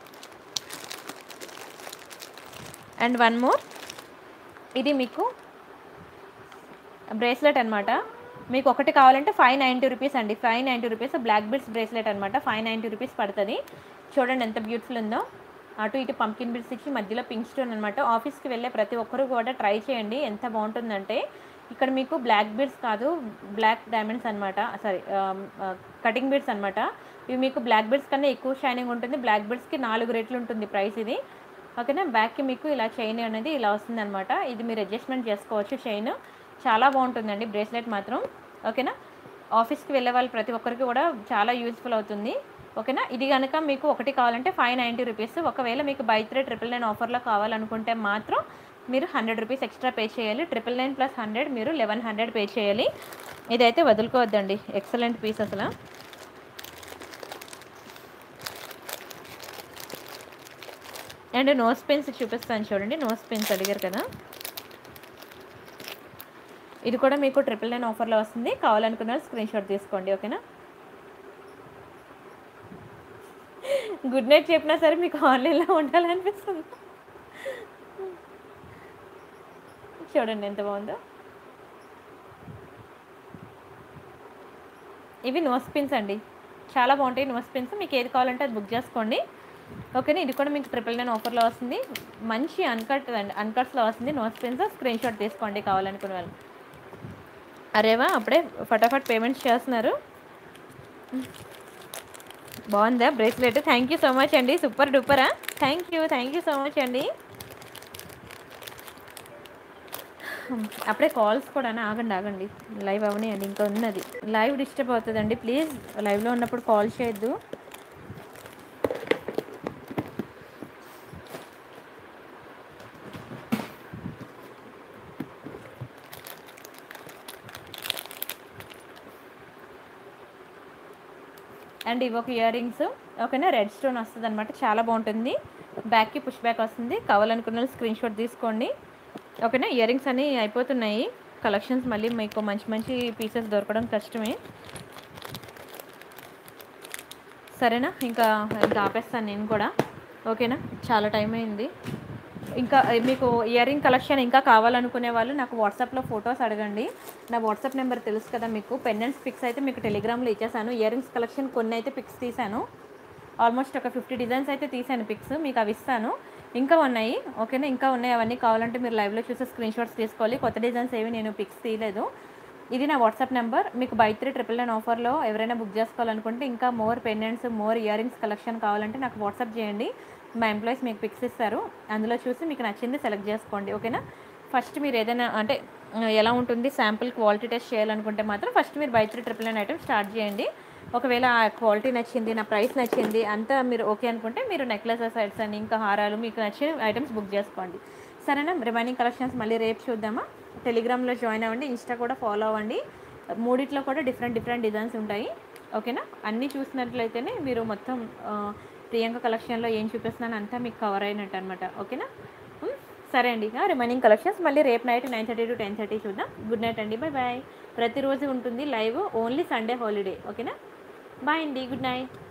అండ్ వన్ మోర్ ఇది మీకు బ్రేస్లెట్ అనమాట మీకు ఒకటి కావాలంటే ఫైవ్ నైంటీ రూపీస్ అండి five ninety rupees black beads bracelet అనమాట ఫైవ్ నైంటీ రూపీస్ పడుతుంది చూడండి ఎంత బ్యూటిఫుల్ ఉందో అటు ఇటు పంకిన్ బిడ్స్ ఇచ్చి మధ్యలో పింక్ స్టోన్ అనమాట ఆఫీస్కి వెళ్ళే ప్రతి ఒక్కరు కూడా ట్రై చేయండి ఎంత బాగుంటుందంటే ఇక్కడ మీకు బ్లాక్ బీడ్స్ కాదు బ్లాక్ డైమండ్స్ అనమాట సారీ కటింగ్ బీడ్స్ అనమాట ఇవి మీకు బ్లాక్ బీడ్స్ కన్నా ఎక్కువ షైనింగ్ ఉంటుంది బ్లాక్ బీడ్స్కి నాలుగు రేట్లు ఉంటుంది ప్రైస్ ఇది ఓకేనా బ్యాక్కి మీకు ఇలా చైన్ అనేది ఇలా వస్తుంది అనమాట ఇది మీరు అడ్జస్ట్మెంట్ చేసుకోవచ్చు చైన్ చాలా బాగుంటుందండి బ్రేస్లెట్ మాత్రం ఓకేనా ఆఫీస్కి వెళ్ళే వాళ్ళు ప్రతి ఒక్కరికి కూడా చాలా యూస్ఫుల్ అవుతుంది ఓకేనా ఇది కనుక మీకు ఒకటి కావాలంటే ఫైవ్ నైంటీ రూపీస్ ఒకవేళ మీకు బై త్రీ ట్రిపుల్ నైన్ ఆఫర్లో కావాలనుకుంటే మాత్రం మీరు హండ్రెడ్ రూపీస్ ఎక్స్ట్రా పే చేయాలి ట్రిపుల్ నైన్ ప్లస్ హండ్రెడ్ మీరు లెవెన్ హండ్రెడ్ పే చేయాలి ఇదైతే వదులుకోవద్దండి ఎక్సలెంట్ పీస్ అసలు అండ్ నోస్ పెన్స్ చూపిస్తాను చూడండి నోస్ పెన్స్ అడిగారు కదా ఇది కూడా మీకు ట్రిపుల్ నైన్ ఆఫర్లో వస్తుంది కావాలనుకున్న స్క్రీన్ షాట్ తీసుకోండి ఓకేనా గుడ్ నైట్ చెప్పినా సరే మీకు ఆన్లైన్లో ఉండాలనిపిస్తుంది చూడండి ఎంత బాగుందో ఇవి నోస్ పిన్స్ అండి చాలా బాగుంటాయి నోస్ పిన్స్ మీకు ఏది కావాలంటే అది బుక్ చేసుకోండి ఓకేనా ఇది కూడా మీకు ట్రిపుల్ నైన్ ఆఫర్లో వస్తుంది మంచి అన్కట్ అండి అన్కట్స్లో వస్తుంది నోస్ పిన్స్ స్క్రీన్ షాట్ తీసుకోండి కావాలనుకునే వాళ్ళు అరేవా అప్పుడే ఫటాఫట్ పేమెంట్స్ చేస్తున్నారు బాగుందా bracelet thank you so much అండి సూపర్ డూపరా thank you thank you so much అండి అప్పుడే కాల్స్ కూడా ఆగండి ఆగండి లైవ్ అవనియండి ఇంకా ఉన్నది లైవ్ డిస్టర్బ్ అవుతుందండి ప్లీజ్ లైవ్లో ఉన్నప్పుడు కాల్ చేయొద్దు అండ్ ఇవి ఒక ఇయర్ రింగ్స్ ఓకేనా రెడ్ స్టోన్ వస్తుంది అనమాట చాలా బాగుంటుంది బ్యాక్కి పుష్ బ్యాక్ వస్తుంది కావాలనుకున్న స్క్రీన్ షాట్ తీసుకోండి ఓకేనా ఇయర్ రింగ్స్ అన్నీ అయిపోతున్నాయి కలెక్షన్స్ మళ్ళీ మీకు మంచి మంచి పీసెస్ దొరకడం కష్టమే సరేనా ఇంకా ఇంకా ఆపేస్తాను నేను కూడా ఓకేనా చాలా టైం అయింది ఇంకా మీకు ఇయర్ రింగ్ కలెక్షన్ ఇంకా కావాలనుకునే వాళ్ళు నాకు వాట్సాప్లో ఫొటోస్ అడగండి నా వాట్సాప్ నెంబర్ తెలుసు కదా మీకు పెండెంట్స్ పిక్స్ అయితే మీకు టెలిగ్రామ్లో ఇచ్చేసాను ఇయర్ రింగ్స్ కలెక్షన్ కొన్ని అయితే పిక్స్ తీశాను ఆల్మోస్ట్ ఒక ఫిఫ్టీ డిజైన్స్ అయితే తీశాను పిక్స్ మీకు అవి ఇస్తాను ఇంకా ఉన్నాయి ఓకేనా ఇంకా ఉన్నాయి అవన్నీ కావాలంటే మీరు లైవ్లో చూసి స్క్రీన్ షాట్స్ తీసుకోవాలి కొత్త డిజైన్స్ ఏవి నేను పిక్స్ తీయలేదు ఇది నా వాట్సాప్ నెంబర్ మీకు బై త్రీ ట్రిపుల్ నైన్ ఆఫర్లో ఎవరైనా బుక్ చేసుకోవాలనుకుంటే ఇంకా more pendants more ear rings collection కావాలంటే నాకు వాట్సాప్ చేయండి మా ఎంప్లాయీస్ మీకు పిక్స్ ఇస్తారు అందులో చూసి మీకు నచ్చింది సెలెక్ట్ చేసుకోండి ఓకేనా ఫస్ట్ మీరు ఏదైనా అంటే ఆ, ఎలా ఉంటుంది శాంపుల్ క్వాలిటీ టెస్ట్ చేయాలనుకుంటే మాత్రం ఫస్ట్ మీరు buy three triple nine item start చేయండి ఒకవేళ ఆ క్వాలిటీ నచ్చింది నా ప్రైస్ నచ్చింది అంతా మీరు ఓకే అనుకుంటే మీరు నెక్లెసెస్ సెట్స్ అని ఇంకా హారాలు మీకు నచ్చిన ఐటమ్స్ బుక్ చేసుకోండి సరేనా రిమైనింగ్ కలెక్షన్స్ మళ్ళీ రేపు చూద్దామా టెలిగ్రామ్లో జాయిన్ అవ్వండి ఇన్స్టా కూడా ఫాలో అవ్వండి మూడిట్లో కూడా డిఫరెంట్ డిఫరెంట్ డిజైన్స్ ఉంటాయి ఓకేనా అన్నీ చూసినట్లయితేనే మీరు మొత్తం ఆ, ప్రియాంక కలెక్షన్లో ఏం చూపిస్తున్నాను అంతా మీకు కవర్ అయినట్టు అనమాట ఓకేనా ఉమ్, సరే అండి ఇక రిమైనింగ్ కలెక్షన్స్ మళ్ళీ రేపు night nine thirty to ten thirty చూద్దాం గుడ్ నైట్ అండి బాయ్ బాయ్ ప్రతిరోజు ఉంటుంది లైవ్ ఓన్లీ సండే హాలిడే ఓకేనా బాయ్ అండి గుడ్ నైట్